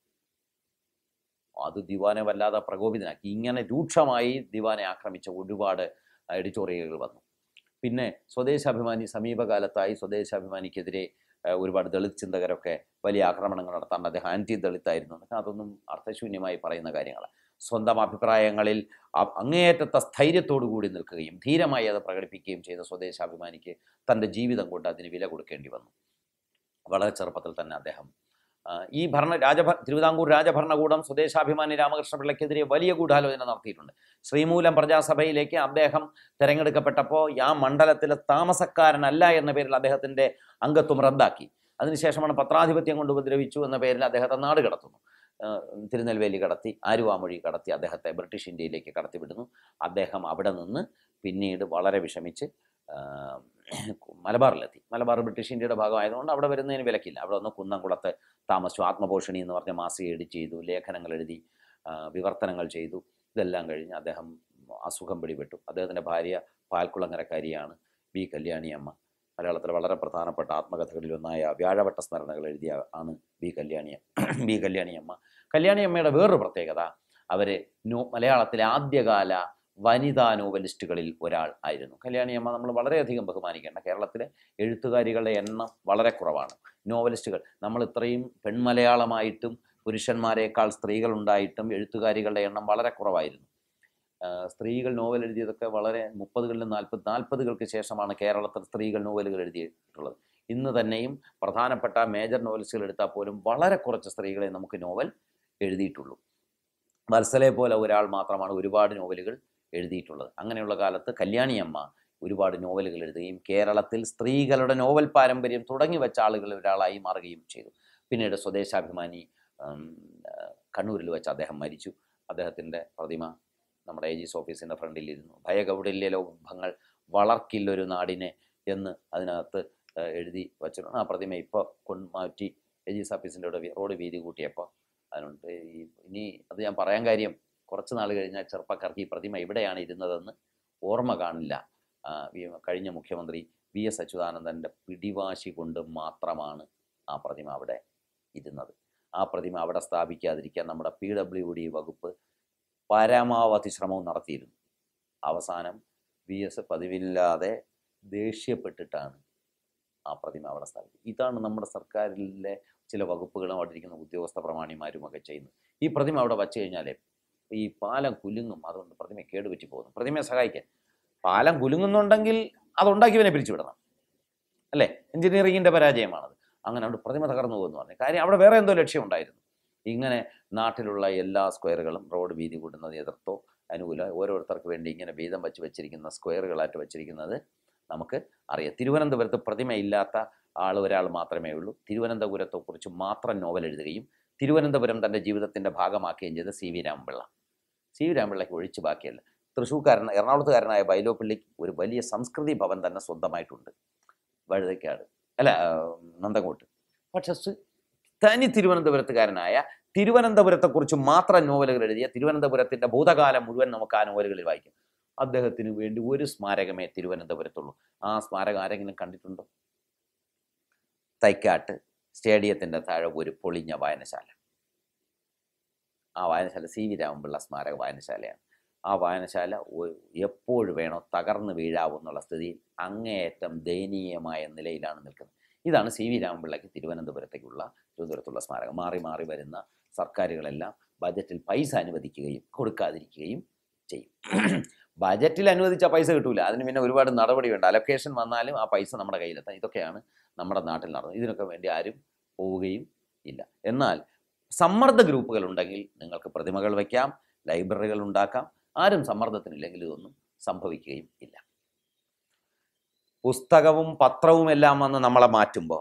അത് ദിവാനെ വല്ലാതെ പ്രകോപിതനാക്കി ഇങ്ങനെ രൂക്ഷമായി ദിവാനെ ആക്രമിച്ച ഒരുപാട് എഡിറ്റോറിയലുകൾ വന്നു പിന്നെ സ്വദേശാഭിമാനി സമീപകാലത്തായി സ്വദേശാഭിമാനിക്കെതിരെ ഏഹ്, ഒരുപാട് ദളിത് ചിന്തകരൊക്കെ വലിയ ആക്രമണങ്ങൾ നടത്താൻ അദ്ദേഹം ആൻറ്റി ദളിത്തായിരുന്നു എന്നൊക്കെ അതൊന്നും അർത്ഥശൂന്യമായി പറയുന്ന കാര്യങ്ങളാണ് സ്വന്തം അഭിപ്രായങ്ങളിൽ അ- അങ്ങേയറ്റത്തെ സ്ഥൈര്യത്തോടു കൂടി നിൽക്കുകയും ധീരമായി അത് പ്രകടിപ്പിക്കുകയും ചെയ്ത സ്വദേശാഭിമാനിക്ക് തൻ്റെ ജീവിതം കൊണ്ട് അതിന് വില കൊടുക്കേണ്ടി വന്നു വളരെ ചെറുപ്പത്തിൽ തന്നെ അദ്ദേഹം ആ, ഈ ഭരണ രാജഭ തിരുവിതാംകൂർ രാജഭരണകൂടം സ്വദേശാഭിമാനി രാമകൃഷ്ണപിള്ളയ്ക്കെതിരെ വലിയ ഗൂഢാലോചന നടത്തിയിട്ടുണ്ട് ശ്രീമൂലം പ്രജാസഭയിലേക്ക് അദ്ദേഹം തിരഞ്ഞെടുക്കപ്പെട്ടപ്പോൾ ആ മണ്ഡലത്തിലെ താമസക്കാരനല്ല എന്ന പേരിൽ അദ്ദേഹത്തിൻ്റെ അംഗത്വം റദ്ദാക്കി അതിനുശേഷമാണ് പത്രാധിപത്യം കൊണ്ട് ഉപദ്രവിച്ചു എന്ന പേരിൽ അദ്ദേഹത്തെ നാട് കടത്തുന്നു ആ, തിരുനെൽവേലി കടത്തി ആലുവാമൊഴി കടത്തി അദ്ദേഹത്തെ ബ്രിട്ടീഷ് ഇന്ത്യയിലേക്ക് കടത്തിവിടുന്നു അദ്ദേഹം അവിടെ നിന്ന് പിന്നീട് വളരെ വിഷമിച്ച് ആ, മലബാറിലെത്തി മലബാർ ബ്രിട്ടീഷ് ഇന്ത്യയുടെ ഭാഗമായതുകൊണ്ട് അവിടെ വരുന്നതിന് വിലക്കില്ല അവിടെ ഒന്ന് കുന്നംകുളത്ത് താമസിച്ചു ആത്മപോഷണി എന്ന് പറഞ്ഞ മാസിക എഡിറ്റ് ചെയ്തു ലേഖനങ്ങൾ എഴുതി ആ, വിവർത്തനങ്ങൾ ചെയ്തു ഇതെല്ലാം കഴിഞ്ഞ് അദ്ദേഹം അസുഖം പിടിപെട്ടു അദ്ദേഹത്തിൻ്റെ ഭാര്യ പാൽക്കുളങ്ങരക്കാരിയാണ് ബി കല്യാണിയമ്മ മലയാളത്തിലെ വളരെ പ്രധാനപ്പെട്ട ആത്മകഥകളിലൊന്നായ വ്യാഴവട്ട സ്മരണകൾ എഴുതിയ ആണ് ബി കല്യാണിയ ബി കല്യാണിയമ്മ കല്യാണിയമ്മയുടെ വേറൊരു പ്രത്യേകത അവർ നോ മലയാളത്തിലെ ആദ്യകാല വനിതാ നോവലിസ്റ്റുകളിൽ ഒരാൾ ആയിരുന്നു കല്യാണിയമ്മ നമ്മൾ വളരെയധികം ബഹുമാനിക്കേണ്ട കേരളത്തിലെ എഴുത്തുകാരികളുടെ എണ്ണം വളരെ കുറവാണ് നോവലിസ്റ്റുകൾ നമ്മൾ ഇത്രയും പെൺമലയാളമായിട്ടും പുരുഷന്മാരെക്കാൾ സ്ത്രീകൾ ഉണ്ടായിട്ടും എഴുത്തുകാരികളുടെ എണ്ണം വളരെ കുറവായിരുന്നു ആ, സ്ത്രീകൾ നോവൽ എഴുതിയതൊക്കെ വളരെ മുപ്പതുകളിലും നാൽപ്പത് നാൽപ്പതുകൾക്ക് ശേഷമാണ് കേരളത്തിൽ സ്ത്രീകൾ നോവലുകൾ എഴുതിയിട്ടുള്ളത് ഇന്ന് തന്നെയും പ്രധാനപ്പെട്ട മേജർ നോവലിസ്റ്റുകൾ എടുത്താൽ പോലും വളരെ കുറച്ച് സ്ത്രീകളെ നമുക്ക് നോവൽ എഴുതിയിട്ടുള്ളൂ വത്സലെ പോലെ ഒരാൾ മാത്രമാണ് ഒരുപാട് നോവലുകൾ എഴുതിയിട്ടുള്ളത് അങ്ങനെയുള്ള കാലത്ത് കല്യാണിയമ്മ ഒരുപാട് നോവലുകൾ എഴുതുകയും കേരളത്തിൽ സ്ത്രീകളുടെ നോവൽ പാരമ്പര്യം തുടങ്ങി വെച്ച ആളുകളിൽ ഒരാളായി മാറുകയും ചെയ്തു പിന്നീട് സ്വദേശാഭിമാനി ഉം, ആ, കണ്ണൂരിൽ വെച്ച് അദ്ദേഹം മരിച്ചു അദ്ദേഹത്തിൻ്റെ പ്രതിമ നമ്മുടെ ഏജീസ് ഓഫീസിൻ്റെ ഫ്രണ്ടിലിരുന്നു ഭയഗൗഡല്യ ലോഭങ്ങൾ വളർക്കില്ലൊരു നാടിനെ എന്ന് അതിനകത്ത് ആ, എഴുതി വച്ചിട്ടുണ്ട് ആ പ്രതിമ ഇപ്പോൾ കൊണ്ട് മാറ്റി ഏജീസ് ഓഫീസിൻ്റെ അവിടെ റോഡ് വീതി കൂട്ടിയപ്പോൾ അതിനുണ്ട് ഈ ഇനി അത് ഞാൻ പറയാൻ കാര്യം കുറച്ച് നാൾ കഴിഞ്ഞാൽ ചെറുപ്പക്കാർക്ക് ഈ പ്രതിമ എവിടെയാണ് ഇരുന്നതെന്ന് ഓർമ്മ കാണില്ല ആ, വി- കഴിഞ്ഞ മുഖ്യമന്ത്രി വി എസ് അച്യുതാനന്ദൻ്റെ പിടിവാശി കൊണ്ട് മാത്രമാണ് ആ പ്രതിമ അവിടെ ഇരുന്നത് ആ പ്രതിമ അവിടെ സ്ഥാപിക്കാതിരിക്കാൻ നമ്മുടെ പി ഡബ്ല്യു ഡി വകുപ്പ് പരമാവധി ശ്രമവും നടത്തിയിരുന്നു അവസാനം വി എസ് പതിവില്ലാതെ ദേഷ്യപ്പെട്ടിട്ടാണ് ആ പ്രതിമ അവിടെ സ്ഥാപിച്ചത് ഇതാണ് നമ്മുടെ സർക്കാരിലെ ചില വകുപ്പുകളും അവിടെ ഇരിക്കുന്ന ഉദ്യോഗസ്ഥ പ്രമാണിമാരും ഒക്കെ ചെയ്യുന്നത് ഈ പ്രതിമ അവിടെ വച്ചു കഴിഞ്ഞാൽ ഈ പാലം കുലുങ്ങും അതുകൊണ്ട് പ്രതിമ കേടുപറ്റി പോകുന്നു പ്രതിമയെ സഹായിക്കാൻ പാലം കുലുങ്ങുന്നുണ്ടെങ്കിൽ അതുണ്ടാക്കിയവനെ പിരിച്ചുവിടണം അല്ലേ എഞ്ചിനീയറിംഗിൻ്റെ പരാജയമാണത് അങ്ങനെ അവിടെ പ്രതിമ തകർന്നു പോകുന്നു പറഞ്ഞു കാര്യം അവിടെ വേറെ എന്തോ ലക്ഷ്യമുണ്ടായിരുന്നു ഇങ്ങനെ നാട്ടിലുള്ള എല്ലാ സ്ക്വയറുകളും റോഡ് വീതി കൂടുന്നത് എതിർത്തോ അനുകൂല ഓരോരുത്തർക്ക് വേണ്ടി ഇങ്ങനെ വീതം വെച്ച് വെച്ചിരിക്കുന്ന സ്ക്വയറുകളായിട്ട് വെച്ചിരിക്കുന്നത് നമുക്ക് അറിയാം തിരുവനന്തപുരത്ത് പ്രതിമയില്ലാത്ത ആൾ ഒരാൾ മാത്രമേ ഉള്ളൂ തിരുവനന്തപുരത്തെക്കുറിച്ച് മാത്രം നോവൽ എഴുതുകയും തിരുവനന്തപുരം തൻ്റെ ജീവിതത്തിൻ്റെ ഭാഗമാക്കുകയും ചെയ്ത C V Ramapilla C V രാമപിള്ളയ്ക്ക് ഒഴിച്ച് ബാക്കിയല്ല തൃശ്ശൂർക്കാരൻ എറണാകുളത്തുകാരനായ ബൈലോപ്പിള്ളിക്ക് ഒരു വലിയ സംസ്കൃതി ഭവൻ തന്നെ സ്വന്തമായിട്ടുണ്ട് വഴുതയ്ക്കാട് അല്ല ആ, നന്തങ്കോട്ട് പക്ഷെ സു- തനി തിരുവനന്തപുരത്തുകാരനായ തിരുവനന്തപുരത്തെക്കുറിച്ച് മാത്രം നോവലുകൾ എഴുതിയ തിരുവനന്തപുരത്തിൻ്റെ ഭൂതകാലം മുഴുവൻ നമുക്ക് ആ നോവലുകളിൽ വായിക്കും അദ്ദേഹത്തിന് വേണ്ടി ഒരു സ്മാരകമേ തിരുവനന്തപുരത്തുള്ളൂ ആ സ്മാരകം ആരെങ്കിലും കണ്ടിട്ടുണ്ടോ തൈക്കാട്ട് സ്റ്റേഡിയത്തിൻ്റെ താഴെ ഒരു പൊളിഞ്ഞ വായനശാല ആ വായനശാല സി വി രാമപിള്ള സ്മാരക വായനശാലയാണ് ആ വായനശാല ഒ- എപ്പോൾ വേണോ തകർന്നു വീഴാവുന്നുള്ള സ്ഥിതിയിൽ അങ്ങേയറ്റം ദയനീയമായ നിലയിലാണ് നിൽക്കുന്നത് ഇതാണ് സി വി രാമപിള്ളയ്ക്ക് തിരുവനന്തപുരത്തേക്കുള്ള തിരുവനന്തപുരത്തുള്ള സ്മാരകം മാറി മാറി വരുന്ന സർക്കാരുകളെല്ലാം ബജറ്റിൽ പൈസ അനുവദിക്കുകയും കൊടുക്കാതിരിക്കുകയും ചെയ്യും ബജറ്റിൽ അനുവദിച്ച പൈസ കിട്ടൂല അതിന് പിന്നെ ഒരുപാട് നടപടിയുണ്ട് അലൊക്കേഷൻ വന്നാലും ആ പൈസ നമ്മുടെ കയ്യിലെത്താം ഇതൊക്കെയാണ് നമ്മുടെ നാട്ടിൽ നടന്നത് ഇതിനൊക്കെ വേണ്ടി ആരും പോവുകയും ഇല്ല എന്നാൽ സമ്മർദ്ദ ഗ്രൂപ്പുകൾ ഉണ്ടെങ്കിൽ നിങ്ങൾക്ക് പ്രതിമകൾ വയ്ക്കാം ലൈബ്രറികൾ ഉണ്ടാക്കാം ആരും സമ്മർദ്ദത്തിനില്ലെങ്കിൽ ഇതൊന്നും സംഭവിക്കുകയും ഇല്ല പുസ്തകവും പത്രവും എല്ലാം വന്ന് നമ്മളെ മാറ്റുമ്പോൾ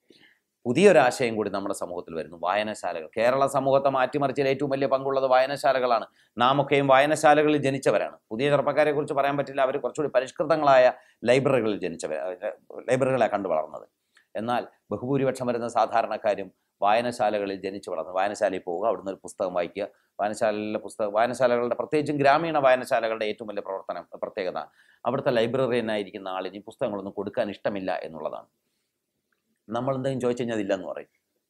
പുതിയൊരാശയം കൂടി നമ്മുടെ സമൂഹത്തിൽ വരുന്നു വായനശാലകൾ കേരള സമൂഹത്തെ മാറ്റിമറിച്ചതിൽ ഏറ്റവും വലിയ പങ്കുള്ളത് വായനശാലകളാണ് നാം ഒക്കെയും വായനശാലകളിൽ ജനിച്ചവരാണ് പുതിയ ചെറുപ്പക്കാരെ കുറിച്ച് പറയാൻ പറ്റില്ല അവർ കുറച്ചുകൂടി പരിഷ്കൃതങ്ങളായ ലൈബ്രറികളിൽ ജനിച്ചവർ ലൈബ്രറികളെ കണ്ടു വളർന്നത് എന്നാൽ ബഹുഭൂരിപക്ഷം വരുന്ന സാധാരണക്കാരും വായനശാലകളിൽ ജനിച്ചു വളർന്നു വായനശാലയിൽ പോവുക അവിടുന്ന് ഒരു പുസ്തകം വായിക്കുക വായനശാലയിലെ പുസ്തകം വായനശാലകളുടെ പ്രത്യേകിച്ചും ഗ്രാമീണ വായനശാലകളുടെ ഏറ്റവും വലിയ പ്രവർത്തനം പ്രത്യേകത അവിടുത്തെ ലൈബ്രറിയനായിരിക്കുന്ന ആളിന് ഈ പുസ്തകങ്ങളൊന്നും കൊടുക്കാൻ ഇഷ്ടമില്ല എന്നുള്ളതാണ് നമ്മൾ എന്തെങ്കിലും ചോദിച്ചു കഴിഞ്ഞാൽ അതില്ലെന്ന് പറയും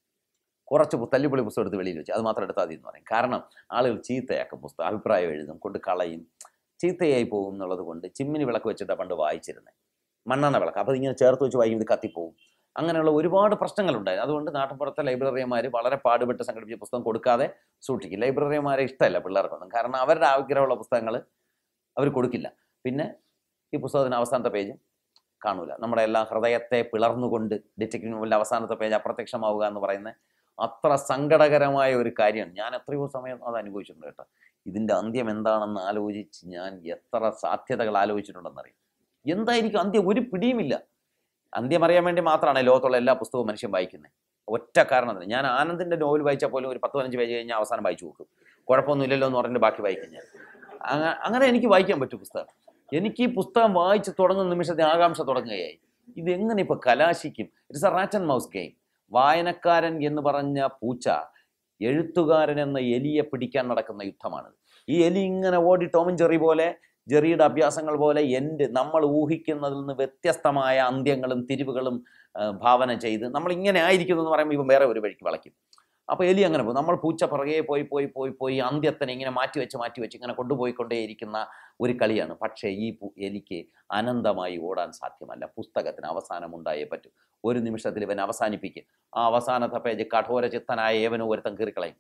കുറച്ച് പു- തല്ലിപ്പൊളി പുസ്തകം എടുത്ത് വെളിയിൽ വെച്ച് അത് മാത്രം എടുത്താൽ മതി എന്ന് പറയും കാരണം ആളുകൾ ചീത്തയാക്കും പുസ്തകം അഭിപ്രായം എഴുതും കൊണ്ട് കളയും ചീത്തയായി പോകും എന്നുള്ളത് കൊണ്ട് ചിമ്മിനി വിളക്ക് വെച്ചിട്ടാണ് പണ്ട് വായിച്ചിരുന്നത് മണ്ണെണ്ണ വിളക്ക് അപ്പോൾ ഇതിങ്ങനെ ചേർത്ത് വെച്ച് വായിക്കും ഇത് കത്തിപ്പോവും അങ്ങനെയുള്ള ഒരുപാട് പ്രശ്നങ്ങളുണ്ടായി അതുകൊണ്ട് നാട്ടിൻപുറത്തെ ലൈബ്രറിയന്മാർ വളരെ പാടുപെട്ട് സംഘടിപ്പിച്ച പുസ്തകം കൊടുക്കാതെ സൂക്ഷിക്കും ലൈബ്രറിയന്മാരെ ഇഷ്ടമല്ല പിള്ളേർക്കൊന്നും കാരണം അവരുടെ ആഗ്രഹമുള്ള പുസ്തകങ്ങൾ അവർ കൊടുക്കില്ല പിന്നെ ഈ പുസ്തകത്തിന് അവസാനത്തെ പേജ് കാണൂല നമ്മുടെ എല്ലാ ഹൃദയത്തെ പിളർന്നുകൊണ്ട് ഡിറ്റക്റ്റീവ് നോവലിൻ്റെ അവസാനത്തെ പേജ് അപ്രത്യക്ഷമാവുക എന്ന് പറയുന്നത് അത്ര സങ്കടകരമായ ഒരു കാര്യമാണ് ഞാൻ എത്രയോ സമയം അത് അനുഭവിച്ചിട്ടുണ്ട് കേട്ടോ ഇതിൻ്റെ അന്ത്യം എന്താണെന്ന് ആലോചിച്ച് ഞാൻ എത്ര സാധ്യതകൾ ആലോചിച്ചിട്ടുണ്ടെന്നറിയാം എന്തായിരിക്കും അന്ത്യം ഒരു പിടിയുമില്ല അന്ത്യം അറിയാൻ വേണ്ടി മാത്രമാണ് ലോകത്തുള്ള എല്ലാ പുസ്തകവും മനുഷ്യൻ വായിക്കുന്നത് ഒറ്റ കാരണത്തിന് ഞാൻ ആനന്ദിൻ്റെ നോവൽ വായിച്ചാൽ പോലും ഒരു പത്ത് പതിനഞ്ച് പേജ് കഴിഞ്ഞാൽ അവസാനം വായിച്ചു കൊടുക്കും കുഴപ്പമൊന്നുമില്ലല്ലോ എന്ന് പറഞ്ഞിട്ട് ബാക്കി വായിക്കും ഞാൻ അങ്ങ- അങ്ങനെ എനിക്ക് വായിക്കാൻ പറ്റും പുസ്തകം എനിക്ക് ഈ പുസ്തകം വായിച്ച് തുടങ്ങുന്ന നിമിഷത്തെ ആകാംക്ഷ തുടങ്ങുകയായി ഇത് എങ്ങനെ ഇപ്പോൾ കലാശിക്കും it's a rat and mouse game വായനക്കാരൻ എന്ന് പറഞ്ഞ പൂച്ച എഴുത്തുകാരൻ എന്ന എലിയെ പിടിക്കാൻ നടക്കുന്ന യുദ്ധമാണ് ഈ എലി ഇങ്ങനെ ഓടി ടോമും ജെറി പോലെ ജെറിയുടെ അഭ്യാസങ്ങൾ പോലെ എൻ്റെ നമ്മൾ ഊഹിക്കുന്നതിൽ നിന്ന് വ്യത്യസ്തമായ അന്ത്യങ്ങളും തിരിവുകളും ആ, ഭാവന ചെയ്ത് നമ്മൾ ഇങ്ങനെ ആയിരിക്കുന്നു എന്ന് പറയുമ്പോൾ ഇവൻ വേറെ ഒരു വഴിക്ക് വളയ്ക്കും അപ്പോൾ എലി അങ്ങനെ പോകും നമ്മൾ പൂച്ച പുറകെ പോയി പോയി പോയി പോയി അന്ത്യത്തിനെ ഇങ്ങനെ മാറ്റി വെച്ച് മാറ്റി വെച്ച് ഇങ്ങനെ കൊണ്ടുപോയിക്കൊണ്ടേയിരിക്കുന്ന ഒരു കളിയാണ് പക്ഷേ ഈ പു- എലിക്ക് അനന്തമായി ഓടാൻ സാധ്യമല്ല പുസ്തകത്തിന് അവസാനം ഉണ്ടായേ പറ്റൂ ഒരു നിമിഷത്തിൽ ഇവൻ അവസാനിപ്പിക്കും ആ അവസാനത്തെ പേജ് കഠോര ചിത്തനായ ഏവനും ഒരുത്തം കീറിക്കളയും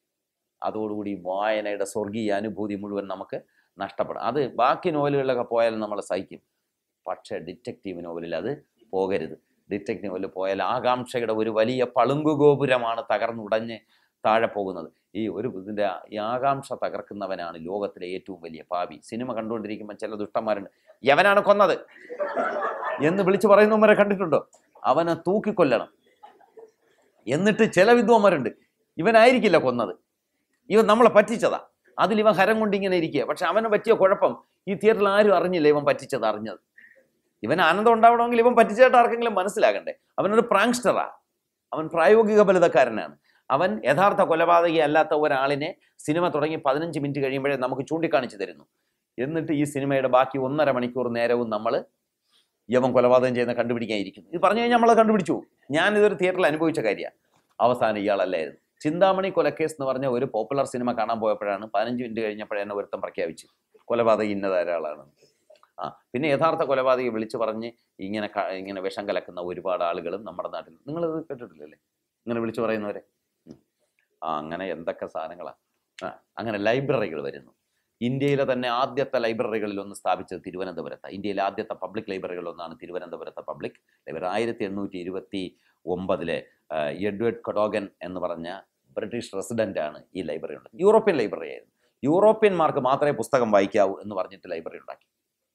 അതോടുകൂടി വായനയുടെ സ്വർഗീയ അനുഭൂതി മുഴുവൻ നമുക്ക് നഷ്ടപ്പെടും അത് ബാക്കി നോവലുകളിലൊക്കെ പോയാലും നമ്മൾ സഹിക്കും പക്ഷേ ഡിറ്റക്റ്റീവ് നോവലിൽ അത് പോകരുത് ഡിറ്റക്റ്റീവ് നോവലിൽ പോയാൽ ആകാംക്ഷയുടെ ഒരു വലിയ പളുങ്കു ഗോപുരമാണ് തകർന്നുടഞ്ഞ് താഴെ പോകുന്നത് ഈ ഒരു ഇതിൻ്റെ ഈ ആകാംക്ഷ തകർക്കുന്നവനാണ് ലോകത്തിലെ ഏറ്റവും വലിയ പാപി സിനിമ കണ്ടുകൊണ്ടിരിക്കുമ്പോൾ ചില ദുഷ്ടന്മാരുണ്ട് യവനാണ് കൊന്നത് എന്ന് വിളിച്ചു പറയുന്നവരെ കണ്ടിട്ടുണ്ടോ അവനെ തൂക്കിക്കൊല്ലണം എന്നിട്ട് ചില വിദ്വാന്മാരുണ്ട് ഇവനായിരിക്കില്ല കൊന്നത് ഇവൻ നമ്മളെ പറ്റിച്ചതാ അതിൽ ഇവൻ ഹരം കൊണ്ട് ഇങ്ങനെ ഇരിക്കുക പക്ഷെ അവന് പറ്റിയ കുഴപ്പം ഈ തിയേറ്ററിൽ ആരും അറിഞ്ഞില്ല ഇവൻ പറ്റിച്ചത് അറിഞ്ഞത് ഇവൻ ആനന്ദം ഉണ്ടാവണമെങ്കിൽ ഇവൻ പറ്റിച്ചായിട്ട് ആർക്കെങ്കിലും മനസ്സിലാകണ്ടേ അവനൊരു പ്രാങ്സ്റ്ററാ അവൻ പ്രായോഗിക ബലിതക്കാരനാണ് അവൻ യഥാർത്ഥ കൊലപാതകി അല്ലാത്ത ഒരാളിനെ സിനിമ തുടങ്ങി പതിനഞ്ച് മിനിറ്റ് കഴിയുമ്പോഴേ നമുക്ക് ചൂണ്ടിക്കാണിച്ചു തരുന്നു എന്നിട്ട് ഈ സിനിമയുടെ ബാക്കി ഒന്നര മണിക്കൂർ നേരവും നമ്മൾ യവൻ കൊലപാതകം ചെയ്യുന്ന കണ്ടുപിടിക്കാനിരിക്കുന്നു ഇത് പറഞ്ഞു കഴിഞ്ഞാൽ നമ്മൾ കണ്ടുപിടിച്ചു ഞാൻ ഇതൊരു തിയേറ്ററിൽ അനുഭവിച്ച കാര്യമാണ് അവസാനം ഇയാളല്ലായിരുന്നു ചിന്താമണി കൊലക്കേസ് എന്ന് പറഞ്ഞ ഒരു പോപ്പുലർ സിനിമ കാണാൻ പോയപ്പോഴാണ് പതിനഞ്ച് മിനിറ്റ് കഴിഞ്ഞപ്പോഴാണ് ഒരുത്തം പ്രഖ്യാപിച്ചു കൊലപാതകി ഇന്നത് ഒരാളാണ് ആ പിന്നെ യഥാർത്ഥ കൊലപാതകി വിളിച്ചു പറഞ്ഞ് ഇങ്ങനെ ക- ഇങ്ങനെ വിഷം കലക്കുന്ന ഒരുപാട് ആളുകളും നമ്മുടെ നാട്ടിൽ നിങ്ങളിത് കേട്ടിട്ടില്ലല്ലേ ഇങ്ങനെ വിളിച്ചു പറയുന്നവരെ ഉം. ആ അങ്ങനെ എന്തൊക്കെ സാധനങ്ങളാണ് ആ അങ്ങനെ ലൈബ്രറികൾ വരുന്നു ഇന്ത്യയിലെ തന്നെ ആദ്യത്തെ ലൈബ്രറികളിൽ ഒന്ന് സ്ഥാപിച്ചത് തിരുവനന്തപുരത്താണ് ഇന്ത്യയിലെ ആദ്യത്തെ പബ്ലിക് ലൈബ്രറികളിൽ ഒന്നാണ് തിരുവനന്തപുരത്തെ പബ്ലിക് ലൈബ്രറി ആയിരത്തി എണ്ണൂറ്റി ഇരുപത്തി ഒമ്പതിലെ എഡ്വേർഡ് കൊഡോഗൻ എന്ന് പറഞ്ഞ ബ്രിട്ടീഷ് റെസിഡൻ്റാണ് ഈ ലൈബ്രറി ഉണ്ടാക്കി യൂറോപ്യൻ ലൈബ്രറി ആയിരുന്നു യൂറോപ്യന്മാർക്ക് മാത്രമേ പുസ്തകം വായിക്കാവൂ എന്ന് പറഞ്ഞിട്ട് ലൈബ്രറി ഉണ്ടാക്കി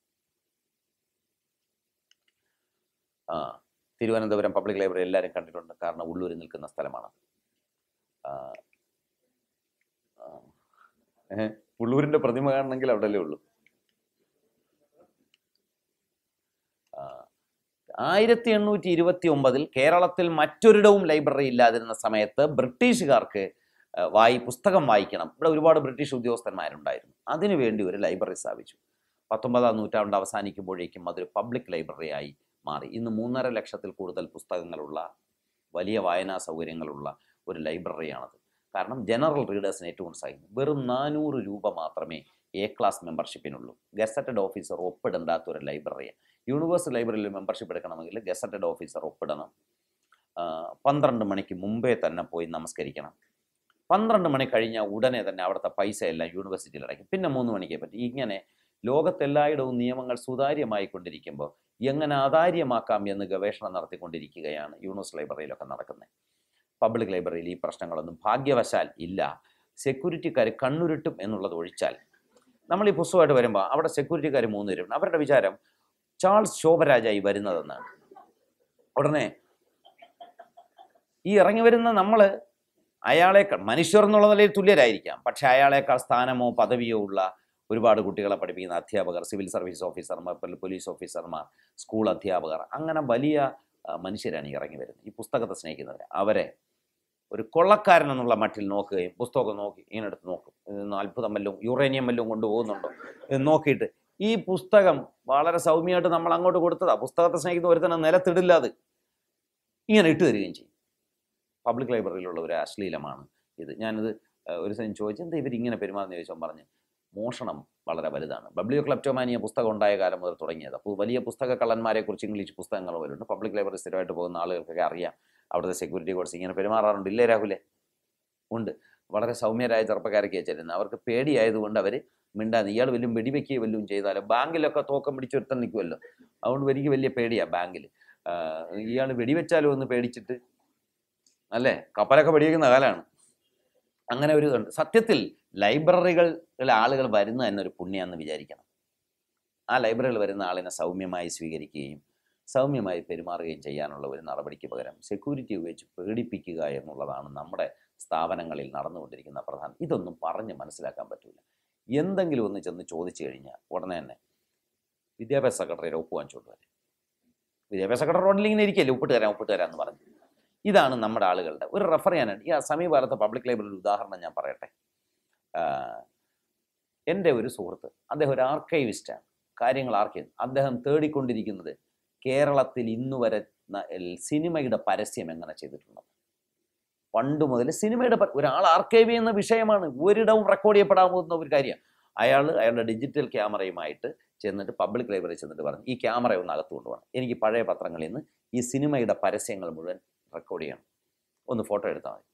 ആ തിരുവനന്തപുരം പബ്ലിക് ലൈബ്രറി എല്ലാവരും കണ്ടിട്ടുണ്ട് കാരണം ഉള്ളൂരിൽ നിൽക്കുന്ന സ്ഥലമാണ് ആ, ആ, ഏഹ്, ഉള്ളൂരിന്റെ പ്രതിമ കാണണമെങ്കിൽ അവിടെയല്ലേ ഉള്ളൂ ആ, ആയിരത്തി എണ്ണൂറ്റി ഇരുപത്തി ഒമ്പതിൽ കേരളത്തിൽ മറ്റൊരിടവും ലൈബ്രറി ഇല്ലാതിരുന്ന സമയത്ത് ബ്രിട്ടീഷുകാർക്ക് ആ, വായി പുസ്തകം വായിക്കണം ഇവിടെ ഒരുപാട് ബ്രിട്ടീഷ് ഉദ്യോഗസ്ഥന്മാരുണ്ടായിരുന്നു അതിനുവേണ്ടി ഒരു ലൈബ്രറി സ്ഥാപിച്ചു പത്തൊമ്പതാം നൂറ്റാണ്ട് അവസാനിക്കുമ്പോഴേക്കും അതൊരു പബ്ലിക് ലൈബ്രറിയായി മാറി ഇന്ന് മൂന്നര ലക്ഷത്തിൽ കൂടുതൽ പുസ്തകങ്ങളുള്ള വലിയ വായനാ സൗകര്യങ്ങളുള്ള ഒരു ലൈബ്രറിയാണത് കാരണം ജനറൽ റീഡേഴ്സിന് ഏറ്റവും സഹായിക്കും വെറും നാനൂറ് രൂപ മാത്രമേ എ ക്ലാസ് മെമ്പർഷിപ്പിനുള്ളൂ ഗസറ്റഡ് ഓഫീസർ ഒപ്പിടണ്ടാത്ത ഒരു ലൈബ്രറിയാണ് യൂണിവേഴ്സൽ ലൈബ്രറിയിൽ മെമ്പർഷിപ്പ് എടുക്കണമെങ്കിൽ ഗസറ്റഡ് ഓഫീസർ ഒപ്പിടണം ആ, പന്ത്രണ്ട് മണിക്ക് മുമ്പേ തന്നെ പോയി നമസ്കരിക്കണം പന്ത്രണ്ട് മണി കഴിഞ്ഞാൽ ഉടനെ തന്നെ അവിടുത്തെ പൈസ എല്ലാം യൂണിവേഴ്സിറ്റിയിൽ അടയ്ക്കും പിന്നെ മൂന്ന് മണിക്കേ പറ്റും ഇങ്ങനെ ലോകത്തെല്ലായിടവും നിയമങ്ങൾ സുതാര്യമായി കൊണ്ടിരിക്കുമ്പോൾ എങ്ങനെ അതാര്യമാക്കാം എന്ന് ഗവേഷണം നടത്തിക്കൊണ്ടിരിക്കുകയാണ് യൂണിവേഴ്സ് ലൈബ്രറിയിലൊക്കെ നടക്കുന്നത് പബ്ലിക് ലൈബ്രറിയിൽ ഈ പ്രശ്നങ്ങളൊന്നും ഭാഗ്യവശാൽ ഇല്ല സെക്യൂരിറ്റിക്കാർ കണ്ണുരുട്ടും എന്നുള്ളത് ഒഴിച്ചാൽ നമ്മൾ ഈ പുസ്തകമായിട്ട് വരുമ്പോൾ അവിടെ സെക്യൂരിറ്റിക്കാർ മൂന്ന് പേരുണ്ട് അവരുടെ വിചാരം ചാൾസ് ശോഭരാജായി വരുന്നതെന്നാണ് ഉടനെ ഈ ഇറങ്ങി വരുന്ന നമ്മൾ അയാളെക്കാൾ മനുഷ്യർ എന്നുള്ള നിലയിൽ തുല്യരായിരിക്കാം പക്ഷെ അയാളെക്കാൾ സ്ഥാനമോ പദവിയോ ഉള്ള ഒരുപാട് കുട്ടികളെ പഠിപ്പിക്കുന്ന അധ്യാപകർ സിവിൽ സർവീസ് ഓഫീസർമാർ പല- പോലീസ് ഓഫീസർമാർ സ്കൂൾ അധ്യാപകർ അങ്ങനെ വലിയ ആ, മനുഷ്യരാണ് ഈ ഇറങ്ങി വരുന്നത് ഈ പുസ്തകത്തെ സ്നേഹിക്കുന്നവർ അവരെ ഒരു കൊള്ളക്കാരൻ എന്നുള്ള മട്ടിൽ നോക്കുകയും പുസ്തകം നോക്കി ഇങ്ങനെ എടുത്ത് നോക്കും ഇതൊന്ന് അത്ഭുതം വല്ലതും യുറേനിയം വല്ലതും കൊണ്ടുപോകുന്നുണ്ടോ എന്ന് നോക്കിയിട്ട് ഈ പുസ്തകം വളരെ സൗമ്യമായിട്ട് നമ്മൾ അങ്ങോട്ട് കൊടുത്തതാ പുസ്തകത്തെ സ്നേഹിക്കുന്ന ഒരുത്തനെ നിലത്തിടില്ല അത് ഇങ്ങനെ ഇട്ട് തരികയും ചെയ്യും പബ്ലിക് ലൈബ്രറിയിലുള്ള ഒരു അശ്ലീലമാണ് ഇത് ഞാനിത് ആ, ഒരു ദിവസം ചോദിച്ചു എന്താ ഇവർ ഇങ്ങനെ പെരുമാറുന്ന ചോദിച്ചാൽ പറഞ്ഞു മോഷണം വളരെ വലുതാണ് ബബ്ലിയോ ക്ലപ്റ്റോമാനിയ പുസ്തകം ഉണ്ടായ കാലം മുതൽ തുടങ്ങിയത് അപ്പോൾ വലിയ പുസ്തക കള്ളന്മാരെ കുറിച്ച് ഇംഗ്ലീഷ് പുസ്തകങ്ങൾ വരുന്നുണ്ട് പബ്ലിക് ലൈബ്രറി സ്ഥിരമായിട്ട് പോകുന്ന ആളുകൾക്കൊക്കെ അറിയാം അവിടുത്തെ സെക്യൂരിറ്റി കോഴ്സ് ഇങ്ങനെ പെരുമാറാറുണ്ട് ഇല്ലേ രാഹുലെ ഉണ്ട് വളരെ സൗമ്യരായ ചെറുപ്പക്കാരൊക്കെ ചെല്ലുന്നത് അവർക്ക് പേടിയായതുകൊണ്ട് അവർ മിണ്ടാന്ന് ഇയാൾ വല്ലതും വെടിവെക്കുകയോ വല്ലതും ചെയ്താലോ ബാങ്കിലൊക്കെ തോക്കം പിടിച്ചൊരുത്തൻ നിൽക്കുമല്ലോ അതുകൊണ്ട് എനിക്ക് വലിയ പേടിയാണ് ബാങ്കിൽ ഇയാൾ വെടിവെച്ചാലോ എന്ന് പേടിച്ചിട്ട് അല്ലേ കപ്പലൊക്കെ വെടിവെക്കുന്ന കാലമാണ് അങ്ങനെ ഒരു ഇതുണ്ട് സത്യത്തിൽ ലൈബ്രറികളിൽ ആളുകൾ വരുന്നത് തന്നെ ഒരു പുണ്യാന്ന് വിചാരിക്കണം ആ ലൈബ്രറിയിൽ വരുന്ന ആളിനെ സൗമ്യമായി സ്വീകരിക്കുകയും സൗമ്യമായി പെരുമാറുകയും ചെയ്യാനുള്ള ഒരു നടപടിക്ക് പകരം സെക്യൂരിറ്റി ഉപയോഗിച്ച് പേടിപ്പിക്കുക എന്നുള്ളതാണ് നമ്മുടെ സ്ഥാപനങ്ങളിൽ നടന്നുകൊണ്ടിരിക്കുന്ന പ്രധാനം ഇതൊന്നും പറഞ്ഞ് മനസ്സിലാക്കാൻ പറ്റില്ല എന്തെങ്കിലും ഒന്ന് ചെന്ന് ചോദിച്ചു കഴിഞ്ഞാൽ ഉടനെ തന്നെ വിദ്യാഭ്യാസ സെക്രട്ടറിയുടെ ഒപ്പ് വാങ്ങിച്ചുകൊണ്ട് വരെ വിദ്യാഭ്യാസ സെക്രട്ടറി റോഡിൽ ഇങ്ങനെ ഇരിക്കല്ലേ ഒപ്പിട്ട് തരാം ഒപ്പിട്ട് തരാം എന്ന് പറഞ്ഞു ഇതാണ് നമ്മുടെ ആളുകളുടെ ഒരു റെഫർ ചെയ്യാനാണ് ഈ സമീപകാലത്തെ പബ്ലിക് ലൈബ്രറി ഉദാഹരണം ഞാൻ പറയട്ടെ ആഹ് എൻ്റെ ഒരു സുഹൃത്ത് അദ്ദേഹം ഒരു ആർക്കൈവിസ്റ്റാണ് കാര്യങ്ങൾ ആർക്കൈവ് അദ്ദേഹം തേടിക്കൊണ്ടിരിക്കുന്നത് കേരളത്തിൽ ഇന്നു വരെ ന- എൽ- സിനിമയുടെ പരസ്യം എങ്ങനെ ചെയ്തിട്ടുണ്ട് പണ്ട് മുതൽ സിനിമയുടെ പ- ഒരാൾ ആർക്കൈവ് ചെയ്യുന്ന വിഷയമാണ് ഒരിടവും റെക്കോർഡ് ചെയ്യപ്പെടാൻ പോകുന്ന ഒരു കാര്യമാണ് അയാൾ അയാളുടെ ഡിജിറ്റൽ ക്യാമറയുമായിട്ട് ചെന്നിട്ട് പബ്ലിക് ലൈബ്രറി ചെന്നിട്ട് പറഞ്ഞു ഈ ക്യാമറ ഒന്ന് അകത്ത് കൊണ്ടുപോകണം എനിക്ക് പഴയ പത്രങ്ങളിൽ നിന്ന് ഈ സിനിമയുടെ പരസ്യങ്ങൾ മുഴുവൻ റെക്കോർഡ് ചെയ്യണം ഒന്ന് ഫോട്ടോ എടുത്താൽ മതി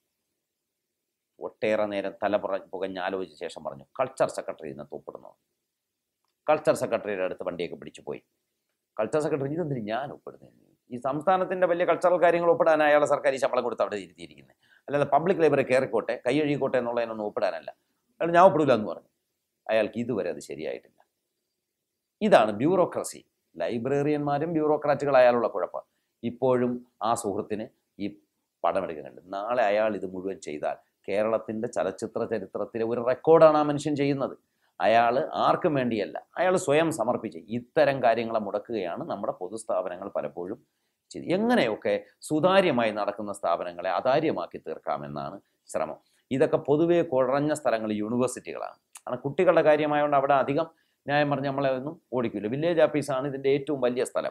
ഒട്ടേറെ നേരം തല പുറ പുകഞ്ഞ് ആലോചിച്ച ശേഷം പറഞ്ഞു കൾച്ചർ സെക്രട്ടറി ഇന്ന് ഒപ്പിടുന്നു കൾച്ചർ സെക്രട്ടറിയുടെ അടുത്ത് വണ്ടിയൊക്കെ പിടിച്ചു പോയി കൾച്ചർ സെക്രട്ടറി ഇതെന്തിന് ഞാൻ ഒപ്പിടുന്നത് ഈ സംസ്ഥാനത്തിന്റെ വലിയ കൾച്ചറൽ കാര്യങ്ങൾ ഒപ്പിടാൻ അയാളെ സർക്കാർ ഈ ശമ്പളം കൊടുത്ത് അവിടെ ഇരുത്തിയിരിക്കുന്നത് അല്ലാതെ പബ്ലിക് ലൈബ്രറി കയറിക്കോട്ടെ കൈ കഴുകിക്കോട്ടെ എന്നുള്ളതിനൊന്നും ഒപ്പിടാനല്ല അയാൾ ഞാൻ ഒപ്പിടില്ല എന്ന് പറഞ്ഞു അയാൾക്ക് ഇതുവരെ അത് ശരിയായിട്ടില്ല ഇതാണ് ബ്യൂറോക്രസി ലൈബ്രറിയന്മാരും ബ്യൂറോക്രാറ്റുകളായാലുള്ള കുഴപ്പം ഇപ്പോഴും ആ സുഹൃത്തിന് ഈ പടമെടുക്കുന്നുണ്ട് നാളെ അയാൾ ഇത് മുഴുവൻ ചെയ്താൽ കേരളത്തിൻ്റെ ചലച്ചിത്ര ചരിത്രത്തിലെ ഒരു റെക്കോർഡാണ് ആ മനുഷ്യൻ ചെയ്യുന്നത് അയാൾ ആർക്കും വേണ്ടിയല്ല അയാൾ സ്വയം സമർപ്പിച്ച് ഇത്തരം കാര്യങ്ങളെ മുടക്കുകയാണ് നമ്മുടെ പൊതുസ്ഥാപനങ്ങൾ പലപ്പോഴും ചെയ്ത് എങ്ങനെയൊക്കെ സുതാര്യമായി നടക്കുന്ന സ്ഥാപനങ്ങളെ അതാര്യമാക്കി തീർക്കാമെന്നാണ് ശ്രമം ഇതൊക്കെ പൊതുവേ കുറഞ്ഞ സ്ഥലങ്ങൾ യൂണിവേഴ്സിറ്റികളാണ് കാരണം കുട്ടികളുടെ കാര്യമായതുകൊണ്ട് അവിടെ അധികം ന്യായം പറഞ്ഞ് നമ്മളെ ഒന്നും ഓടിക്കില്ല വില്ലേജ് ഓഫീസാണ് ഇതിൻ്റെ ഏറ്റവും വലിയ സ്ഥലം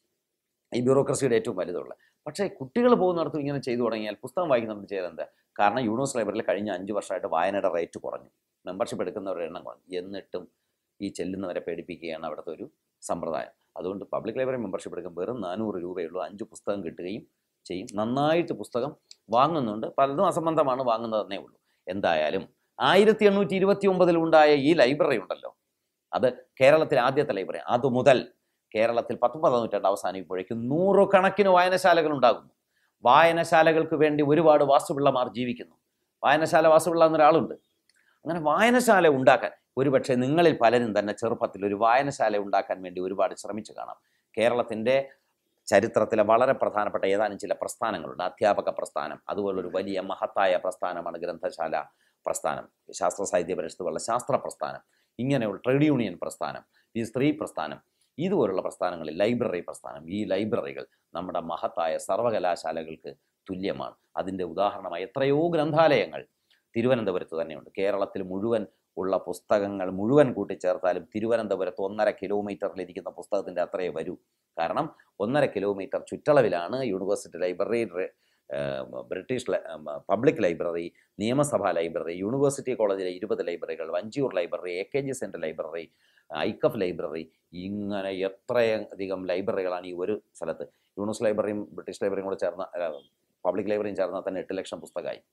ഈ ബ്യൂറോക്രസിയുടെ ഏറ്റവും വലുതുള്ള പക്ഷേ കുട്ടികൾ പോകുന്നിടത്തും ഇങ്ങനെ ചെയ്തു തുടങ്ങിയാൽ പുസ്തകം വായിക്കുന്നിടത്ത് ചെയ്തെന്താ കാരണം യൂണിവേഴ്സ് ലൈബ്രറിയിൽ കഴിഞ്ഞ അഞ്ച് വർഷമായിട്ട് വായനയുടെ റേറ്റ് കുറഞ്ഞു മെമ്പർഷിപ്പ് എടുക്കുന്നവരുടെ എണ്ണം കുറഞ്ഞു എന്നിട്ടും ഈ ചെല്ലുന്നവരെ പേടിപ്പിക്കുകയാണ് അവിടുത്തെ ഒരു സമ്പ്രദായം അതുകൊണ്ട് പബ്ലിക് ലൈബ്രറി മെമ്പർഷിപ്പ് എടുക്കും വെറും നാനൂറ് രൂപയുള്ളൂ അഞ്ച് പുസ്തകം കിട്ടുകയും ചെയ്യും നന്നായിട്ട് പുസ്തകം വാങ്ങുന്നുണ്ട് പലതും അസംബന്ധമാണ് വാങ്ങുന്നതെന്നേ ഉള്ളൂ എന്തായാലും ആയിരത്തി എണ്ണൂറ്റി ഇരുപത്തി ഒമ്പതിൽ ഉണ്ടായ ഈ ലൈബ്രറി ഉണ്ടല്ലോ അത് കേരളത്തിലെ ആദ്യത്തെ ലൈബ്രറി അതുമുതൽ കേരളത്തിൽ പത്തൊമ്പതാം നൂറ്റാണ്ട് അവസാനിക്കുമ്പോഴേക്കും നൂറുകണക്കിന് വായനശാലകൾ ഉണ്ടാകുന്നു വായനശാലകൾക്ക് വേണ്ടി ഒരുപാട് വാസുപിള്ളമാർ ജീവിക്കുന്നു വായനശാല വാസുപിള്ള എന്നൊരാളുണ്ട് അങ്ങനെ വായനശാല ഉണ്ടാക്കാൻ ഒരുപക്ഷെ നിങ്ങളിൽ പലരും തന്നെ ചെറുപ്പത്തിൽ ഒരു വായനശാല ഉണ്ടാക്കാൻ വേണ്ടി ഒരുപാട് ശ്രമിച്ചു കാണാം കേരളത്തിൻ്റെ ചരിത്രത്തിലെ വളരെ പ്രധാനപ്പെട്ട ഏതാനും ചില പ്രസ്ഥാനങ്ങളുണ്ട് അധ്യാപക പ്രസ്ഥാനം അതുപോലൊരു വലിയ മഹത്തായ പ്രസ്ഥാനമാണ് ഗ്രന്ഥശാല പ്രസ്ഥാനം ശാസ്ത്ര സാഹിത്യ പരിഷത്ത് പോലുള്ള ശാസ്ത്ര പ്രസ്ഥാനം ഇങ്ങനെയുള്ള ട്രേഡ് യൂണിയൻ പ്രസ്ഥാനം ഈ സ്ത്രീ പ്രസ്ഥാനം ഇതുപോലുള്ള പ്രസ്ഥാനങ്ങളിൽ ലൈബ്രറി പ്രസ്ഥാനം ഈ ലൈബ്രറികൾ നമ്മുടെ മഹത്തായ സർവകലാശാലകൾക്ക് തുല്യമാണ് അതിൻ്റെ ഉദാഹരണമായി എത്രയോ ഗ്രന്ഥാലയങ്ങൾ തിരുവനന്തപുരത്ത് തന്നെയുണ്ട് കേരളത്തിൽ മുഴുവൻ ഉള്ള പുസ്തകങ്ങൾ മുഴുവൻ കൂട്ടിച്ചേർത്താലും തിരുവനന്തപുരത്ത് ഒന്നര കിലോമീറ്ററിലിരിക്കുന്ന പുസ്തകത്തിൻ്റെ അത്രയേ വരൂ കാരണം ഒന്നര കിലോമീറ്റർ ചുറ്റളവിലാണ് യൂണിവേഴ്സിറ്റി ലൈബ്രറി റെ- ഏർ ബ്രിട്ടീഷ് ലൈ- ഉം, പബ്ലിക് ലൈബ്രറി നിയമസഭാ ലൈബ്രറി യൂണിവേഴ്സിറ്റി കോളേജിലെ ഇരുപത് library Vanchiyoor library A K G centre library ഐക്കഫ് ലൈബ്രറി ഇങ്ങനെ എത്രയധികം ലൈബ്രറികളാണ് ഈ ഒരു സ്ഥലത്ത് യൂണിവേഴ്സ് ലൈബ്രറിയും ബ്രിട്ടീഷ് ലൈബ്രറിയും കൂടെ ചേർന്ന പബ്ലിക് ലൈബ്രറിയും ചേർന്നാൽ തന്നെ എട്ട് ലക്ഷം പുസ്തകമായി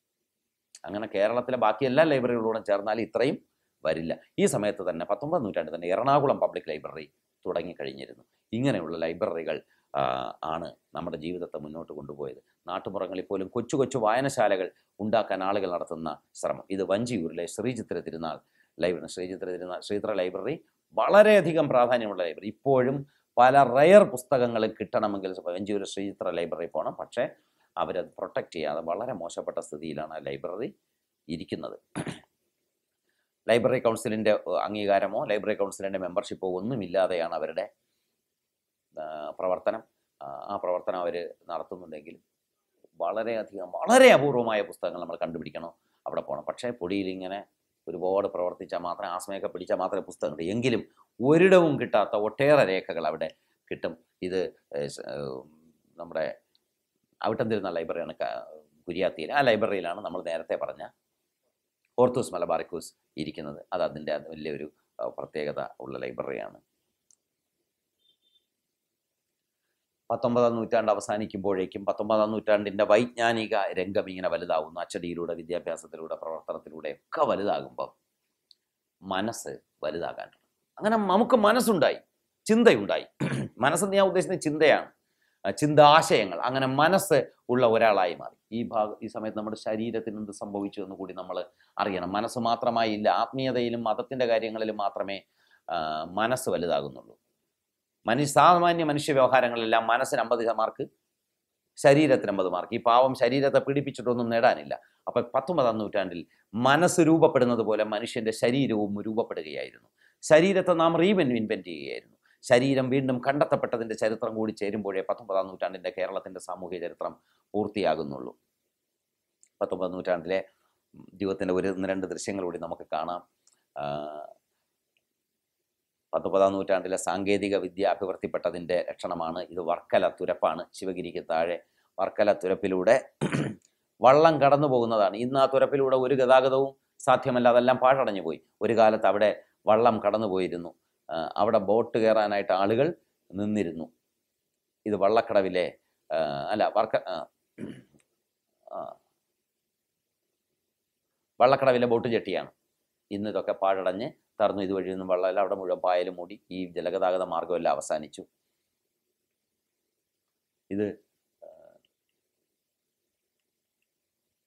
അങ്ങനെ കേരളത്തിലെ ബാക്കി എല്ലാ ലൈബ്രറികളോടും ചേർന്നാൽ ഇത്രയും വരില്ല ഈ സമയത്ത് തന്നെ പത്തൊമ്പത് നൂറ്റാണ്ടിൽ തന്നെ എറണാകുളം പബ്ലിക് ലൈബ്രറി തുടങ്ങിക്കഴിഞ്ഞിരുന്നു ഇങ്ങനെയുള്ള ലൈബ്രറികൾ ആ, ആണ് നമ്മുടെ ജീവിതത്തെ മുന്നോട്ട് കൊണ്ടുപോയത് നാട്ടുപുറങ്ങളിൽ പോലും കൊച്ചു കൊച്ചു വായനശാലകൾ ഉണ്ടാക്കാൻ ആളുകൾ നടത്തുന്ന ശ്രമം ഇത് വഞ്ചിയൂരിലെ ശ്രീചിത്ര തിരുനാൾ ലൈബ്രറി ശ്രീചിത്ര തിരുനാൾ ശ്രീചിത്ര ലൈബ്രറി വളരെയധികം പ്രാധാന്യമുള്ള ലൈബ്രറി ഇപ്പോഴും പല റയർ പുസ്തകങ്ങൾ കിട്ടണമെങ്കിൽ വഞ്ചിയൂർ ശ്രീചിത്ര ലൈബ്രറി പോകണം പക്ഷേ അവരത് പ്രൊട്ടക്റ്റ് ചെയ്യാതെ വളരെ മോശപ്പെട്ട സ്ഥിതിയിലാണ് ആ ലൈബ്രറി ഇരിക്കുന്നത് ലൈബ്രറി കൗൺസിലിൻ്റെ അംഗീകാരമോ ലൈബ്രറി കൗൺസിലിൻ്റെ മെമ്പർഷിപ്പോ ഒന്നുമില്ലാതെയാണ് അവരുടെ ആ, പ്രവർത്തനം ആ, ആ പ്രവർത്തനം അവർ നടത്തുന്നുണ്ടെങ്കിൽ വളരെയധികം വളരെ അപൂർവമായ പുസ്തകങ്ങൾ നമ്മൾ കണ്ടുപിടിക്കണം അവിടെ പോകണം പക്ഷേ പൊടിയിൽ ഇങ്ങനെ ഒരുപാട് പ്രവർത്തിച്ചാൽ മാത്രമേ ആസ്മയൊക്കെ പിടിച്ചാൽ മാത്രമേ പുസ്തകം കിട്ടൂ എങ്കിലും ഒരിടവും കിട്ടാത്ത ഒട്ടേറെ രേഖകൾ അവിടെ കിട്ടും ഇത് ഏഹ്, സ്- ഏഹ്, നമ്മുടെ അവിട്ടം തിരുന്ന ലൈബ്രറിയാണ് ക- കുര്യാത്തിയിൽ ആ ലൈബ്രറിയിലാണ് നമ്മൾ നേരത്തെ പറഞ്ഞ ഓർത്തൂസ് മലബാറിക്കൂസ് ഇരിക്കുന്നത് അത് അതിൻ്റെ അത് വലിയൊരു ആ, പ്രത്യേകത ഉള്ള ലൈബ്രറിയാണ് പത്തൊമ്പതാം നൂറ്റാണ്ട് അവസാനിക്കുമ്പോഴേക്കും പത്തൊമ്പതാം നൂറ്റാണ്ടിൻ്റെ വൈജ്ഞാനിക രംഗം ഇങ്ങനെ വലുതാവുന്നു അച്ചടിയിലൂടെ വിദ്യാഭ്യാസത്തിലൂടെ പ്രവർത്തനത്തിലൂടെ ഒക്കെ വലുതാകുമ്പോൾ മനസ്സ് വലുതാകാൻ തുടങ്ങി. അങ്ങനെ നമുക്ക് മനസ്സുണ്ടായി ചിന്തയുണ്ടായി മനസ്സെന്ന് ഞാൻ ഉദ്ദേശിക്കുന്നത് ചിന്തയാണ് ആ, ചിന്താശയങ്ങൾ അങ്ങനെ മനസ്സ് ഉള്ള ഒരാളായി മാറി ഈ ഭാഗ ഈ സമയത്ത് നമ്മുടെ ശരീരത്തിന് എന്ത് സംഭവിച്ചു എന്ന് കൂടി നമ്മൾ അറിയണം മനസ്സ് മാത്രമായി ഇല്ല ആത്മീയതയിലും മതത്തിൻ്റെ കാര്യങ്ങളിലും മാത്രമേ ആ, മനസ്സ് വലുതാകുന്നുള്ളൂ മനുഷ്യ സാമാന്യ മനുഷ്യ വ്യവഹാരങ്ങളെല്ലാം മനസ്സിന് അമ്പത് മാർക്ക് ശരീരത്തിന് അമ്പത് മാർക്ക് ഈ പാവം ശരീരത്തെ പീഡിപ്പിച്ചിട്ടൊന്നും നേടാനില്ല അപ്പൊ പത്തൊമ്പതാം നൂറ്റാണ്ടിൽ മനസ്സ് രൂപപ്പെടുന്നത് പോലെ മനുഷ്യന്റെ ശരീരവും രൂപപ്പെടുകയായിരുന്നു ശരീരത്തെ നാം റീവെൻ ഇൻവെന്റ് ചെയ്യുകയായിരുന്നു ശരീരം വീണ്ടും കണ്ടെത്തപ്പെട്ടതിന്റെ ചരിത്രം കൂടി ചേരുമ്പോഴേ പത്തൊമ്പതാം നൂറ്റാണ്ടിന്റെ കേരളത്തിന്റെ സാമൂഹ്യ ചരിത്രം പൂർത്തിയാകുന്നുള്ളൂ പത്തൊമ്പതാം നൂറ്റാണ്ടിലെ ഉം, ജീവിതത്തിന്റെ ഒരു ഒന്ന് രണ്ട് ദൃശ്യങ്ങൾ കൂടി നമുക്ക് കാണാം ആ, പത്തൊമ്പതാം നൂറ്റാണ്ടിലെ സാങ്കേതിക വിദ്യ അഭിവൃദ്ധിപ്പെട്ടതിൻ്റെ ലക്ഷണമാണ് ഇത് വർക്കല തുരപ്പാണ് ശിവഗിരിക്ക് താഴെ വർക്കല തുരപ്പിലൂടെ വള്ളം കടന്നു പോകുന്നതാണ് ഇന്ന് ആ തുരപ്പിലൂടെ ഒരു ഗതാഗതവും സാധ്യമല്ല അതെല്ലാം പാഴടഞ്ഞു പോയി ഒരു കാലത്ത് അവിടെ വള്ളം കടന്നു പോയിരുന്നു ആ, അവിടെ ബോട്ട് കയറാനായിട്ട് ആളുകൾ നിന്നിരുന്നു ഇത് വള്ളക്കടവിലെ ആ, അല്ല വർക്ക ആ, ആ, വള്ളക്കടവിലെ ബോട്ട് ജെട്ടിയാണ് ഇന്ന് ഇതൊക്കെ പാഴടഞ്ഞ് തറന്നു ഇതുവഴി ഒന്നും വെള്ളമില്ല അവിടെ മുഴുവൻ പായലും മൂടി ഈ ജലഗതാഗത മാർഗ്ഗമെല്ലാം അവസാനിച്ചു ഇത് ആ,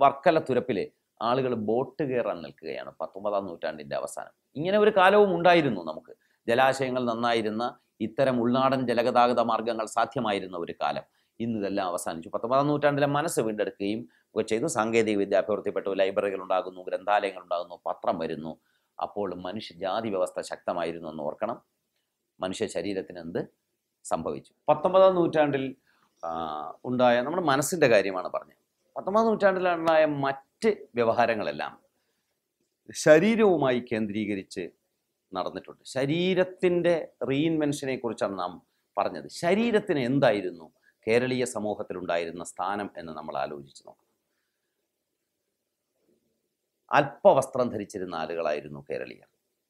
വർക്കല തുരപ്പിൽ ആളുകൾ ബോട്ട് കയറാൻ നിൽക്കുകയാണ് പത്തൊമ്പതാം നൂറ്റാണ്ടിൻ്റെ അവസാനം ഇങ്ങനെ ഒരു കാലവും ഉണ്ടായിരുന്നു നമുക്ക് ജലാശയങ്ങൾ നന്നായിരുന്ന ഇത്തരം ഉൾനാടൻ ജലഗതാഗത മാർഗങ്ങൾ സാധ്യമായിരുന്ന ഒരു കാലം ഇന്ന് ഇതെല്ലാം അവസാനിച്ചു പത്തൊമ്പതാം നൂറ്റാണ്ടിലെ മനസ്സ് വീണ്ടെടുക്കുകയും ഒക്കെ ചെയ്തു സാങ്കേതിക വിദ്യ അഭിവൃദ്ധിപ്പെട്ടു ലൈബ്രറികൾ ഉണ്ടാകുന്നു ഗ്രന്ഥാലയങ്ങൾ ഉണ്ടാകുന്നു പത്രം വരുന്നു അപ്പോൾ മനുഷ്യ ജാതി വ്യവസ്ഥ ശക്തമായിരുന്നു എന്ന് ഓർക്കണം മനുഷ്യ ശരീരത്തിന് എന്ത് സംഭവിച്ചു പത്തൊമ്പതാം നൂറ്റാണ്ടിൽ ആ, ഉണ്ടായ നമ്മുടെ മനസ്സിൻ്റെ കാര്യമാണ് പറഞ്ഞത് പത്തൊമ്പതാം നൂറ്റാണ്ടിലുണ്ടായ മറ്റ് വ്യവഹാരങ്ങളെല്ലാം ശരീരവുമായി കേന്ദ്രീകരിച്ച് നടന്നിട്ടുണ്ട് ശരീരത്തിൻ്റെ റീഇൻവെൻഷനെ കുറിച്ചാണ് നാം പറഞ്ഞത് ശരീരത്തിന് എന്തായിരുന്നു കേരളീയ സമൂഹത്തിലുണ്ടായിരുന്ന സ്ഥാനം എന്ന് നമ്മൾ ആലോചിച്ച് നോക്കണം അല്പവസ്ത്രം ധരിച്ചിരുന്ന ആളുകളായിരുന്നു കേരളീയർ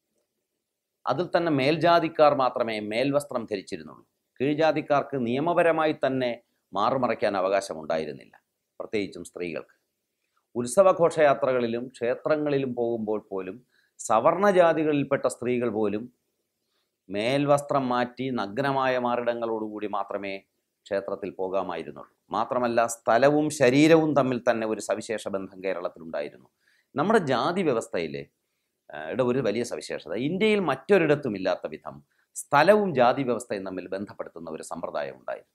അതിൽ തന്നെ മേൽജാതിക്കാർ മാത്രമേ മേൽവസ്ത്രം ധരിച്ചിരുന്നുള്ളൂ കീഴ്ജാതിക്കാർക്ക് നിയമപരമായി തന്നെ മാറുമറയ്ക്കാൻ അവകാശമുണ്ടായിരുന്നില്ല പ്രത്യേകിച്ചും സ്ത്രീകൾക്ക് ഉത്സവഘോഷയാത്രകളിലും ക്ഷേത്രങ്ങളിലും പോകുമ്പോൾ പോലും സവർണജാതികളിൽപ്പെട്ട സ്ത്രീകൾ പോലും മേൽവസ്ത്രം മാറ്റി നഗ്നമായ മാറിടങ്ങളോടുകൂടി മാത്രമേ ക്ഷേത്രത്തിൽ പോകാമായിരുന്നുള്ളൂ മാത്രമല്ല സ്ഥലവും ശരീരവും തമ്മിൽ തന്നെ ഒരു സവിശേഷ ബന്ധം കേരളത്തിലുണ്ടായിരുന്നു നമ്മുടെ ജാതി വ്യവസ്ഥയിൽ യുടെ ഒരു വലിയ സവിശേഷത ഇന്ത്യയിൽ മറ്റൊരിടത്തും ഇല്ലാത്ത വിധം സ്ഥലവും ജാതി വ്യവസ്ഥയും തമ്മിൽ ബന്ധപ്പെടുത്തുന്ന ഒരു സമ്പ്രദായം ഉണ്ടായിരുന്നു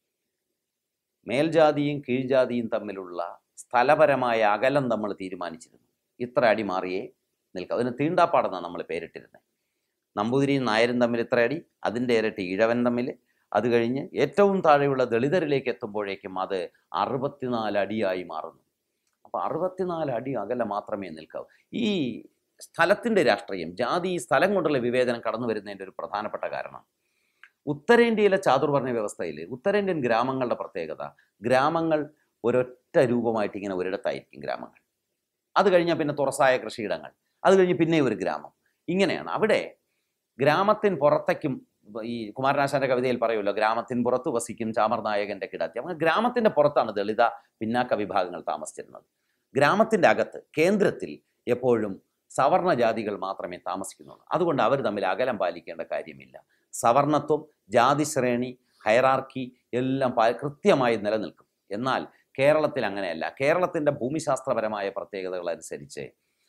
മേൽജാതിയും കീഴ്ജാതിയും തമ്മിലുള്ള സ്ഥലപരമായ അകലം നമ്മൾ തീരുമാനിച്ചിരുന്നു ഇത്ര അടി മാറിയേ നിൽക്കുക അതിന് തീണ്ടാപ്പാടെന്നാണ് നമ്മൾ പേരിട്ടിരുന്നത് നമ്പൂതിരിയും നായരും തമ്മിൽ ഇത്ര അടി അതിൻ്റെ ഇരട്ടി ഇഴവൻ തമ്മിൽ അത് കഴിഞ്ഞ് ഏറ്റവും താഴെയുള്ള ദളിതരിലേക്ക് എത്തുമ്പോഴേക്കും അത് അറുപത്തിനാല് അടിയായി മാറുന്നു അപ്പോൾ അറുപത്തിനാല് അടി അകലെ മാത്രമേ നിൽക്കാവൂ ഈ സ്ഥലത്തിൻ്റെ രാഷ്ട്രീയം ജാതി ഈ സ്ഥലം കൊണ്ടുള്ള വിവേചനം കടന്നു വരുന്നതിൻ്റെ ഒരു പ്രധാനപ്പെട്ട കാരണം ഉത്തരേന്ത്യയിലെ ചാതുർവർണ്ണ വ്യവസ്ഥയിൽ ഉത്തരേന്ത്യൻ ഗ്രാമങ്ങളുടെ പ്രത്യേകത ഗ്രാമങ്ങൾ ഒരൊറ്റ രൂപമായിട്ട് ഇങ്ങനെ ഒരിടത്തായിരിക്കും ഗ്രാമങ്ങൾ അത് കഴിഞ്ഞാൽ പിന്നെ തുറസായ കൃഷിയിടങ്ങൾ അത് കഴിഞ്ഞ് പിന്നെ ഒരു ഗ്രാമം ഇങ്ങനെയാണ് അവിടെ ഗ്രാമത്തിന് പുറത്തേക്കും ഈ കുമാരനാശാന്റെ കവിതയിൽ പറയുമല്ലോ ഗ്രാമത്തിന് പുറത്ത് വസിക്കും ചാമർനായകന്റെ കിടത്തി അങ്ങനെ ഗ്രാമത്തിന്റെ പുറത്താണ് ദളിത പിന്നാക്ക വിഭാഗങ്ങൾ താമസിച്ചിരുന്നത് ഗ്രാമത്തിന്റെ അകത്ത് കേന്ദ്രത്തിൽ എപ്പോഴും സവർണ ജാതികൾ മാത്രമേ താമസിക്കുന്നുള്ളൂ അതുകൊണ്ട് അവർ തമ്മിൽ അകലം പാലിക്കേണ്ട കാര്യമില്ല സവർണത്വം ജാതി ശ്രേണി ഹയറാർക്കി എല്ലാം പാ- കൃത്യമായി നിലനിൽക്കും എന്നാൽ കേരളത്തിൽ അങ്ങനെയല്ല കേരളത്തിൻ്റെ ഭൂമിശാസ്ത്രപരമായ പ്രത്യേകതകൾ അനുസരിച്ച്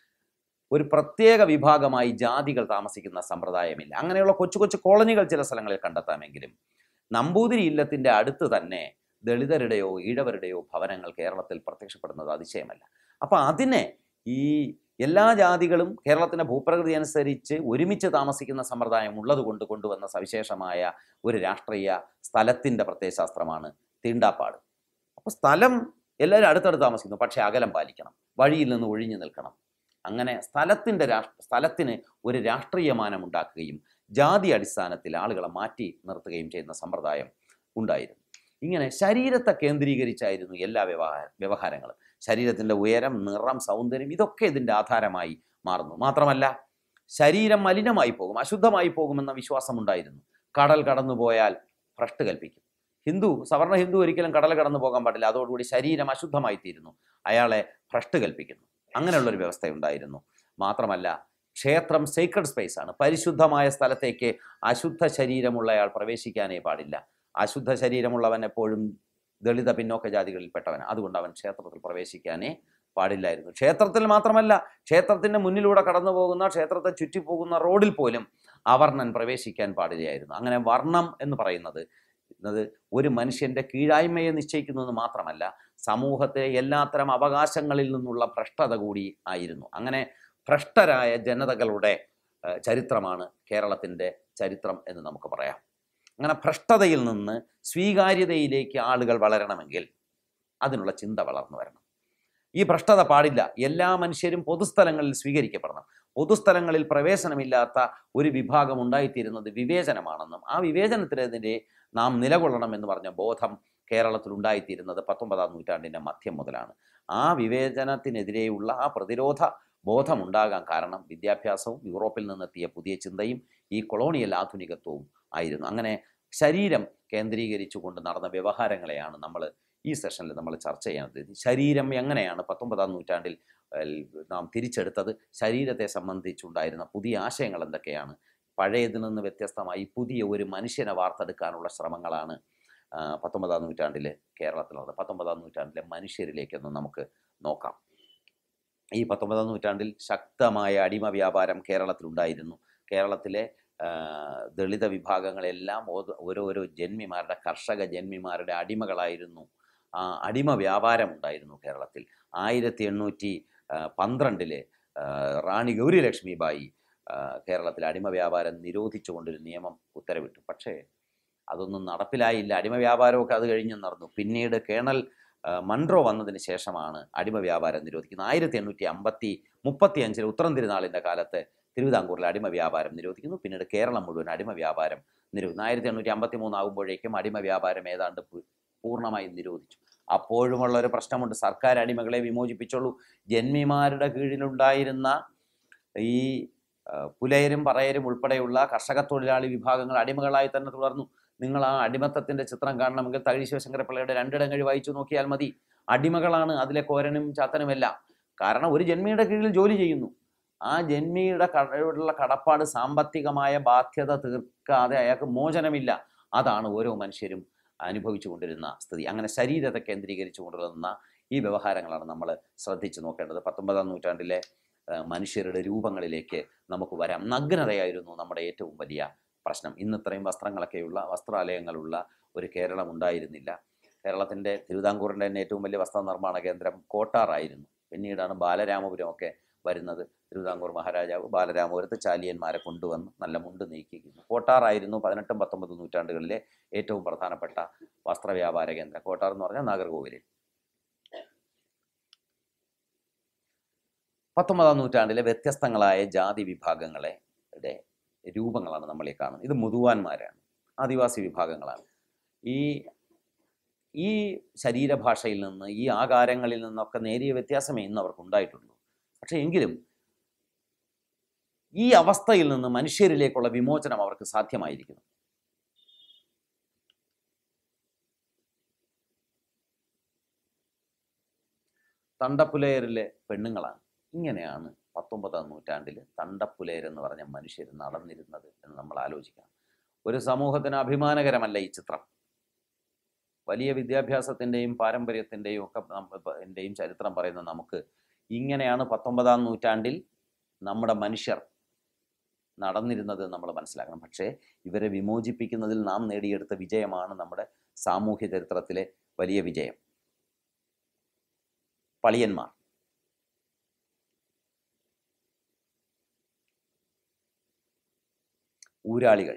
ഒരു പ്രത്യേക വിഭാഗമായി ജാതികൾ താമസിക്കുന്ന സമ്പ്രദായമില്ല അങ്ങനെയുള്ള കൊച്ചു കൊച്ചു കോളനികൾ ചില സ്ഥലങ്ങളിൽ കണ്ടെത്താമെങ്കിലും നമ്പൂതിരി ഇല്ലത്തിൻ്റെ അടുത്ത് തന്നെ ദളിതരുടെയോ ഈഴവരുടെയോ ഭവനങ്ങൾ കേരളത്തിൽ പ്രത്യക്ഷപ്പെടുന്നത് അതിശയമല്ല അപ്പോൾ അതിനെ ഈ എല്ലാ ജാതികളും കേരളത്തിൻ്റെ ഭൂപ്രകൃതി അനുസരിച്ച് ഒരുമിച്ച് താമസിക്കുന്ന സമ്പ്രദായം ഉള്ളതുകൊണ്ട് കൊണ്ടുവന്ന സവിശേഷമായ ഒരു രാഷ്ട്രീയ സ്ഥലത്തിൻ്റെ പ്രത്യയശാസ്ത്രമാണ് തീണ്ടാപ്പാട് അപ്പോൾ സ്ഥലം എല്ലാവരും അടുത്തടുത്ത് താമസിക്കുന്നു പക്ഷേ അകലം പാലിക്കണം വഴിയിൽ നിന്ന് ഒഴിഞ്ഞു നിൽക്കണം അങ്ങനെ സ്ഥലത്തിൻ്റെ രാഷ്ട്ര സ്ഥലത്തിന് ഒരു രാഷ്ട്രീയ മാനം ഉണ്ടാക്കുകയും ജാതി അടിസ്ഥാനത്തിൽ ആളുകളെ മാറ്റി നിർത്തുകയും ചെയ്യുന്ന സമ്പ്രദായം ഉണ്ടായിരുന്നു ഇങ്ങനെ ശരീരത്തെ കേന്ദ്രീകരിച്ചായിരുന്നു എല്ലാ വ്യവഹാര വ്യവഹാരങ്ങളും ശരീരത്തിൻ്റെ ഉയരം നിറം സൗന്ദര്യം ഇതൊക്കെ ഇതിൻ്റെ ആധാരമായി മാറുന്നു മാത്രമല്ല ശരീരം മലിനമായി പോകും അശുദ്ധമായി പോകുമെന്ന വിശ്വാസമുണ്ടായിരുന്നു കടൽ കടന്നു പോയാൽ ഭ്രഷ്ട് കൽപ്പിക്കും ഹിന്ദു സവർണ ഹിന്ദു ഒരിക്കലും കടൽ കടന്നു പോകാൻ പാടില്ല അതോടുകൂടി ശരീരം അശുദ്ധമായി തീരുന്നു അയാളെ ഭ്രഷ്ട് കൽപ്പിക്കുന്നു അങ്ങനെയുള്ളൊരു വ്യവസ്ഥയുണ്ടായിരുന്നു മാത്രമല്ല ക്ഷേത്രം സേക്രഡ് സ്പേസ് ആണ് പരിശുദ്ധമായ സ്ഥലത്തേക്ക് അശുദ്ധ ശരീരമുള്ളയാൾ പ്രവേശിക്കാനേ പാടില്ല അശുദ്ധ ശരീരമുള്ളവൻ എപ്പോഴും ദളിത പിന്നോക്ക ജാതികളിൽപ്പെട്ടവൻ അതുകൊണ്ട് അവൻ ക്ഷേത്രത്തിൽ പ്രവേശിക്കാനേ പാടില്ലായിരുന്നു ക്ഷേത്രത്തിൽ മാത്രമല്ല ക്ഷേത്രത്തിൻ്റെ മുന്നിലൂടെ കടന്നു പോകുന്ന ക്ഷേത്രത്തെ ചുറ്റിപ്പോകുന്ന റോഡിൽ പോലും അവർണൻ പ്രവേശിക്കാൻ പാടില്ലായിരുന്നു അങ്ങനെ വർണ്ണം എന്ന് പറയുന്നത് എന്നത് ഒരു മനുഷ്യൻ്റെ കീഴായ്മയെ നിശ്ചയിക്കുന്നത് മാത്രമല്ല സമൂഹത്തിലെ എല്ലാത്തരം അവകാശങ്ങളിൽ നിന്നുള്ള ഭ്രഷ്ടത കൂടി ആയിരുന്നു അങ്ങനെ ഭ്രഷ്ടരായ ജനതകളുടെ ഏഹ്, ചരിത്രമാണ് കേരളത്തിൻ്റെ ചരിത്രം എന്ന് നമുക്ക് പറയാം അങ്ങനെ ഭ്രഷ്ടതയിൽ നിന്ന് സ്വീകാര്യതയിലേക്ക് ആളുകൾ വളരണമെങ്കിൽ അതിനുള്ള ചിന്ത വളർന്നു വരണം ഈ ഭ്രഷ്ടത പാടില്ല എല്ലാ മനുഷ്യരും പൊതുസ്ഥലങ്ങളിൽ സ്വീകരിക്കപ്പെടണം പൊതുസ്ഥലങ്ങളിൽ പ്രവേശനമില്ലാത്ത ഒരു വിഭാഗം ഉണ്ടായിത്തീരുന്നത് വിവേചനമാണെന്നും ആ വിവേചനത്തിനെതിരെ നാം നിലകൊള്ളണമെന്ന് പറഞ്ഞ ബോധം കേരളത്തിൽ ഉണ്ടായിത്തീരുന്നത് പത്തൊമ്പതാം നൂറ്റാണ്ടിൻ്റെ മധ്യം മുതലാണ് ആ വിവേചനത്തിനെതിരെയുള്ള ആ പ്രതിരോധ ബോധമുണ്ടാകാൻ കാരണം വിദ്യാഭ്യാസവും യൂറോപ്പിൽ നിന്നെത്തിയ പുതിയ ചിന്തയും ഈ കൊളോണിയൽ ആധുനികത്വവും ആയിരുന്നു അങ്ങനെ ശരീരം കേന്ദ്രീകരിച്ചുകൊണ്ട് നടന്ന വ്യവഹാരങ്ങളെയാണ് നമ്മൾ ഈ സെഷനിൽ നമ്മൾ ചർച്ച ചെയ്യുന്നത് ശരീരം എങ്ങനെയാണ് പത്തൊമ്പതാം നൂറ്റാണ്ടിൽ ഏഹ്, നാം തിരിച്ചെടുത്തത് ശരീരത്തെ സംബന്ധിച്ചുണ്ടായിരുന്ന പുതിയ ആശയങ്ങൾ എന്തൊക്കെയാണ് പഴയതിൽ നിന്ന് വ്യത്യസ്തമായി പുതിയ ഒരു മനുഷ്യനെ വാർത്തെടുക്കാനുള്ള ശ്രമങ്ങളാണ് ആ, പത്തൊമ്പതാം നൂറ്റാണ്ടിൽ കേരളത്തിലുള്ളത് പത്തൊമ്പതാം നൂറ്റാണ്ടിലെ മനുഷ്യരിലേക്കൊന്ന് നമുക്ക് നോക്കാം ഈ പത്തൊമ്പതാം നൂറ്റാണ്ടിൽ ശക്തമായ അടിമ വ്യാപാരം കേരളത്തിലുണ്ടായിരുന്നു കേരളത്തിലെ ആ, ദളിത വിഭാഗങ്ങളെല്ലാം ഓരോ- ഓരോരോ ജന്മിമാരുടെ കർഷക ജന്മിമാരുടെ അടിമകളായിരുന്നു ആ, അടിമ വ്യാപാരം ഉണ്ടായിരുന്നു കേരളത്തിൽ ആയിരത്തി എണ്ണൂറ്റി പന്ത്രണ്ടില് റാണി ഗൗരി ലക്ഷ്മിബായി ആ, കേരളത്തിൽ അടിമ വ്യാപാരം നിരോധിച്ചുകൊണ്ടൊരു നിയമം ഉത്തരവിട്ടു പക്ഷേ അതൊന്നും നടപ്പിലായില്ല അടിമ വ്യാപാരമൊക്കെ അത് കഴിഞ്ഞ് നടന്നു പിന്നീട് കേണൽ ആ, മൺട്രോ വന്നതിന് ശേഷമാണ് അടിമ വ്യാപാരം നിരോധിക്കുന്നത് ആയിരത്തി എണ്ണൂറ്റി അമ്പത്തി മുപ്പത്തി അഞ്ചിൽ ഉത്തരം തിരുനാളിൻ്റെ കാലത്ത് തിരുവിതാംകൂറിൽ അടിമ വ്യാപാരം നിരോധിക്കുന്നു പിന്നീട് കേരളം മുഴുവൻ അടിമ വ്യാപാരം നിരോധിക്കുന്നു ആയിരത്തി എണ്ണൂറ്റി അമ്പത്തി മൂന്നാകുമ്പോഴേക്കും അടിമ വ്യാപാരം ഏതാണ്ട് പു- പൂർണ്ണമായും നിരോധിച്ചു അപ്പോഴുമുള്ള ഒരു പ്രശ്നമുണ്ട് സർക്കാർ അടിമകളെ വിമോചിപ്പിച്ചുള്ളൂ ജന്മിമാരുടെ കീഴിലുണ്ടായിരുന്ന ഈ ആ, പുലയരും പറയരും ഉൾപ്പെടെയുള്ള കർഷക തൊഴിലാളി വിഭാഗങ്ങൾ അടിമകളായി തന്നെ തുടർന്നു നിങ്ങൾ ആ അടിമത്തത്തിന്റെ ചിത്രം കാണണമെങ്കിൽ തകഴി ശിവശങ്കരപ്പിള്ളയുടെ രണ്ടിടങ്ങഴി വായിച്ചു നോക്കിയാൽ മതി അടിമകളാണ് അതിലെ കോരനും ചാത്തനുമെല്ലാം കാരണം ഒരു ജന്മിയുടെ കീഴിൽ ജോലി ചെയ്യുന്നു ആ ജന്മിയുടെ കടയുള്ള കടപ്പാട് സാമ്പത്തികമായ ബാധ്യത തീർക്കാതെ അയാൾക്ക് മോചനമില്ല അതാണ് ഓരോ മനുഷ്യരും അനുഭവിച്ചു കൊണ്ടിരുന്ന സ്ഥിതി അങ്ങനെ ശരീരത്തെ കേന്ദ്രീകരിച്ചു കൊണ്ടുവരുന്ന ഈ വ്യവഹാരങ്ങളാണ് നമ്മൾ ശ്രദ്ധിച്ചു നോക്കേണ്ടത് പത്തൊമ്പതാം നൂറ്റാണ്ടിലെ ആ, മനുഷ്യരുടെ രൂപങ്ങളിലേക്ക് നമുക്ക് വരാം നഗ്നതയായിരുന്നു നമ്മുടെ ഏറ്റവും വലിയ പ്രശ്നം ഇന്ന് ഇത്രയും വസ്ത്രങ്ങളൊക്കെയുള്ള വസ്ത്രാലയങ്ങളുള്ള ഒരു കേരളം ഉണ്ടായിരുന്നില്ല കേരളത്തിൻ്റെ തിരുവിതാംകൂറിൻ്റെ തന്നെ ഏറ്റവും വലിയ വസ്ത്രനിർമ്മാണ കേന്ദ്രം കോട്ടാറായിരുന്നു പിന്നീടാണ് ബാലരാമപുരം ഒക്കെ വരുന്നത് തിരുവിതാംകൂർ മഹാരാജാവ് ബാലരാമപുരത്ത് ചാലിയന്മാരെ കൊണ്ടുവന്ന് നല്ല മുണ്ട് നീക്കിക്കുന്നു കോട്ടാറായിരുന്നു പതിനെട്ടും പത്തൊമ്പതും നൂറ്റാണ്ടുകളിലെ ഏറ്റവും പ്രധാനപ്പെട്ട വസ്ത്രവ്യാപാര കേന്ദ്രം കോട്ടാർ എന്ന് പറഞ്ഞാൽ നാഗർകോവിലിൽ പത്തൊമ്പതാം നൂറ്റാണ്ടിലെ വ്യത്യസ്തങ്ങളായ ജാതി വിഭാഗങ്ങളെ ടെ രൂപങ്ങളാണ് നമ്മൾ ഈ കാണുന്നത് ഇത് മുതുവാന്മാരാണ് ആദിവാസി വിഭാഗങ്ങളാണ് ഈ ഈ ശരീരഭാഷയിൽ നിന്ന് ഈ ആകാരങ്ങളിൽ നിന്നൊക്കെ നേരിയ വ്യത്യാസമേ ഇന്ന് അവർക്ക് ഉണ്ടായിട്ടുള്ളൂ പക്ഷേ എങ്കിലും ഈ അവസ്ഥയിൽ നിന്ന് മനുഷ്യരിലേക്കുള്ള വിമോചനം അവർക്ക് സാധ്യമായിരിക്കുന്നു തണ്ടപ്പുലയരിലെ പെണ്ണുങ്ങളാണ് ഇങ്ങനെയാണ് പത്തൊമ്പതാം നൂറ്റാണ്ടിൽ തണ്ടപ്പുലയർ എന്ന് പറഞ്ഞ മനുഷ്യർ നടന്നിരുന്നത് എന്ന് നമ്മൾ ആലോചിക്കണം ഒരു സമൂഹത്തിന് അഭിമാനകരമല്ല ഈ ചിത്രം വലിയ വിദ്യാഭ്യാസത്തിൻ്റെയും പാരമ്പര്യത്തിൻ്റെയും ഒക്കെ ൻ്റെയും ചരിത്രം പറയുന്ന നമുക്ക് ഇങ്ങനെയാണ് പത്തൊമ്പതാം നൂറ്റാണ്ടിൽ നമ്മുടെ മനുഷ്യർ നടന്നിരുന്നത് നമ്മൾ മനസ്സിലാക്കണം പക്ഷേ ഇവരെ വിമോചിപ്പിക്കുന്നതിൽ നാം നേടിയെടുത്ത വിജയമാണ് നമ്മുടെ സാമൂഹ്യ ചരിത്രത്തിലെ വലിയ വിജയം പളിയന്മാർ ഊരാളികൾ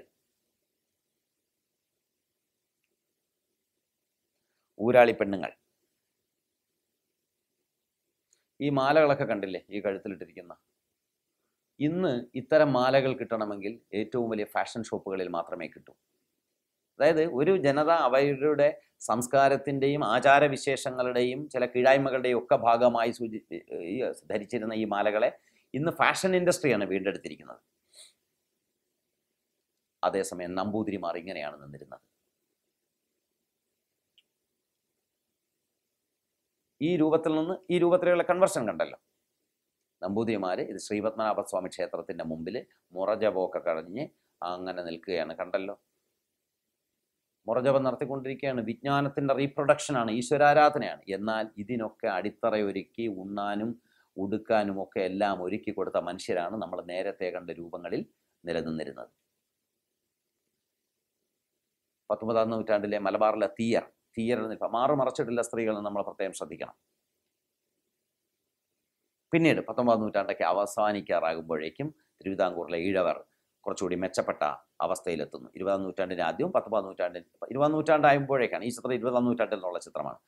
ഊരാളി പെണ്ണുങ്ങൾ ഈ മാലകളൊക്കെ കണ്ടില്ലേ ഈ കഴുത്തിലിട്ടിരിക്കുന്ന ഇന്ന് ഇത്തരം മാലകൾ കിട്ടണമെങ്കിൽ ഏറ്റവും വലിയ ഫാഷൻ ഷോപ്പുകളിൽ മാത്രമേ കിട്ടൂ അതായത് ഒരു ജനത അവരുടെ സംസ്കാരത്തിൻ്റെയും ആചാരവിശേഷങ്ങളുടെയും ചില കീഴായ്മകളുടെയും ഒക്കെ ഭാഗമായി സൂചി ഈ ധരിച്ചിരുന്ന ഈ മാലകളെ ഇന്ന് ഫാഷൻ ഇൻഡസ്ട്രിയാണ് വീണ്ടെടുത്തിരിക്കുന്നത് അതേസമയം നമ്പൂതിരിമാർ ഇങ്ങനെയാണ് നിന്നിരുന്നത് ഈ രൂപത്തിൽ നിന്ന് ഈ രൂപത്തിലുള്ള കൺവർഷൻ കണ്ടല്ലോ നമ്പൂതിരിമാർ ഇത് ശ്രീപത്മനാഭസ്വാമി ക്ഷേത്രത്തിൻ്റെ മുമ്പിൽ മുറജപമൊക്കെ കഴിഞ്ഞ് അങ്ങനെ നിൽക്കുകയാണ് കണ്ടല്ലോ മുറജപം നടത്തിക്കൊണ്ടിരിക്കുകയാണ് വിജ്ഞാനത്തിൻ്റെ റീപ്രൊഡക്ഷനാണ് ഈശ്വരാരാധനയാണ് എന്നാൽ ഇതിനൊക്കെ അടിത്തറയൊരുക്കി ഉണ്ണാനും ഉടുക്കാനും ഒക്കെ എല്ലാം ഒരുക്കി കൊടുത്ത മനുഷ്യരാണ് നമ്മൾ നേരത്തെ കണ്ട രൂപങ്ങളിൽ നിലനിന്നിരുന്നത് പത്തൊമ്പതാം നൂറ്റാണ്ടിലെ മലബാറിലെ തീയർ തീയർ നിൽക്കുക മാറു മറച്ചിട്ടില്ല സ്ത്രീകൾ നമ്മൾ പ്രത്യേകം ശ്രദ്ധിക്കണം പിന്നീട് പത്തൊമ്പതാം നൂറ്റാണ്ടൊക്കെ അവസാനിക്കാറാകുമ്പോഴേക്കും തിരുവിതാംകൂറിലെ ഈഴവർ കുറച്ചുകൂടി മെച്ചപ്പെട്ട അവസ്ഥയിലെത്തുന്നു ഇരുപതാം നൂറ്റാണ്ടിന് ആദ്യവും പത്തൊമ്പതാം നൂറ്റാണ്ടിൽ ഇരുപതാം നൂറ്റാണ്ടാകുമ്പോഴേക്കാണ് ഈ ചിത്രം ഇരുപതാം നൂറ്റാണ്ടിൽ നിന്നുള്ള ചിത്രമാണ്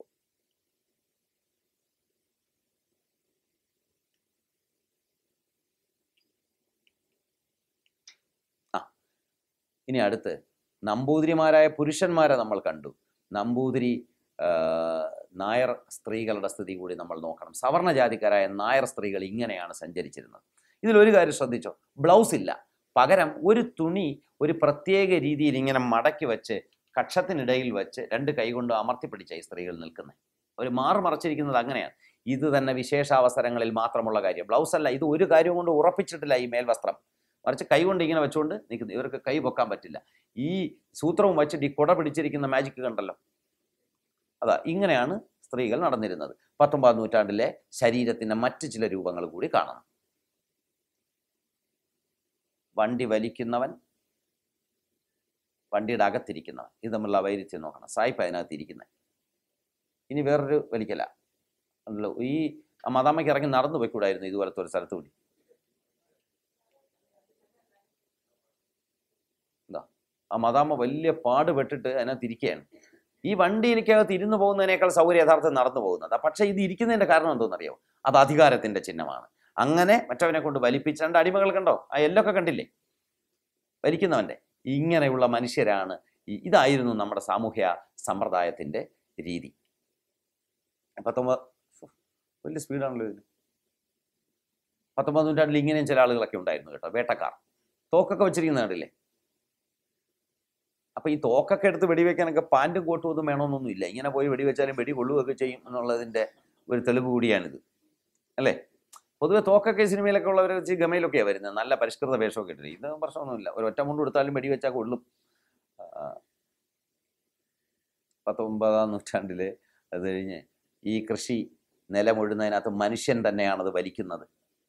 ആ ഇനി അടുത്ത് നമ്പൂതിരിമാരായ പുരുഷന്മാരെ നമ്മൾ കണ്ടു നമ്പൂതിരി ആ, നായർ സ്ത്രീകളുടെ സ്ഥിതി കൂടി നമ്മൾ നോക്കണം സവർണ ജാതിക്കാരായ നായർ സ്ത്രീകൾ ഇങ്ങനെയാണ് സഞ്ചരിച്ചിരുന്നത് ഇതിലൊരു കാര്യം ശ്രദ്ധിച്ചോ ബ്ലൗസ് ഇല്ല പകരം ഒരു തുണി ഒരു പ്രത്യേക രീതിയിൽ ഇങ്ങനെ മടക്കി വെച്ച് കക്ഷത്തിനിടയിൽ വെച്ച് രണ്ട് കൈ കൊണ്ട് അമർത്തിപ്പിടിച്ച ഈ സ്ത്രീകൾ നിൽക്കുന്നത് ഒരു മാറ് മറച്ചിരിക്കുന്നത് അങ്ങനെയാണ് ഇത് തന്നെ വിശേഷാവസരങ്ങളിൽ മാത്രമുള്ള കാര്യം ബ്ലൗസ് അല്ല ഇത് ഒരു കാര്യം കൊണ്ട് ഉറപ്പിച്ചിട്ടില്ല ഈ മേൽവസ്ത്രം മറിച്ച് കൈ കൊണ്ട് ഇങ്ങനെ വെച്ചുകൊണ്ട് നിൽക്കുന്നു ഇവർക്ക് കൈ പൊക്കാൻ പറ്റില്ല ഈ സൂത്രവും വച്ചിട്ട് ഈ കുട പിടിച്ചിരിക്കുന്ന മാജിക് കണ്ടല്ലോ അതാ ഇങ്ങനെയാണ് സ്ത്രീകൾ നടന്നിരുന്നത് പത്തൊമ്പതാം നൂറ്റാണ്ടിലെ ശരീരത്തിൻ്റെ മറ്റ് ചില രൂപങ്ങൾ കൂടി കാണണം വണ്ടി വലിക്കുന്നവൻ വണ്ടിയുടെ അകത്തിരിക്കുന്നവൻ ഇത് തമ്മിലുള്ള വൈരുദ്ധ്യം നോക്കണം സായിപ്പ് അതിനകത്ത് ഇരിക്കുന്നത് ഇനി വേറൊരു വലിക്കല ഉണ്ടല്ലോ ഈ ആ മദാമ്മയ്ക്ക് ഇറങ്ങി നടന്നു പോയിക്കൂടായിരുന്നു ഇതുപോലത്തെ ഒരു സ്ഥലത്ത് കൂടി എന്താ ആ മദാമ്മ വലിയ പാട് പെട്ടിട്ട് അതിനകത്ത് ഇരിക്കുകയാണ് ഈ വണ്ടിയിലേക്കകത്ത് ഇരുന്ന് പോകുന്നതിനേക്കാൾ സൗകര്യം യഥാർത്ഥം നടന്നു പോകുന്നത് പക്ഷേ ഇത് ഇരിക്കുന്നതിന്റെ കാരണം എന്തോന്നറിയോ അത് അധികാരത്തിന്റെ ചിഹ്നമാണ് അങ്ങനെ മറ്റവനെ കൊണ്ട് വലിപ്പിച്ച് രണ്ട് അടിമകൾ കണ്ടോ ആ എല്ലൊക്കെ കണ്ടില്ലേ വലിക്കുന്നവന്റെ ഇങ്ങനെയുള്ള മനുഷ്യരാണ് ഈ- ഇതായിരുന്നു നമ്മുടെ സാമൂഹ്യ സമ്പ്രദായത്തിന്റെ രീതി പത്തൊമ്പത് ഉഫ്, വലിയ സ്പീഡാണല്ലോ ഇതിന് പത്തൊമ്പത് നൂറ്റാണ്ടിൽ ഇങ്ങനെയും ചില ആളുകളൊക്കെ ഉണ്ടായിരുന്നു കേട്ടോ വേട്ടക്കാർ തോക്കൊക്കെ വെച്ചിരിക്കുന്ന കണ്ടില്ലേ അപ്പൊ ഈ തോക്കൊക്കെ എടുത്ത് വെടിവെക്കാനൊക്കെ പാൻറ്റും കോട്ടും ഒന്നും വേണമെന്നൊന്നും ഇല്ല ഇങ്ങനെ പോയി വെടിവെച്ചാലും വെടി കൊള്ളുകയൊക്കെ ചെയ്യും എന്നുള്ളതിന്റെ ഒരു തെളിവ് കൂടിയാണിത് അല്ലേ പൊതുവെ തോക്കൊക്കെ സിനിമയിലൊക്കെ ഉള്ളവർ വെച്ച് ഗമയിലൊക്കെയാണ് വരുന്നത് നല്ല പരിഷ്കൃത വേഷമൊക്കെ ഇട്ടിട്ട് ഇത് പ്രശ്നമൊന്നുമില്ല ഒരു ഒറ്റ മുണ്ട് കൊടുത്താലും വെടിവെച്ചാൽ കൊള്ളും ആ, പത്തൊമ്പതാം നൂറ്റാണ്ടില് അത് കഴിഞ്ഞ് ഈ കൃഷി നിലമൊഴുന്നതിനകത്ത് മനുഷ്യൻ തന്നെയാണത് വലിക്കുന്നത്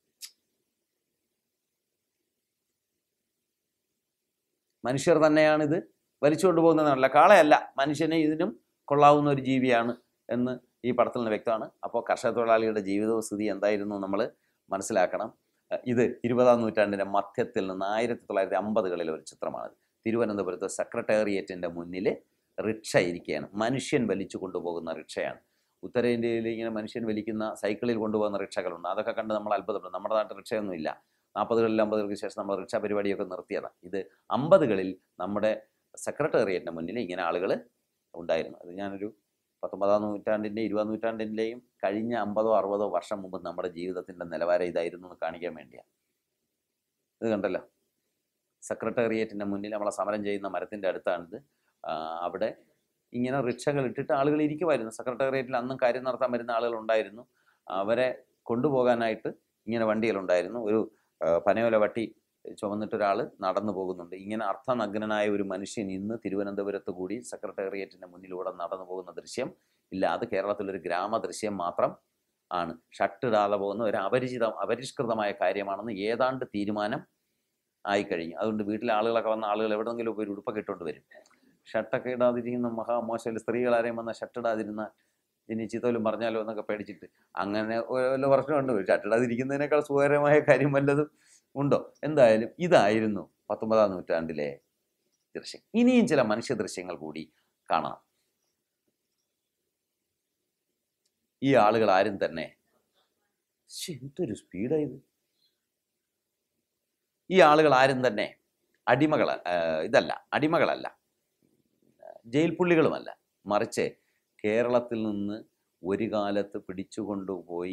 മനുഷ്യർ തന്നെയാണിത് വലിച്ചുകൊണ്ട് പോകുന്നതല്ല കാളയല്ല മനുഷ്യന് ഇതിനും കൊള്ളാവുന്ന ഒരു ജീവിയാണ് എന്ന് ഈ പടത്തിൽ നിന്ന് വ്യക്തമാണ് അപ്പോൾ കർഷക തൊഴിലാളികളുടെ ജീവിതവും സ്ഥിതി എന്തായിരുന്നു നമ്മൾ മനസ്സിലാക്കണം അഹ് ഇത് ഇരുപതാം നൂറ്റാണ്ടിൻ്റെ മധ്യത്തിൽ നിന്ന് ആയിരത്തി തൊള്ളായിരത്തി അമ്പതുകളിലെ ഒരു ചിത്രമാണിത് തിരുവനന്തപുരത്ത് സെക്രട്ടേറിയറ്റിൻ്റെ മുന്നിൽ റിക്ഷ ഇരിക്കുകയാണ് മനുഷ്യൻ വലിച്ചു കൊണ്ടുപോകുന്ന റിക്ഷയാണ് ഉത്തരേന്ത്യയിൽ ഇങ്ങനെ മനുഷ്യൻ വലിക്കുന്ന സൈക്കിളിൽ കൊണ്ടുപോകുന്ന റിക്ഷകളുണ്ട് അതൊക്കെ കണ്ട് നമ്മൾ അത്ഭുതപ്പെടും നമ്മുടെ നാട്ടിൽ റിക്ഷയൊന്നും ഇല്ല നാൽപ്പതുകളിൽ അമ്പതുകൾക്ക് ശേഷം നമ്മൾ റിക്ഷ പരിപാടിയൊക്കെ നിർത്തിയതാണ് ഇത് അമ്പതുകളിൽ നമ്മുടെ സെക്രട്ടേറിയറ്റിൻ്റെ മുന്നിൽ ഇങ്ങനെ ആളുകൾ ഉണ്ടായിരുന്നു അത് ഞാനൊരു പത്തൊമ്പതാം നൂറ്റാണ്ടിൻ്റെ ഇരുപതാം നൂറ്റാണ്ടിൻ്റെയും കഴിഞ്ഞ അമ്പതോ അറുപതോ വർഷം മുമ്പ് നമ്മുടെ ജീവിതത്തിൻ്റെ നിലവാരം ഇതായിരുന്നു എന്ന് കാണിക്കാൻ വേണ്ടിയാണ് ഇത് കണ്ടല്ലോ സെക്രട്ടേറിയറ്റിൻ്റെ മുന്നിൽ നമ്മളെ സമരം ചെയ്യുന്ന മരത്തിൻ്റെ അടുത്താണിത് ആ, അവിടെ ഇങ്ങനെ റിക്ഷകൾ ഇട്ടിട്ട് ആളുകൾ ഇരിക്കുമായിരുന്നു സെക്രട്ടേറിയറ്റിൽ അന്നും കാര്യം നടത്താൻ വരുന്ന ആളുകൾ ഉണ്ടായിരുന്നു അവരെ കൊണ്ടുപോകാനായിട്ട് ഇങ്ങനെ വണ്ടികളുണ്ടായിരുന്നു ഒരു ആ, പനയോല വട്ടി ചുമന്നിട്ടൊരാൾ നടന്നു പോകുന്നുണ്ട് ഇങ്ങനെ അർത്ഥനഗ്നനായ ഒരു മനുഷ്യൻ ഇന്ന് തിരുവനന്തപുരത്ത് കൂടി സെക്രട്ടേറിയറ്റിൻ്റെ മുന്നിലൂടെ നടന്നു പോകുന്ന ദൃശ്യം ഇല്ല അത് കേരളത്തിലൊരു ഗ്രാമ ദൃശ്യം മാത്രം ആണ് ഷട്ടിടാതെ പോകുന്ന ഒരു അപരിചിത അപരിഷ്കൃതമായ കാര്യമാണെന്ന് ഏതാണ്ട് തീരുമാനം ആയിക്കഴിഞ്ഞു അതുകൊണ്ട് വീട്ടിലെ ആളുകളൊക്കെ വന്ന ആളുകൾ എവിടെന്നെങ്കിലും പോയി ഒരു ഉടുപ്പൊക്കെ ഇട്ടുകൊണ്ട് വരും ഷർട്ടൊക്കെ ഇടാതിരിക്കുന്ന മഹാമോശയിൽ സ്ത്രീകൾ ആരെയും വന്ന ഷർട്ട് ഇടാതിരുന്നാൽ ഇനി ചീത്തോലും പറഞ്ഞാലോ എന്നൊക്കെ പേടിച്ചിട്ട് അങ്ങനെ വല്ല പ്രശ്നമുണ്ട് ഷർട്ട് ഇടാതിരിക്കുന്നതിനേക്കാൾ സുഖകരമായ കാര്യം വല്ലതും ഉണ്ടോ എന്തായാലും ഇതായിരുന്നു പത്തൊമ്പതാം നൂറ്റാണ്ടിലെ ദൃശ്യം ഇനിയും ചില മനുഷ്യ ദൃശ്യങ്ങൾ കൂടി കാണാം ഈ ആളുകൾ ആരും തന്നെ ശ്ശെ, എന്തൊരു സ്പീഡായത് ഈ ആളുകൾ ആരും തന്നെ അടിമകൾ ഇതല്ല അടിമകളല്ല ജയിൽ പുള്ളികളുമല്ല മറിച്ച് കേരളത്തിൽ നിന്ന് ഒരു കാലത്ത് പിടിച്ചുകൊണ്ടുപോയി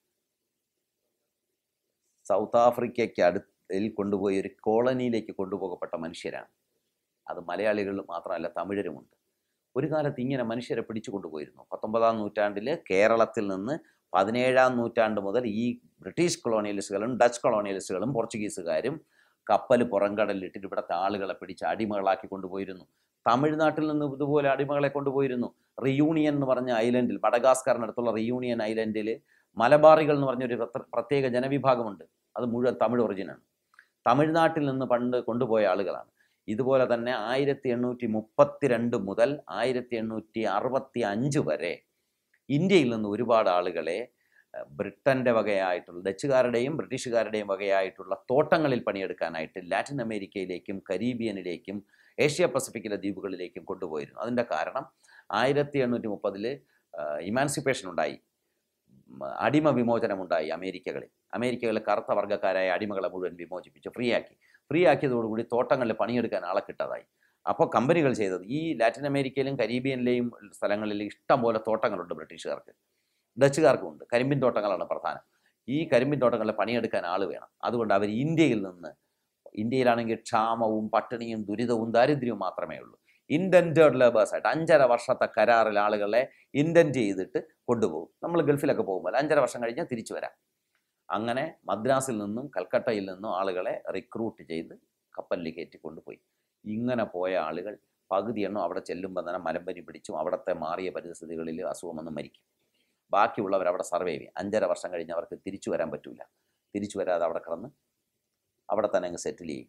സൗത്ത് ആഫ്രിക്കയ്ക്ക് അടുത്തിൽ കൊണ്ടുപോയി ഒരു കോളനിയിലേക്ക് കൊണ്ടുപോകപ്പെട്ട മനുഷ്യരാണ് അത് മലയാളികൾ മാത്രമല്ല തമിഴരുമുണ്ട് ഒരു കാലത്ത് ഇങ്ങനെ മനുഷ്യരെ പിടിച്ചു കൊണ്ടുപോയിരുന്നു പത്തൊമ്പതാം നൂറ്റാണ്ടിൽ കേരളത്തിൽ നിന്ന് പതിനേഴാം നൂറ്റാണ്ട് മുതൽ ഈ ബ്രിട്ടീഷ് കൊളോണിയലിസ്റ്റുകളും ഡച്ച് കൊളോണിയലിസ്റ്റുകളും പോർച്ചുഗീസുകാരും കപ്പൽ പുറംകടലിലിട്ടിട്ട് ഇവിടുത്തെ ആളുകളെ പിടിച്ച് അടിമകളാക്കി കൊണ്ടുപോയിരുന്നു തമിഴ്നാട്ടിൽ നിന്ന് ഇതുപോലെ അടിമകളെ കൊണ്ടുപോയിരുന്നു റിയൂണിയൻ എന്ന് പറഞ്ഞ ഐലൻഡിൽ മഡഗാസ്കറിനടുത്തുള്ള റിയൂണിയൻ ഐലൻഡിൽ മലബാറികൾ എന്ന് പറഞ്ഞൊരു പ്രത്ര- പ്രത്യേക ജനവിഭാഗമുണ്ട് അത് മുഴുവൻ തമിഴ് ഒറിജിനാണ് തമിഴ്നാട്ടിൽ നിന്ന് പണ്ട് കൊണ്ടുപോയ ആളുകളാണ് ഇതുപോലെ തന്നെ ആയിരത്തി എണ്ണൂറ്റി മുപ്പത്തിരണ്ട് മുതൽ ആയിരത്തി എണ്ണൂറ്റി അറുപത്തി അഞ്ച് വരെ ഇന്ത്യയിൽ നിന്ന് ഒരുപാട് ആളുകളെ അഹ്, ബ്രിട്ടൻ്റെ വകയായിട്ടുള്ള ഡച്ചുകാരുടെയും ബ്രിട്ടീഷുകാരുടെയും വകയായിട്ടുള്ള തോട്ടങ്ങളിൽ പണിയെടുക്കാനായിട്ട് ലാറ്റിൻ അമേരിക്കയിലേക്കും കരീബിയനിലേക്കും ഏഷ്യ പസഫിക്കിലെ ദ്വീപുകളിലേക്കും കൊണ്ടുപോയിരുന്നു അതിൻ്റെ കാരണം ആയിരത്തി എണ്ണൂറ്റി മുപ്പതിൽ ഇമാൻസിപ്പേഷൻ ഉണ്ടായി ഉം, അടിമ വിമോചനമുണ്ടായി അമേരിക്കകളിൽ അമേരിക്കകളിൽ കറുത്ത വർഗ്ഗക്കാരായ അടിമകളെ മുഴുവൻ വിമോചിപ്പിച്ചു ഫ്രീ ആക്കി ഫ്രീ ആക്കിയതോടുകൂടി തോട്ടങ്ങളിൽ പണിയെടുക്കാൻ ആളെ കിട്ടാതായി അപ്പോൾ കമ്പനികൾ ചെയ്തത് ഈ ലാറ്റിൻ അമേരിക്കയിലും കരീബിയനിലെയും സ്ഥലങ്ങളിൽ ഇഷ്ടം പോലെ തോട്ടങ്ങളുണ്ട് ബ്രിട്ടീഷുകാർക്ക് ഡച്ചുകാർക്കും ഉണ്ട് കരിമ്പിൻ തോട്ടങ്ങളാണ് പ്രധാനം ഈ കരിമ്പിൻ തോട്ടങ്ങളിൽ പണിയെടുക്കാൻ ആൾ വേണം അതുകൊണ്ട് അവർ ഇന്ത്യയിൽ നിന്ന് ഇന്ത്യയിലാണെങ്കിൽ ക്ഷാമവും പട്ടിണിയും ദുരിതവും ദാരിദ്ര്യവും മാത്രമേ ഉള്ളൂ ഇൻഡൻറ്റേഡ് ലേബേഴ്സായിട്ട് അഞ്ചര വർഷത്തെ കരാറിൽ ആളുകളെ ഇൻഡൻറ്റ് ചെയ്തിട്ട് കൊണ്ടുപോകും നമ്മൾ ഗൾഫിലൊക്കെ പോകുമ്പോൾ അഞ്ചര വർഷം കഴിഞ്ഞാൽ തിരിച്ചു വരാം അങ്ങനെ മദ്രാസിൽ നിന്നും കൽക്കട്ടയിൽ നിന്നും ആളുകളെ റിക്രൂട്ട് ചെയ്ത് കപ്പലിൽ കയറ്റി കൊണ്ടുപോയി ഇങ്ങനെ പോയ ആളുകൾ പകുതി എണ്ണം അവിടെ ചെല്ലുമ്പോൾ തന്നെ മലമ്പനി പിടിച്ചും അവിടുത്തെ മാറിയ പരിസ്ഥിതികളിൽ അസുഖം വന്ന് മരിക്കും ബാക്കിയുള്ളവർ അവിടെ സർവൈവ് ചെയ്യും അഞ്ചര വർഷം കഴിഞ്ഞ് അവർക്ക് തിരിച്ചു വരാൻ പറ്റൂല തിരിച്ചു വരാതെ അവിടെ കിടന്ന് അവിടെ തന്നെ അങ്ങ് സെറ്റിൽ ചെയ്യും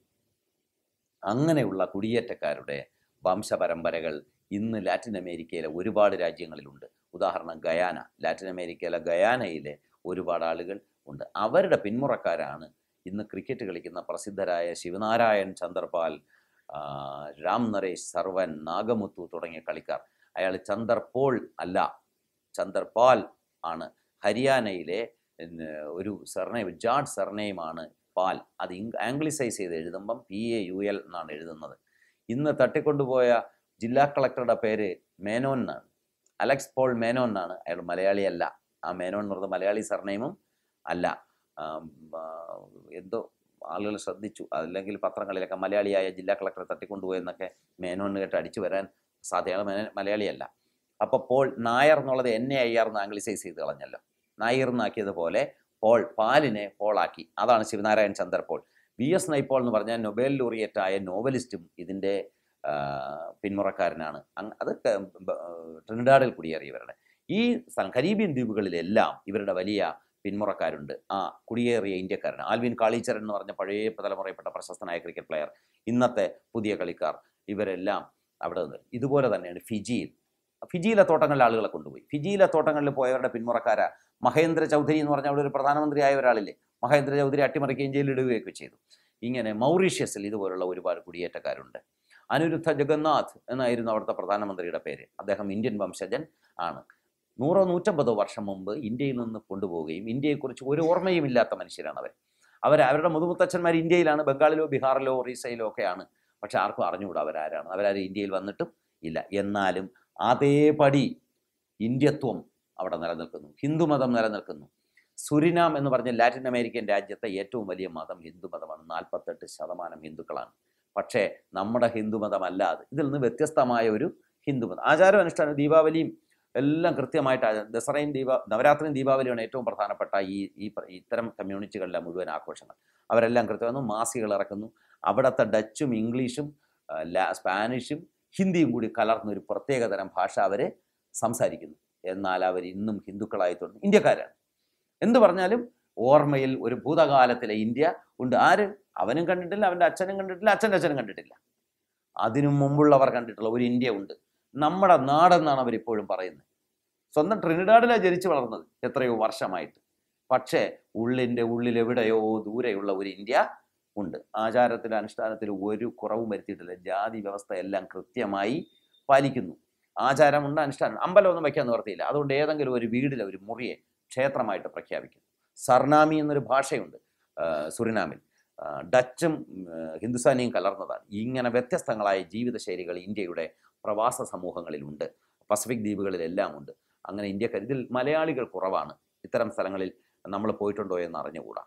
അങ്ങനെയുള്ള കുടിയേറ്റക്കാരുടെ വംശപരമ്പരകൾ ഇന്ന് ലാറ്റിൻ അമേരിക്കയിലെ ഒരുപാട് രാജ്യങ്ങളിലുണ്ട് ഉദാഹരണം ഗയാന ലാറ്റിൻ അമേരിക്കയിലെ ഗയാനയിലെ ഒരുപാട് ആളുകൾ ഉണ്ട് അവരുടെ പിന്മുറക്കാരാണ് ഇന്ന് ക്രിക്കറ്റ് കളിക്കുന്ന പ്രസിദ്ധരായ ശിവനാരായൺ ചന്ദർപാൽ ആ, രാം നരേഷ് സർവൻ നാഗമുത്തു തുടങ്ങിയ കളിക്കാർ അയാൾ ചന്ദർപോൾ അല്ല ചന്ദർപാൽ ആണ് ഹരിയാനയിലെ പിന്നെ, ഒരു സർനെയിം ജാഡ് സർനെയിമാണ് പാൽ അത് ഇംഗ് ആംഗ്ലിസൈസ് ചെയ്ത് എഴുതുമ്പം പി എ യു എൽ എന്നാണ് എഴുതുന്നത് ഇന്ന് തട്ടിക്കൊണ്ടുപോയ ജില്ലാ കളക്ടറുടെ പേര് മേനോൻ എന്നാണ് അലക്സ് പോൾ മേനോൻ എന്നാണ് അയാൾ മലയാളിയല്ല ആ മേനോൻ എന്ന് പറയുന്നത് മലയാളി സർനെയിമും അല്ല ആം, ആ, എന്തോ ആളുകൾ ശ്രദ്ധിച്ചു അല്ലെങ്കിൽ പത്രങ്ങളിലൊക്കെ മലയാളിയായ ജില്ലാ കളക്ടറെ തട്ടിക്കൊണ്ടുപോയെന്നൊക്കെ മേനോൻ കേട്ട് അടിച്ചു വരാൻ സാധ്യത മേനോൻ മലയാളിയല്ല അപ്പോൾ പോൾ നായർ എന്നുള്ളത് എന്നെ അയ്യാർന്ന് ആംഗ്ലിസൈസ് ചെയ്ത് കളഞ്ഞല്ലോ നായർ എന്നാക്കിയതുപോലെ പോൾ പാലിനെ പോളാക്കി അതാണ് Shivnarine Chanderpaul V S Naipaul എന്ന് പറഞ്ഞാൽ നൊബേൽ ലോറിയറ്റായ നോവലിസ്റ്റും ഇതിൻ്റെ ആ, പിന്മുറക്കാരനാണ് അങ് അത് ക- ബ- ട്രിനിഡാഡിൽ കുടിയേറിയവരുടെ ഈ സ്ഥലം കരീബിയൻ ദ്വീപുകളിലെല്ലാം ഇവരുടെ വലിയ പിന്മുറക്കാരുണ്ട് ആ കുടിയേറിയ ഇന്ത്യക്കാരൻ ആൽവിൻ കാളീച്ചരൻ എന്ന് പറഞ്ഞ പഴയ തലമുറയിൽപ്പെട്ട പ്രശസ്തനായ ക്രിക്കറ്റ് പ്ലെയർ ഇന്നത്തെ പുതിയ കളിക്കാർ ഇവരെല്ലാം അവിടെ നിന്ന് ഇതുപോലെ തന്നെയാണ് ഫിജിയിൽ ഫിജിയിലെ തോട്ടങ്ങളിലെ ആളുകളെ കൊണ്ടുപോയി ഫിജിയിലെ തോട്ടങ്ങളിൽ പോയവരുടെ പിന്മുറക്കാരാ മഹേന്ദ്ര ചൗധരി എന്ന് പറഞ്ഞ അവിടെ ഒരു പ്രധാനമന്ത്രിയായ ഒരാളില്ലേ മഹേന്ദ്ര ചൗധരി അട്ടിമറിക്കുകയും ജയിലിടുകയൊക്കെ ചെയ്തു ഇങ്ങനെ മൗറീഷ്യസിൽ ഇതുപോലുള്ള ഒരുപാട് കുടിയേറ്റക്കാരുണ്ട് അനിരുദ്ധ ജഗന്നാഥ് എന്നായിരുന്നു അവിടുത്തെ പ്രധാനമന്ത്രിയുടെ പേര് അദ്ദേഹം ഇന്ത്യൻ വംശജൻ ആണ് നൂറോ നൂറ്റമ്പതോ വർഷം മുമ്പ് ഇന്ത്യയിൽ നിന്ന് കൊണ്ടുപോവുകയും ഇന്ത്യയെക്കുറിച്ച് ഒരു ഓർമ്മയും ഇല്ലാത്ത മനുഷ്യരാണ് അവർ അവർ അവരുടെ മുതുമുത്തച്ഛന്മാർ ഇന്ത്യയിലാണ് ബംഗാളിലോ ബീഹാറിലോ ഒറീസയിലോ ഒക്കെയാണ് പക്ഷെ ആർക്കും അറിഞ്ഞുകൂടാ അവരാരാണ് അവരാരും ഇന്ത്യയിൽ വന്നിട്ടും ഇല്ല എന്നാലും അതേപടി ഇന്ത്യത്വം അവിടെ നിലനിൽക്കുന്നു ഹിന്ദുമതം നിലനിൽക്കുന്നു സുരിനാം എന്ന് പറഞ്ഞ ലാറ്റിൻ അമേരിക്കൻ രാജ്യത്തെ ഏറ്റവും വലിയ മതം ഹിന്ദുമതമാണ് നാൽപ്പത്തെട്ട് ശതമാനം ഹിന്ദുക്കളാണ് പക്ഷേ നമ്മുടെ ഹിന്ദുമതമല്ലാതെ ഇതിൽ നിന്ന് വ്യത്യസ്തമായ ഒരു ഹിന്ദുമതം ആചാരം അനുഷ്ഠാനം ദീപാവലിയും എല്ലാം കൃത്യമായിട്ട് ആ- ദസറയും ദീപ നവരാത്രിയും ദീപാവലിയാണ് ഏറ്റവും പ്രധാനപ്പെട്ട ഈ ഈ പ്ര- ഇത്തരം കമ്മ്യൂണിറ്റികളിലെ മുഴുവൻ ആഘോഷങ്ങൾ അവരെല്ലാം കൃത്യമായിരുന്നു മാസികൾ ഇറക്കുന്നു അവിടുത്തെ ഡച്ചും ഇംഗ്ലീഷും ആ, ലാ- സ്പാനിഷും ഹിന്ദിയും കൂടി കലർന്ന ഒരു പ്രത്യേകതരം ഭാഷ അവർ സംസാരിക്കുന്നു എന്നാൽ അവർ ഇന്നും ഹിന്ദുക്കളായി തുടർന്നു ഇന്ത്യക്കാരാണ് എന്ത് പറഞ്ഞാലും ഓർമ്മയിൽ ഒരു ഭൂതകാലത്തിലെ ഇന്ത്യ ഉണ്ട് ആര് അവനും കണ്ടിട്ടില്ല അവൻ്റെ അച്ഛനും കണ്ടിട്ടില്ല അച്ഛൻ്റെ അച്ഛനും കണ്ടിട്ടില്ല അതിനു മുമ്പുള്ളവർ കണ്ടിട്ടുള്ള ഒരു ഇന്ത്യ ഉണ്ട് നമ്മുടെ നാടെന്നാണ് അവരിപ്പോഴും പറയുന്നത് സ്വന്തം ട്രിനിഡാഡിലാണ് ജനിച്ചു വളർന്നത് എത്രയോ വർഷമായിട്ട് പക്ഷേ ഉള്ളിൻ്റെ ഉള്ളിൽ എവിടെയോ ദൂരെയുള്ള ഒരു ഇന്ത്യ ഉണ്ട് ആചാരത്തിലും അനുഷ്ഠാനത്തിലും ഒരു കുറവും വരുത്തിയിട്ടില്ല ജാതി വ്യവസ്ഥ എല്ലാം കൃത്യമായി പാലിക്കുന്നു ആചാരമുണ്ട് അനുഷ്ഠാനം അമ്പലമൊന്നും വയ്ക്കാൻ നിവർത്തിയില്ല അതുകൊണ്ട് ഏതെങ്കിലും ഒരു വീടിലെ ഒരു മുറിയെ ക്ഷേത്രമായിട്ട് പ്രഖ്യാപിക്കുന്നു സർനാമി എന്നൊരു ഭാഷയുണ്ട് ആ, സുറിനാമിൽ ആ, ഡച്ചും ആ, ഹിന്ദുസ്ഥാനിയും കലർന്നതാണ് ഇങ്ങനെ വ്യത്യസ്തങ്ങളായ ജീവിതശൈലികൾ ഇന്ത്യയുടെ പ്രവാസ സമൂഹങ്ങളിലുണ്ട് പസഫിക് ദ്വീപുകളിലെല്ലാം ഉണ്ട് അങ്ങനെ ഇന്ത്യക്കാർ ഇതിൽ മലയാളികൾ കുറവാണ് ഇത്തരം സ്ഥലങ്ങളിൽ നമ്മൾ പോയിട്ടുണ്ടോ എന്ന് അറിഞ്ഞുകൂടാ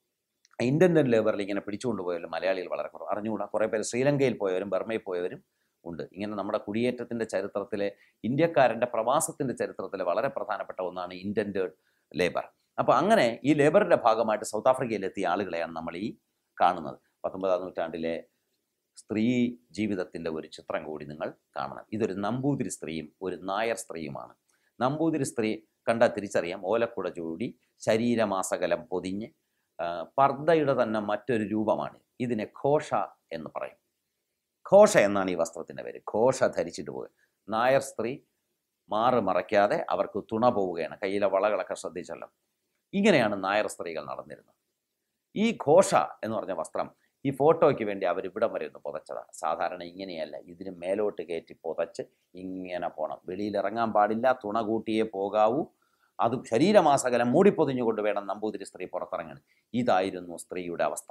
ഇന്ത്യൻ ലേബറിൽ ഇങ്ങനെ പിടിച്ചുകൊണ്ട് പോയാലും മലയാളികൾ വളരെ കുറവ് അറിഞ്ഞുകൂടാ കുറേ പേര് ശ്രീലങ്കയിൽ പോയവരും ബർമയിൽ പോയവരും ഉണ്ട് ഇങ്ങനെ നമ്മുടെ കുടിയേറ്റത്തിൻ്റെ ചരിത്രത്തിലെ ഇന്ത്യക്കാരൻ്റെ പ്രവാസത്തിൻ്റെ ചരിത്രത്തിലെ വളരെ പ്രധാനപ്പെട്ട ഒന്നാണ് ഇൻറ്റൻറ്റേഡ് ലേബർ അപ്പോൾ അങ്ങനെ ഈ ലേബറിൻ്റെ ഭാഗമായിട്ട് സൗത്ത് ആഫ്രിക്കയിലെത്തിയ ആളുകളെയാണ് നമ്മൾ ഈ കാണുന്നത് പത്തൊമ്പതാം നൂറ്റാണ്ടിലെ സ്ത്രീ ജീവിതത്തിൻ്റെ ഒരു ചിത്രം കൂടി നിങ്ങൾ കാണണം ഇതൊരു നമ്പൂതിരി സ്ത്രീയും ഒരു നായർ സ്ത്രീയുമാണ് നമ്പൂതിരി സ്ത്രീ കണ്ടാൽ തിരിച്ചറിയാം ഓലക്കുട ചൂടി ശരീരമാസകലം പൊതിഞ്ഞ് ആ, പർദ്ദയുടെ തന്നെ മറ്റൊരു രൂപമാണ് ഇതിനെ ഘോഷ എന്ന് പറയും ഘോഷ എന്നാണ് ഈ വസ്ത്രത്തിൻ്റെ പേര് ഘോഷ ധരിച്ചിട്ട് പോയി നായർ സ്ത്രീ മാറ് മറയ്ക്കാതെ അവർക്ക് തുണ പോവുകയാണ് കയ്യിലെ വളകളൊക്കെ ശ്രദ്ധിച്ചല്ലോ ഇങ്ങനെയാണ് നായർ സ്ത്രീകൾ നടന്നിരുന്നത് ഈ ഘോഷ എന്ന് പറഞ്ഞ വസ്ത്രം ഈ ഫോട്ടോയ്ക്ക് വേണ്ടി അവർ ഇവിടം വരെ ഒന്ന് പുതച്ചതാണ് സാധാരണ ഇങ്ങനെയല്ല ഇതിന് മേലോട്ട് കയറ്റി പുതച്ച് ഇങ്ങനെ പോകണം വെളിയിൽ ഇറങ്ങാൻ പാടില്ല തുണ കൂട്ടിയേ പോകാവൂ അത് ശരീരമാസകലം മൂടിപ്പൊതിഞ്ഞുകൊണ്ട് വേണം നമ്പൂതിരി സ്ത്രീ പുറത്തിറങ്ങാൻ ഇതായിരുന്നു സ്ത്രീയുടെ അവസ്ഥ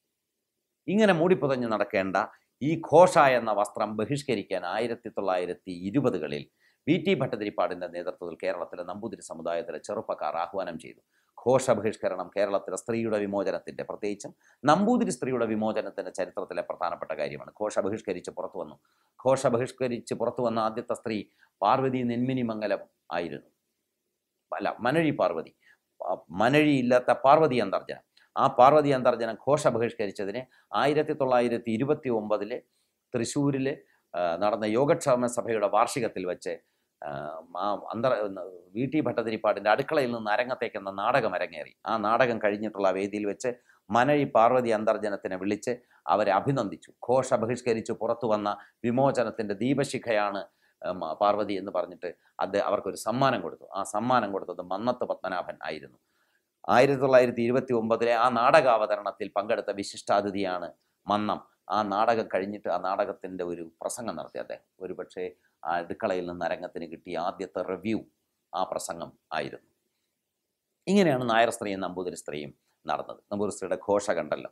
ഇങ്ങനെ മൂടിപ്പൊതിഞ്ഞ് നടക്കേണ്ട ഈ ഘോഷ എന്ന വസ്ത്രം ബഹിഷ്കരിക്കാൻ ആയിരത്തി തൊള്ളായിരത്തി ഇരുപതുകളിൽ വി ടി ഭട്ടതിരിപ്പാടിൻ്റെ നേതൃത്വത്തിൽ കേരളത്തിലെ നമ്പൂതിരി സമുദായത്തിലെ ചെറുപ്പക്കാർ ആഹ്വാനം ചെയ്തു ഘോഷ ബഹിഷ്കരണം കേരളത്തിലെ സ്ത്രീയുടെ വിമോചനത്തിൻ്റെ പ്രത്യേകിച്ചും നമ്പൂതിരി സ്ത്രീയുടെ വിമോചനത്തിൻ്റെ ചരിത്രത്തിലെ പ്രധാനപ്പെട്ട കാര്യമാണ് ഘോഷ ബഹിഷ്കരിച്ച് പുറത്തു വന്നു ഘോഷ ബഹിഷ്കരിച്ച് പുറത്തു വന്ന ആദ്യത്തെ സ്ത്രീ പാർവതി നെന്മിനി മംഗലം ആയിരുന്നു അല്ല മനഴി പാർവതി മനഴിയില്ലാത്ത പാർവതി അന്തർജനം ആ പാർവതി അന്തർജനം ഘോഷ ബഹിഷ്കരിച്ചതിനെ ആയിരത്തി തൊള്ളായിരത്തി ഇരുപത്തി ഒമ്പതില് തൃശ്ശൂരിൽ നടന്ന യോഗക്ഷേമ സഭയുടെ വാർഷികത്തിൽ വെച്ച് ആ, ആ അന്തർ വി ടി ഭട്ടതിരിപ്പാടിൻ്റെ അടുക്കളയിൽ നിന്ന് അരങ്ങത്തേക്ക് എന്ന നാടകം അരങ്ങേറി ആ നാടകം കഴിഞ്ഞിട്ടുള്ള വേദിയിൽ വെച്ച് മനഴി പാർവതി അന്തർജനത്തിനെ വിളിച്ച് അവരെ അഭിനന്ദിച്ചു ഘോഷ ബഹിഷ്കരിച്ച് പുറത്തു വന്ന വിമോചനത്തിൻ്റെ ദീപശിഖയാണ് ഉം, പാർവതി എന്ന് പറഞ്ഞിട്ട് അത് അവർക്കൊരു സമ്മാനം കൊടുത്തു ആ സമ്മാനം കൊടുത്തത് മന്നത്ത് പത്മനാഭൻ ആയിരുന്നു ആയിരത്തി തൊള്ളായിരത്തി ഇരുപത്തി ഒമ്പതിലെ ആ നാടകാവതരണത്തിൽ പങ്കെടുത്ത വിശിഷ്ടാതിഥിയാണ് മന്നം ആ നാടകം കഴിഞ്ഞിട്ട് ആ നാടകത്തിൻ്റെ ഒരു പ്രസംഗം നടത്തി അദ്ദേഹം ഒരുപക്ഷെ ആ അടുക്കളയിൽ നിന്ന് അരങ്ങത്തിന് കിട്ടിയ ആദ്യത്തെ റിവ്യൂ ആ പ്രസംഗം ആയിരുന്നു ഇങ്ങനെയാണ് നായർ സ്ത്രീയും നമ്പൂതിരി സ്ത്രീയും നടന്നത് നമ്പൂതിരി സ്ത്രീയുടെ ഘോഷ കണ്ടല്ലോ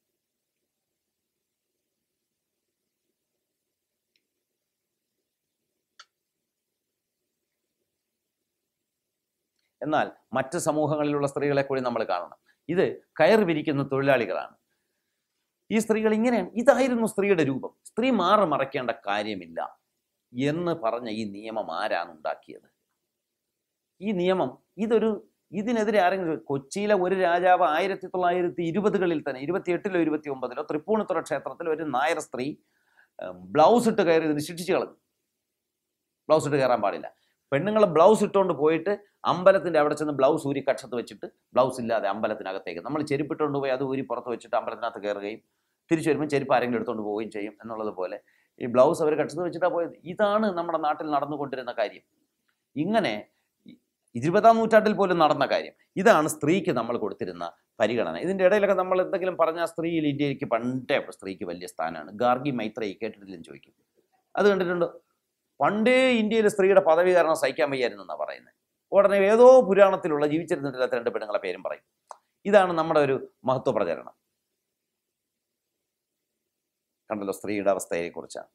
എന്നാൽ മറ്റ് സമൂഹങ്ങളിലുള്ള സ്ത്രീകളെ കൂടി നമ്മൾ കാണണം ഇത് കയർ വിരിക്കുന്ന തൊഴിലാളികളാണ് ഈ സ്ത്രീകൾ ഇങ്ങനെയാണ് ഇതായിരുന്നു സ്ത്രീയുടെ രൂപം സ്ത്രീ മാറി മറയ്ക്കേണ്ട കാര്യമില്ല എന്ന് പറഞ്ഞ ഈ നിയമം ആരാണ് ഉണ്ടാക്കിയത് ഈ നിയമം ഇതൊരു ഇതിനെതിരെ ആരെങ്കിലും കൊച്ചിയിലെ ഒരു രാജാവ് ആയിരത്തി തൊള്ളായിരത്തി ഇരുപതുകളിൽ തന്നെ ഇരുപത്തിയെട്ടിലോ ഇരുപത്തി ഒമ്പതിലോ തൃപ്പൂണിത്തുറ ക്ഷേത്രത്തിൽ ഒരു നായർ സ്ത്രീ ബ്ലൗസ് ഇട്ട് കയറി ഇതിന് ശിക്ഷിച്ചു കളഞ്ഞു ബ്ലൗസ് ഇട്ട് കയറാൻ പാടില്ല പെണ്ണുങ്ങൾ ബ്ലൗസ് ഇട്ടുകൊണ്ട് പോയിട്ട് അമ്പലത്തിന്റെ അവിടെ ചെന്ന് ബ്ലൗസ് ഊരി കക്ഷത്ത് വെച്ചിട്ട് ബ്ലൗസ് ഇല്ലാതെ അമ്പലത്തിനകത്തേക്ക് നമ്മൾ ചെരുപ്പിട്ടുകൊണ്ട് പോയി അത് ഊരി പുറത്ത് വെച്ചിട്ട് അമ്പലത്തിനകത്ത് കയറുകയും തിരിച്ചു വരുമ്പോൾ ചെരുപ്പ് ആരെങ്കിലും എടുത്തുകൊണ്ട് പോവുകയും ചെയ്യും എന്നുള്ളത് പോലെ ഈ ബ്ലൗസ് അവർ കക്ഷത്ത് വെച്ചിട്ടാണ് പോയത് ഇതാണ് നമ്മുടെ നാട്ടിൽ നടന്നുകൊണ്ടിരുന്ന കാര്യം ഇങ്ങനെ ഇ- ഇരുപതാം നൂറ്റാണ്ടിൽ പോലും നടന്ന കാര്യം ഇതാണ് സ്ത്രീക്ക് നമ്മൾ കൊടുത്തിരുന്ന പരിഗണന ഇതിൻ്റെ ഇടയിലൊക്കെ നമ്മൾ എന്തെങ്കിലും പറഞ്ഞാൽ സ്ത്രീയിൽ ഇന്ത്യക്ക് പണ്ടേ സ്ത്രീക്ക് വലിയ സ്ഥാനമാണ് ഗാർഗി മൈത്രേയി കേട്ടിട്ടില്ലെന്ന് ചോദിക്കും അത് കണ്ടിട്ടുണ്ടോ പണ്ടേ ഇന്ത്യയിൽ സ്ത്രീയുടെ പദവി കാരണം സഹിക്കാൻ വയ്യായിരുന്നു എന്നാണ് പറയുന്നത് ഉടനെ ഏതോ പുരാണത്തിലുള്ള ജീവിച്ചിരുന്നിട്ടില്ലാത്ത രണ്ട് പെണ്ണുങ്ങളെ പേരും പറയും ഇതാണ് നമ്മുടെ ഒരു മഹത്വ പ്രചരണം കണ്ടല്ലോ സ്ത്രീയുടെ അവസ്ഥയെ കുറിച്ചാണ്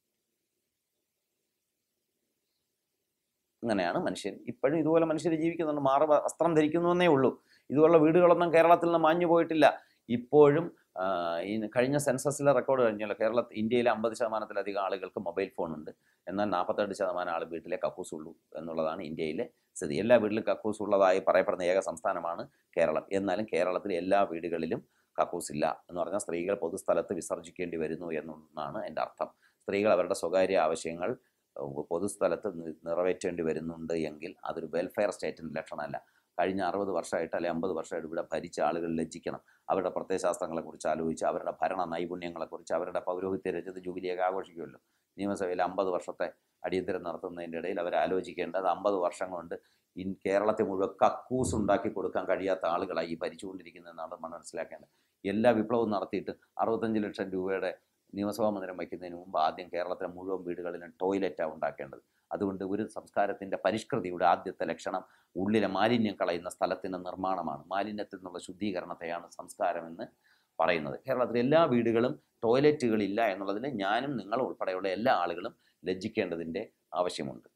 അങ്ങനെയാണ് മനുഷ്യർ ഇപ്പോഴും ഇതുപോലെ മനുഷ്യർ ജീവിക്കുന്നുണ്ട് മാറ വസ്ത്രം ധരിക്കുന്നുവെന്നേ ഉള്ളൂ ഇതുപോലുള്ള വീടുകളൊന്നും കേരളത്തിൽ നിന്ന് മാഞ്ഞു പോയിട്ടില്ല ഇപ്പോഴും ആ, ഈ കഴിഞ്ഞ സെൻസസിലെ റെക്കോർഡ് കഴിഞ്ഞല്ലോ കേരള ഇന്ത്യയിലെ അമ്പത് ശതമാനത്തിലധികം ആളുകൾക്ക് മൊബൈൽ ഫോൺ ഉണ്ട് എന്നാൽ നാൽപ്പത്തെട്ട് ശതമാനം ആൾ വീട്ടിലെ കക്കൂസ് ഉള്ളൂ എന്നുള്ളതാണ് ഇന്ത്യയിലെ സ്ഥിതി എല്ലാ വീട്ടിലും കക്കൂസ് ഉള്ളതായി പറയപ്പെടുന്ന ഏക സംസ്ഥാനമാണ് കേരളം എന്നാലും കേരളത്തിലെ എല്ലാ വീടുകളിലും കക്കൂസ് ഇല്ല എന്ന് പറഞ്ഞാൽ സ്ത്രീകൾ പൊതുസ്ഥലത്ത് വിസർജിക്കേണ്ടി വരുന്നു എന്നാണ് എൻ്റെ അർത്ഥം സ്ത്രീകൾ അവരുടെ സ്വകാര്യ ആവശ്യങ്ങൾ ഏഹ്, പൊതുസ്ഥലത്ത് നി- നിറവേറ്റേണ്ടി വരുന്നുണ്ട് എങ്കിൽ അതൊരു വെൽഫെയർ സ്റ്റേറ്റിൻ്റെ ലക്ഷണമല്ല കഴിഞ്ഞ അറുപത് വർഷമായിട്ട് അല്ലെങ്കിൽ അമ്പത് വർഷമായിട്ട് ഇവിടെ ഭരിച്ച ആളുകൾ ലജ്ജിക്കണം അവരുടെ പ്രത്യയശാസ്ത്രങ്ങളെക്കുറിച്ച് ആലോചിച്ച് അവരുടെ ഭരണ നൈപുണ്യങ്ങളെക്കുറിച്ച് അവരുടെ പൗരോഹിത്യ രജത ജൂബിലിയൊക്കെ ആഘോഷിക്കുമല്ലോ നിയമസഭയിൽ അമ്പത് വർഷത്തെ അടിയന്തരം നടത്തുന്നതിൻ്റെ ഇടയിൽ അവർ ആലോചിക്കേണ്ടത് അമ്പത് വർഷം കൊണ്ട് ഇൻ കേരളത്തെ മുഴുവൻ കക്കൂസ് ഉണ്ടാക്കി കൊടുക്കാൻ കഴിയാത്ത ആളുകളായി ഈ ഭരിച്ചുകൊണ്ടിരിക്കുന്നതെന്നാണ് നമ്മൾ മനസ്സിലാക്കേണ്ടത് എല്ലാ വിപ്ലവവും നടത്തിയിട്ട് അറുപത്തഞ്ച് ലക്ഷം രൂപയുടെ നിയമസഭാ മന്ദിരം വയ്ക്കുന്നതിന് മുമ്പ് ആദ്യം കേരളത്തിലെ മുഴുവൻ വീടുകളിലും ടോയ്ലറ്റാണ് ഉണ്ടാക്കേണ്ടത് അതുകൊണ്ട് ഒരു സംസ്കാരത്തിൻ്റെ പരിഷ്കൃതിയുടെ ആദ്യത്തെ ലക്ഷണം ഉള്ളിലെ മാലിന്യം കളയുന്ന സ്ഥലത്തിൻ്റെ നിർമ്മാണമാണ് മാലിന്യത്തിൽ നിന്നുള്ള ശുദ്ധീകരണത്തെയാണ് സംസ്കാരമെന്ന് പറയുന്നത് കേരളത്തിലെ എല്ലാ വീടുകളും ടോയ്ലറ്റുകളില്ല എന്നുള്ളതിന് ഞാനും നിങ്ങളും ഉൾപ്പെടെയുള്ള എല്ലാ ആളുകളും ലജ്ജിക്കേണ്ടതിൻ്റെ ആവശ്യമുണ്ട്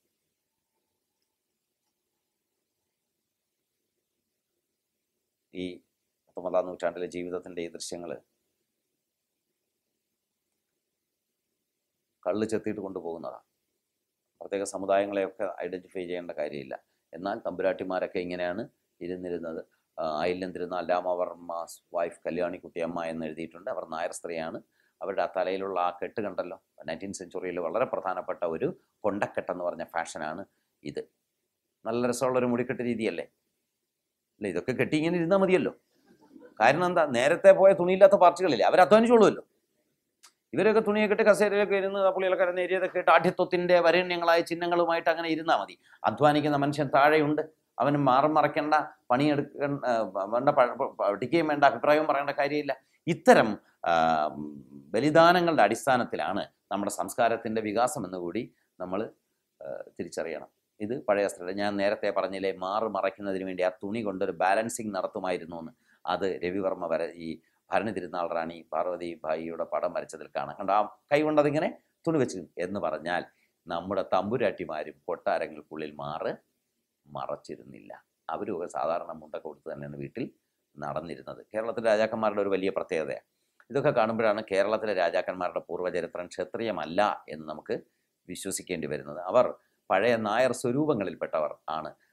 ഈ പത്തൊമ്പതാം നൂറ്റാണ്ടിലെ ജീവിതത്തിൻ്റെ ഈ ദൃശ്യങ്ങൾ കള്ള് ചെത്തിയിട്ട് കൊണ്ടുപോകുന്നതാണ് പ്രത്യേക സമുദായങ്ങളെയൊക്കെ ഐഡൻറ്റിഫൈ ചെയ്യേണ്ട കാര്യമില്ല എന്നാൽ തമ്പുരാട്ടിമാരൊക്കെ ഇങ്ങനെയാണ് ഇരുന്നിരുന്നത് ആ, ആയില്യം തിരുനാൾ രാമവർമ്മ വൈഫ് കല്യാണിക്കുട്ടിയമ്മ എന്ന് എഴുതിയിട്ടുണ്ട് അവർ നായർ സ്ത്രീയാണ് അവരുടെ ആ തലയിലുള്ള ആ കെട്ട് കണ്ടല്ലോ നയൻറ്റീൻ സെഞ്ചുറിയിൽ വളരെ പ്രധാനപ്പെട്ട ഒരു കൊണ്ടക്കെട്ടെന്ന് പറഞ്ഞ ഫാഷനാണ് ഇത് നല്ല രസമുള്ളൊരു മുടിക്കെട്ട് രീതിയല്ലേ അല്ല ഇതൊക്കെ കെട്ടി ഇങ്ങനെ ഇരുന്നാൽ മതിയല്ലോ കാരണം എന്താ നേരത്തെ പോയ തുണിയില്ലാത്ത പാർട്ടികളില്ലേ അവർ അധ്വാനിച്ചോളുമല്ലോ ഇവരൊക്കെ തുണിയൊക്കെ ഇട്ട് കസേരയിലൊക്കെ ഇരുന്ന് ആ പുള്ളികളൊക്കെ നേരിയതൊക്കെ ഇട്ട് ആഠ്യത്വത്തിൻ്റെ വരണ്യങ്ങളായ ചിഹ്നങ്ങളുമായിട്ട് അങ്ങനെ ഇരുന്നാൽ മതി അധ്വാനിക്കുന്ന മനുഷ്യൻ താഴെയുണ്ട് അവന് മാറും മറയ്ക്കേണ്ട പണിയെടുക്കേണ്ട വേണ്ട പ- പ- പഠിക്കുകയും വേണ്ട അഭിപ്രായവും പറയേണ്ട കാര്യമില്ല ഇത്തരം ആ, ബലിദാനങ്ങളുടെ അടിസ്ഥാനത്തിലാണ് നമ്മുടെ സംസ്കാരത്തിൻ്റെ വികാസം എന്നുകൂടി നമ്മൾ തിരിച്ചറിയണം ഇത് പഴയ സ്ത്രീയുടെ ഞാൻ നേരത്തെ പറഞ്ഞില്ലേ മാറ് മറയ്ക്കുന്നതിന് വേണ്ടി ആ തുണി കൊണ്ടൊരു ബാലൻസിങ് നടത്തുമായിരുന്നു എന്ന് അത് രവിവർമ്മ വര ഈ ഭരണി തിരുനാൾ റാണി പാർവതി ഭായിയുടെ പടം വരച്ചതിൽ കാണാം കണ്ട ആ കൈ കൊണ്ടതിങ്ങനെ തുണി വെച്ച് എന്ന് പറഞ്ഞാൽ നമ്മുടെ തമ്പുരാട്ടിമാരും കൊട്ടാരങ്ങൾക്കുള്ളിൽ മാറ് മറച്ചിരുന്നില്ല അവരും ഒക്കെ സാധാരണ മുണ്ടൊക്കെ കൊടുത്ത് തന്നെയാണ് വീട്ടിൽ നടന്നിരുന്നത് കേരളത്തിലെ രാജാക്കന്മാരുടെ ഒരു വലിയ പ്രത്യേകതയാണ് ഇതൊക്കെ കാണുമ്പോഴാണ് കേരളത്തിലെ രാജാക്കന്മാരുടെ പൂർവ്വചരിത്രം ക്ഷത്രിയമല്ല എന്ന് നമുക്ക് വിശ്വസിക്കേണ്ടി വരുന്നത് അവർ പഴയ നായർ സ്വരൂപങ്ങളിൽപ്പെട്ടവർ ആണ്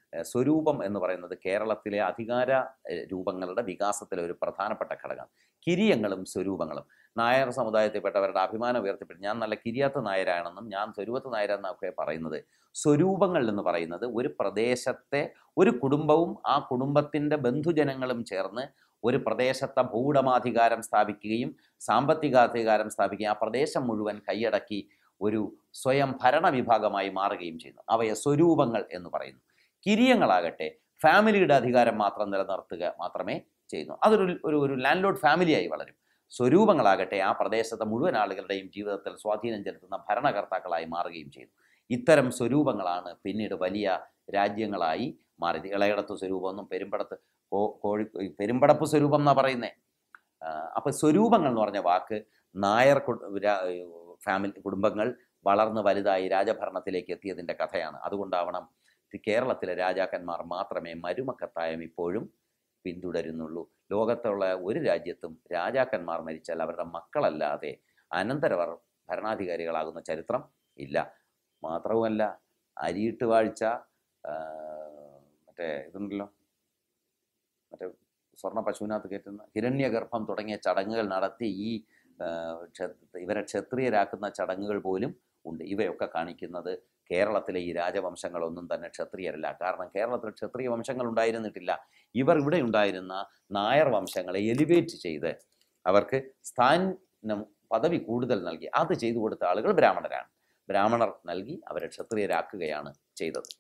ഏഹ്, സ്വരൂപം എന്ന് പറയുന്നത് കേരളത്തിലെ അധികാര ഏഹ്, രൂപങ്ങളുടെ വികാസത്തിലെ ഒരു പ്രധാനപ്പെട്ട ഘടകം കിരിയങ്ങളും സ്വരൂപങ്ങളും നായർ സമുദായത്തിൽപ്പെട്ടവരുടെ അഭിമാനം ഉയർത്തിപ്പെട്ട് ഞാൻ നല്ല കിരിയാത്ത നായരാണെന്നും ഞാൻ സ്വരൂപത്ത് നായരെന്നൊക്കെ പറയുന്നത് സ്വരൂപങ്ങൾ എന്ന് പറയുന്നത് ഒരു പ്രദേശത്തെ ഒരു കുടുംബവും ആ കുടുംബത്തിൻ്റെ ബന്ധുജനങ്ങളും ചേർന്ന് ഒരു പ്രദേശത്തെ ഭൂവുടമാധികാരം സ്ഥാപിക്കുകയും സാമ്പത്തികാധികാരം സ്ഥാപിക്കുകയും ആ പ്രദേശം മുഴുവൻ കൈയടക്കി ഒരു സ്വയം ഭരണ വിഭാഗമായി മാറുകയും ചെയ്യുന്നു അവയെ സ്വരൂപങ്ങൾ എന്ന് പറയുന്നു കിരിയങ്ങളാകട്ടെ ഫാമിലിയുടെ അധികാരം മാത്രം നിലനിർത്തുക മാത്രമേ ചെയ്യുന്നു അതൊരു ഒരു ഒരു ലാൻഡ് ലോഡ് ഫാമിലിയായി വളരും സ്വരൂപങ്ങളാകട്ടെ ആ പ്രദേശത്തെ മുഴുവൻ ആളുകളുടെയും ജീവിതത്തിൽ സ്വാധീനം ചെലുത്തുന്ന ഭരണകർത്താക്കളായി മാറുകയും ചെയ്യുന്നു ഇത്തരം സ്വരൂപങ്ങളാണ് പിന്നീട് വലിയ രാജ്യങ്ങളായി മാറിയത് ഇളയിടത്ത് സ്വരൂപമെന്നും പെരുമ്പടത്ത് കോ കോഴി പെരുമ്പടപ്പ് സ്വരൂപം എന്നാണ് പറയുന്നത് അപ്പോൾ സ്വരൂപങ്ങൾ എന്ന് പറഞ്ഞ വാക്ക് നായർ കു- രാ- ഫാമിലി കുടുംബങ്ങൾ വളർന്ന് വലുതായി രാജഭരണത്തിലേക്ക് എത്തിയതിൻ്റെ കഥയാണ് അതുകൊണ്ടാവണം ഇത് കേരളത്തിലെ രാജാക്കന്മാർ മാത്രമേ മരുമക്കത്തായം ഇപ്പോഴും പിന്തുടരുന്നുള്ളൂ ലോകത്തുള്ള ഒരു രാജ്യത്തും രാജാക്കന്മാർ മരിച്ചാൽ അവരുടെ മക്കളല്ലാതെ അനന്തരവർ ഭരണാധികാരികളാകുന്ന ചരിത്രം ഇല്ല മാത്രവുമല്ല അരിയിട്ട് വാഴ്ച ആ, മറ്റേ ഇതുണ്ടല്ലോ മറ്റേ സ്വർണ്ണ പശുവിനകത്ത് കയറ്റുന്ന ഹിരണ്യഗർഭം തുടങ്ങിയ ചടങ്ങുകൾ നടത്തി ഈ ആ, ക്ഷ- ഇവരെ ക്ഷത്രിയരാക്കുന്ന ചടങ്ങുകൾ പോലും ഉണ്ട് ഇവയൊക്കെ കാണിക്കുന്നത് കേരളത്തിലെ ഈ രാജവംശങ്ങളൊന്നും തന്നെ ക്ഷത്രിയരല്ല കാരണം കേരളത്തിൽ ക്ഷത്രിയ വംശങ്ങൾ ഉണ്ടായിരുന്നിട്ടില്ല ഇവർ ഇവിടെ ഉണ്ടായിരുന്ന നായർ വംശങ്ങളെ എലിവേറ്റ് ചെയ്ത് അവർക്ക് സ്ഥാനം പദവി കൂടുതൽ നൽകി അത് ചെയ്തു കൊടുത്ത ആളുകൾ ബ്രാഹ്മണരാണ് ബ്രാഹ്മണർ നൽകി അവരെ ക്ഷത്രിയരാക്കുകയാണ് ചെയ്തത്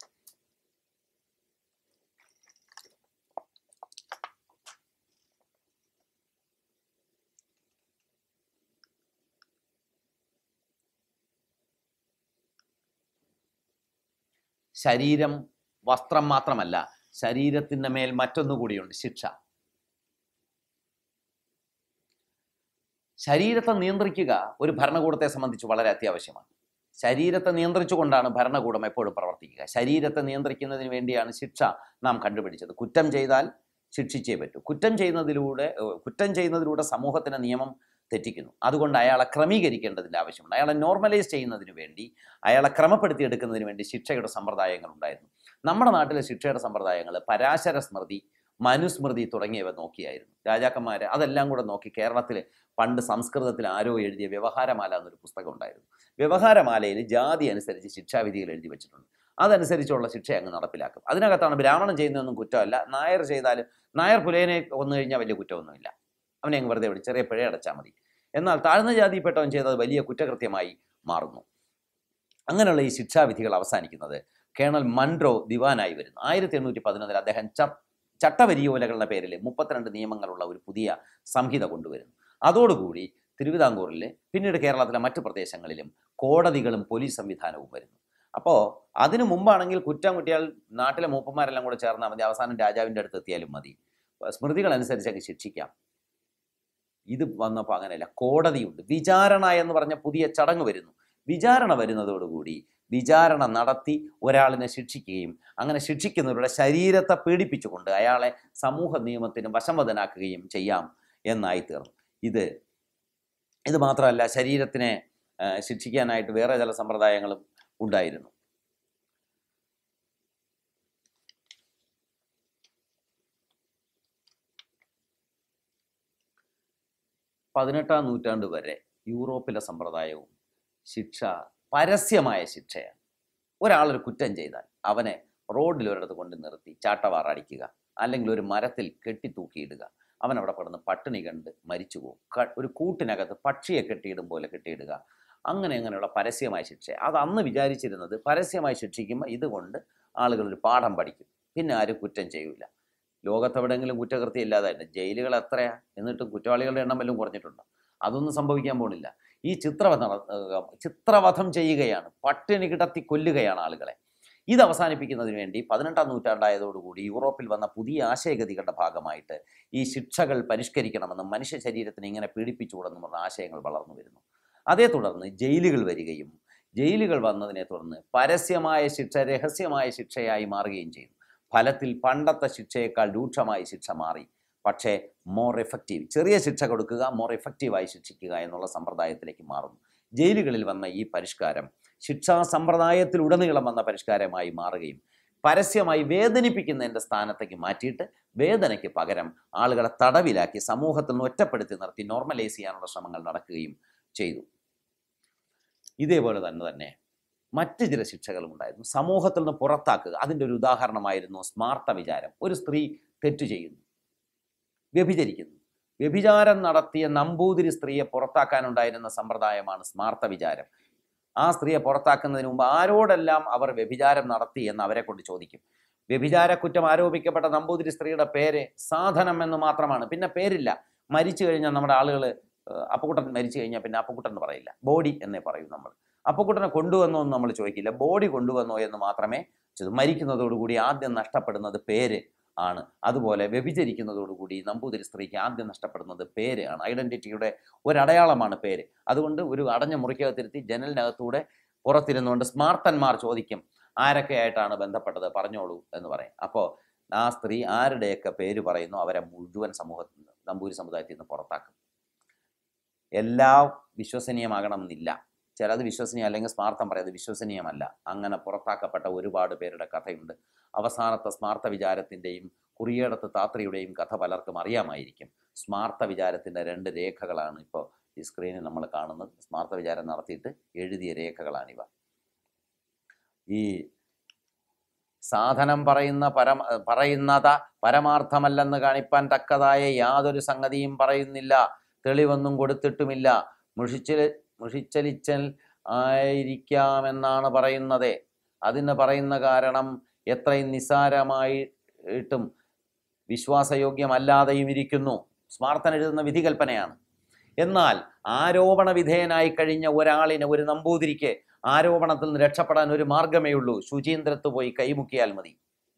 ശരീരം വസ്ത്രം മാത്രമല്ല ശരീരത്തിൻ്റെ മേൽ മറ്റൊന്നു കൂടിയുണ്ട് ശിക്ഷ ശരീരത്തെ നിയന്ത്രിക്കുക ഒരു ഭരണകൂടത്തെ സംബന്ധിച്ച് വളരെ അത്യാവശ്യമാണ് ശരീരത്തെ നിയന്ത്രിച്ചുകൊണ്ടാണ് ഭരണകൂടം എപ്പോഴും പ്രവർത്തിക്കുക ശരീരത്തെ നിയന്ത്രിക്കുന്നതിന് വേണ്ടിയാണ് ശിക്ഷ നാം കണ്ടുപിടിച്ചത് കുറ്റം ചെയ്താൽ ശിക്ഷിച്ചേ പറ്റൂ കുറ്റം ചെയ്യുന്നതിലൂടെ ഏഹ്, കുറ്റം ചെയ്യുന്നതിലൂടെ സമൂഹത്തിന് നിയമം തെറ്റിക്കുന്നു അതുകൊണ്ട് അയാളെ ക്രമീകരിക്കേണ്ടതിൻ്റെ ആവശ്യമുണ്ട് അയാളെ നോർമലൈസ് ചെയ്യുന്നതിന് വേണ്ടി അയാളെ ക്രമപ്പെടുത്തിയെടുക്കുന്നതിന് വേണ്ടി ശിക്ഷയുടെ സമ്പ്രദായങ്ങൾ ഉണ്ടായിരുന്നു നമ്മുടെ നാട്ടിലെ ശിക്ഷയുടെ സമ്പ്രദായങ്ങൾ പരാശര സ്മൃതി മനുസ്മൃതി തുടങ്ങിയവ നോക്കിയായിരുന്നു രാജാക്കന്മാർ അതെല്ലാം കൂടെ നോക്കി കേരളത്തിൽ പണ്ട് സംസ്കൃതത്തിൽ ആരോ എഴുതിയ വ്യവഹാരമാല എന്നൊരു പുസ്തകം ഉണ്ടായിരുന്നു വ്യവഹാരമാലയിൽ ജാതി അനുസരിച്ച് ശിക്ഷാവിധികൾ എഴുതി വെച്ചിട്ടുണ്ട് അതനുസരിച്ചുള്ള ശിക്ഷ അങ്ങ് നടപ്പിലാക്കും അതിനകത്താണ് ബ്രാഹ്മണൻ ചെയ്യുന്നതൊന്നും കുറ്റമല്ല നായർ ചെയ്താൽ നായർ പുലയനെ കൊന്നു കഴിഞ്ഞാൽ വലിയ കുറ്റമൊന്നുമില്ല അവനെ അങ്ങ് വെറുതെ വിടും ചെറിയ പിഴ അടച്ചാൽ മതി എന്നാൽ താഴ്ന്ന ജാതിയിൽപ്പെട്ടവൻ ചെയ്തത് വലിയ കുറ്റകൃത്യമായി മാറുന്നു അങ്ങനെയുള്ള ഈ ശിക്ഷാവിധികൾ അവസാനിക്കുന്നത് കേണൽ മൺട്രോ ദിവാനായി വരുന്നു ആയിരത്തി എണ്ണൂറ്റി പതിനൊന്നിൽ അദ്ദേഹം ച ചട്ടവരിയോലകളുടെ പേരിൽ മുപ്പത്തിരണ്ട് നിയമങ്ങളുള്ള ഒരു പുതിയ സംഹിത കൊണ്ടുവരുന്നു അതോടുകൂടി തിരുവിതാംകൂറിൽ പിന്നീട് കേരളത്തിലെ മറ്റു പ്രദേശങ്ങളിലും കോടതികളും പോലീസ് സംവിധാനവും വരുന്നു അപ്പോൾ അതിനു മുമ്പാണെങ്കിൽ കുറ്റം കുട്ടിയാൽ നാട്ടിലെ മൂപ്പന്മാരെല്ലാം കൂടെ ചേർന്നാൽ മതി അവസാനം രാജാവിൻ്റെ അടുത്ത് എത്തിയാലും മതി സ്മൃതികൾ അനുസരിച്ചൊക്കെ ശിക്ഷിക്കാം ഇത് വന്നപ്പോൾ അങ്ങനെയല്ല കോടതിയുണ്ട് വിചാരണ എന്ന് പറഞ്ഞ പുതിയ ചടങ്ങ് വരുന്നു വിചാരണ വരുന്നതോടുകൂടി വിചാരണ നടത്തി ഒരാളിനെ ശിക്ഷിക്കുകയും അങ്ങനെ ശിക്ഷിക്കുന്നവരുടെ ശരീരത്തെ പീഡിപ്പിച്ചുകൊണ്ട് അയാളെ സമൂഹ നിയമത്തിന് വശംവദനാക്കുകയും ചെയ്യാം എന്നായി തീർന്നു ഇത് ഇത് മാത്രമല്ല ശരീരത്തിനെ ആ, ശിക്ഷിക്കാനായിട്ട് വേറെ ചില സമ്പ്രദായങ്ങളും ഉണ്ടായിരുന്നു പതിനെട്ടാം നൂറ്റാണ്ട് വരെ യൂറോപ്പിലെ സമ്പ്രദായവും ശിക്ഷ പരസ്യമായ ശിക്ഷയാണ് ഒരാളൊരു കുറ്റം ചെയ്താൽ അവനെ റോഡിൽ ഒരിടത്ത് കൊണ്ട് നിർത്തി ചാട്ടവാറടിക്കുക അല്ലെങ്കിൽ ഒരു മരത്തിൽ കെട്ടിത്തൂക്കിയിടുക അവൻ അവിടെ കിടന്ന് പട്ടിണി കണ്ട് മരിച്ചു പോകും ക- ഒരു കൂട്ടിനകത്ത് പക്ഷിയെ കെട്ടിയിടും പോലെ കെട്ടിയിടുക അങ്ങനെ അങ്ങനെയുള്ള പരസ്യമായ ശിക്ഷ അത് അന്ന് വിചാരിച്ചിരുന്നത് പരസ്യമായി ശിക്ഷിക്കുമ്പോൾ ഇതുകൊണ്ട് ആളുകൾ ഒരു പാഠം പഠിക്കും പിന്നെ ആരും കുറ്റം ചെയ്യൂല ലോകത്തെവിടെയെങ്കിലും കുറ്റകൃത്യം ഇല്ലാതായിട്ട് ജയിലുകൾ എത്രയാ എന്നിട്ടും കുറ്റവാളികളുടെ എണ്ണം വല്ലതും കുറഞ്ഞിട്ടുണ്ടോ അതൊന്നും സംഭവിക്കാൻ പോണില്ല ഈ ചിത്രവധ നട- ചിത്രവധം ചെയ്യുകയാണ് പട്ടിണി കിടത്തി കൊല്ലുകയാണ് ആളുകളെ ഇത് അവസാനിപ്പിക്കുന്നതിന് വേണ്ടി പതിനെട്ടാം നൂറ്റാണ്ടായതോടുകൂടി യൂറോപ്പിൽ വന്ന പുതിയ ആശയഗതികളുടെ ഭാഗമായിട്ട് ഈ ശിക്ഷകൾ പരിഷ്കരിക്കണമെന്നും മനുഷ്യ ശരീരത്തിന് ഇങ്ങനെ പീഡിപ്പിച്ചുകൂടെന്നും പറഞ്ഞ ആശയങ്ങൾ വളർന്നു വരുന്നു അതേ തുടർന്ന് ജയിലുകൾ വരികയും ജയിലുകൾ വന്നതിനെ തുടർന്ന് പരസ്യമായ ശിക്ഷ രഹസ്യമായ ശിക്ഷയായി മാറുകയും ചെയ്തു ഫലത്തിൽ പണ്ടത്തെ ശിക്ഷയേക്കാൾ രൂക്ഷമായി ശിക്ഷ മാറി പക്ഷേ മോർ എഫക്റ്റീവ് ചെറിയ ശിക്ഷ കൊടുക്കുക മോർ എഫക്റ്റീവായി ശിക്ഷിക്കുക എന്നുള്ള സമ്പ്രദായത്തിലേക്ക് മാറുന്നു ജയിലുകളിൽ വന്ന ഈ പരിഷ്കാരം ശിക്ഷാ സമ്പ്രദായത്തിലുടനീളം വന്ന പരിഷ്കാരമായി മാറുകയും പരസ്യമായി വേദനിപ്പിക്കുന്നതിൻ്റെ സ്ഥാനത്തേക്ക് മാറ്റിയിട്ട് വേദനയ്ക്ക് പകരം ആളുകളെ തടവിലാക്കി സമൂഹത്തിൽ നിന്ന് ഒറ്റപ്പെടുത്തി നിർത്തി നോർമലൈസ് ചെയ്യാനുള്ള ശ്രമങ്ങൾ നടക്കുകയും ചെയ്തു ഇതേപോലെ തന്നെ തന്നെ മറ്റ് ചില ശിക്ഷകളും ഉണ്ടായിരുന്നു സമൂഹത്തിൽ നിന്ന് പുറത്താക്കുക അതിൻ്റെ ഒരു ഉദാഹരണമായിരുന്നു സ്മാർത്ഥ വിചാരം ഒരു സ്ത്രീ തെറ്റു ചെയ്യുന്നു വ്യഭിചരിക്കുന്നു വ്യഭിചാരം നടത്തിയ നമ്പൂതിരി സ്ത്രീയെ പുറത്താക്കാനുണ്ടായിരുന്ന സമ്പ്രദായമാണ് സ്മാർത്ഥ വിചാരം ആ സ്ത്രീയെ പുറത്താക്കുന്നതിന് മുമ്പ് ആരോടെല്ലാം അവർ വ്യഭിചാരം നടത്തി എന്ന് അവരെ കൊണ്ട് ചോദിക്കും വ്യഭിചാര കുറ്റം ആരോപിക്കപ്പെട്ട നമ്പൂതിരി സ്ത്രീയുടെ പേര് സാധനം എന്ന് മാത്രമാണ് പിന്നെ പേരില്ല മരിച്ചു കഴിഞ്ഞാൽ നമ്മുടെ ആളുകൾ അപ്പുക്കുട്ടൻ മരിച്ചു കഴിഞ്ഞാൽ പിന്നെ അപ്പുക്കുട്ടൻ എന്ന് പറയില്ല ബോഡി എന്നേ പറയൂ നമ്മൾ അപ്പുക്കുട്ടനെ കൊണ്ടുവന്നോ എന്ന് നമ്മൾ ചോദിക്കില്ല ബോഡി കൊണ്ടുവന്നോ എന്ന് മാത്രമേ ചോദിക്കൂ. മരിക്കുന്നതോടുകൂടി ആദ്യം നഷ്ടപ്പെടുന്നത് പേര് ആണ് അതുപോലെ വ്യഭിചരിക്കുന്നതോടുകൂടി നമ്പൂതിരി സ്ത്രീക്ക് ആദ്യം നഷ്ടപ്പെടുന്നത് പേര് ആണ് ഐഡന്റിറ്റിയുടെ ഒരടയാളമാണ് പേര് അതുകൊണ്ട് ഒരു അടഞ്ഞ മുറിക്കകത്തിരുത്തി ജനലിനകത്തൂടെ പുറത്തിരുന്നുകൊണ്ട് സ്മാർത്തന്മാർ ചോദിക്കും ആരൊക്കെ ആയിട്ടാണ് ബന്ധപ്പെട്ടത് പറഞ്ഞോളൂ എന്ന് പറയും അപ്പോൾ ആ സ്ത്രീ ആരുടെയൊക്കെ പേര് പറയുന്നു അവരെ മുഴുവൻ സമൂഹത്തിൽ നിന്ന് നമ്പൂരി സമുദായത്തിൽ നിന്ന് പുറത്താക്കും എല്ലാം വിശ്വസനീയമാകണമെന്നില്ല ചിലത് വിശ്വസനീയം അല്ലെങ്കിൽ സ്മാർത്ഥം പറയുന്നത് വിശ്വസനീയമല്ല അങ്ങനെ പുറത്താക്കപ്പെട്ട ഒരുപാട് പേരുടെ കഥയുണ്ട് അവസാനത്തെ സ്മാർത്ഥ വിചാരത്തിൻ്റെയും കുറിയേടത്ത് താത്രിയുടെയും കഥ പലർക്കും അറിയാമായിരിക്കും സ്മാർത്ഥ വിചാരത്തിൻ്റെ രണ്ട് രേഖകളാണ് ഇപ്പോൾ ഈ സ്ക്രീനിൽ നമ്മൾ കാണുന്നത് സ്മാർത്ഥ വിചാരം നടത്തിയിട്ട് എഴുതിയ രേഖകളാണിവ ഈ സാധനം പറയുന്ന പരമ പറയുന്നത പരമാർത്ഥമല്ലെന്ന് കാണിപ്പാൻ തക്കതായ യാതൊരു സംഗതിയും പറയുന്നില്ല തെളിവൊന്നും കൊടുത്തിട്ടുമില്ല മുഷിച്ചൽ മുഷിച്ചലിച്ചൽ ആയിരിക്കാമെന്നാണ് പറയുന്നത് അതിന് പറയുന്ന കാരണം എത്രയും നിസ്സാരമായിട്ടും വിശ്വാസയോഗ്യമല്ലാതെയും ഇരിക്കുന്നു സ്മാർത്ഥൻ എഴുതുന്ന വിധികൽപ്പനയാണ് എന്നാൽ ആരോപണ വിധേയനായി കഴിഞ്ഞ ഒരാളിന് ഒരു നമ്പൂതിരിക്ക് ആരോപണത്തിൽ നിന്ന് രക്ഷപ്പെടാൻ ഒരു മാർഗമേ ഉള്ളൂ ശുചീന്ദ്രത്ത് പോയി കൈമുക്കിയാൽ മതി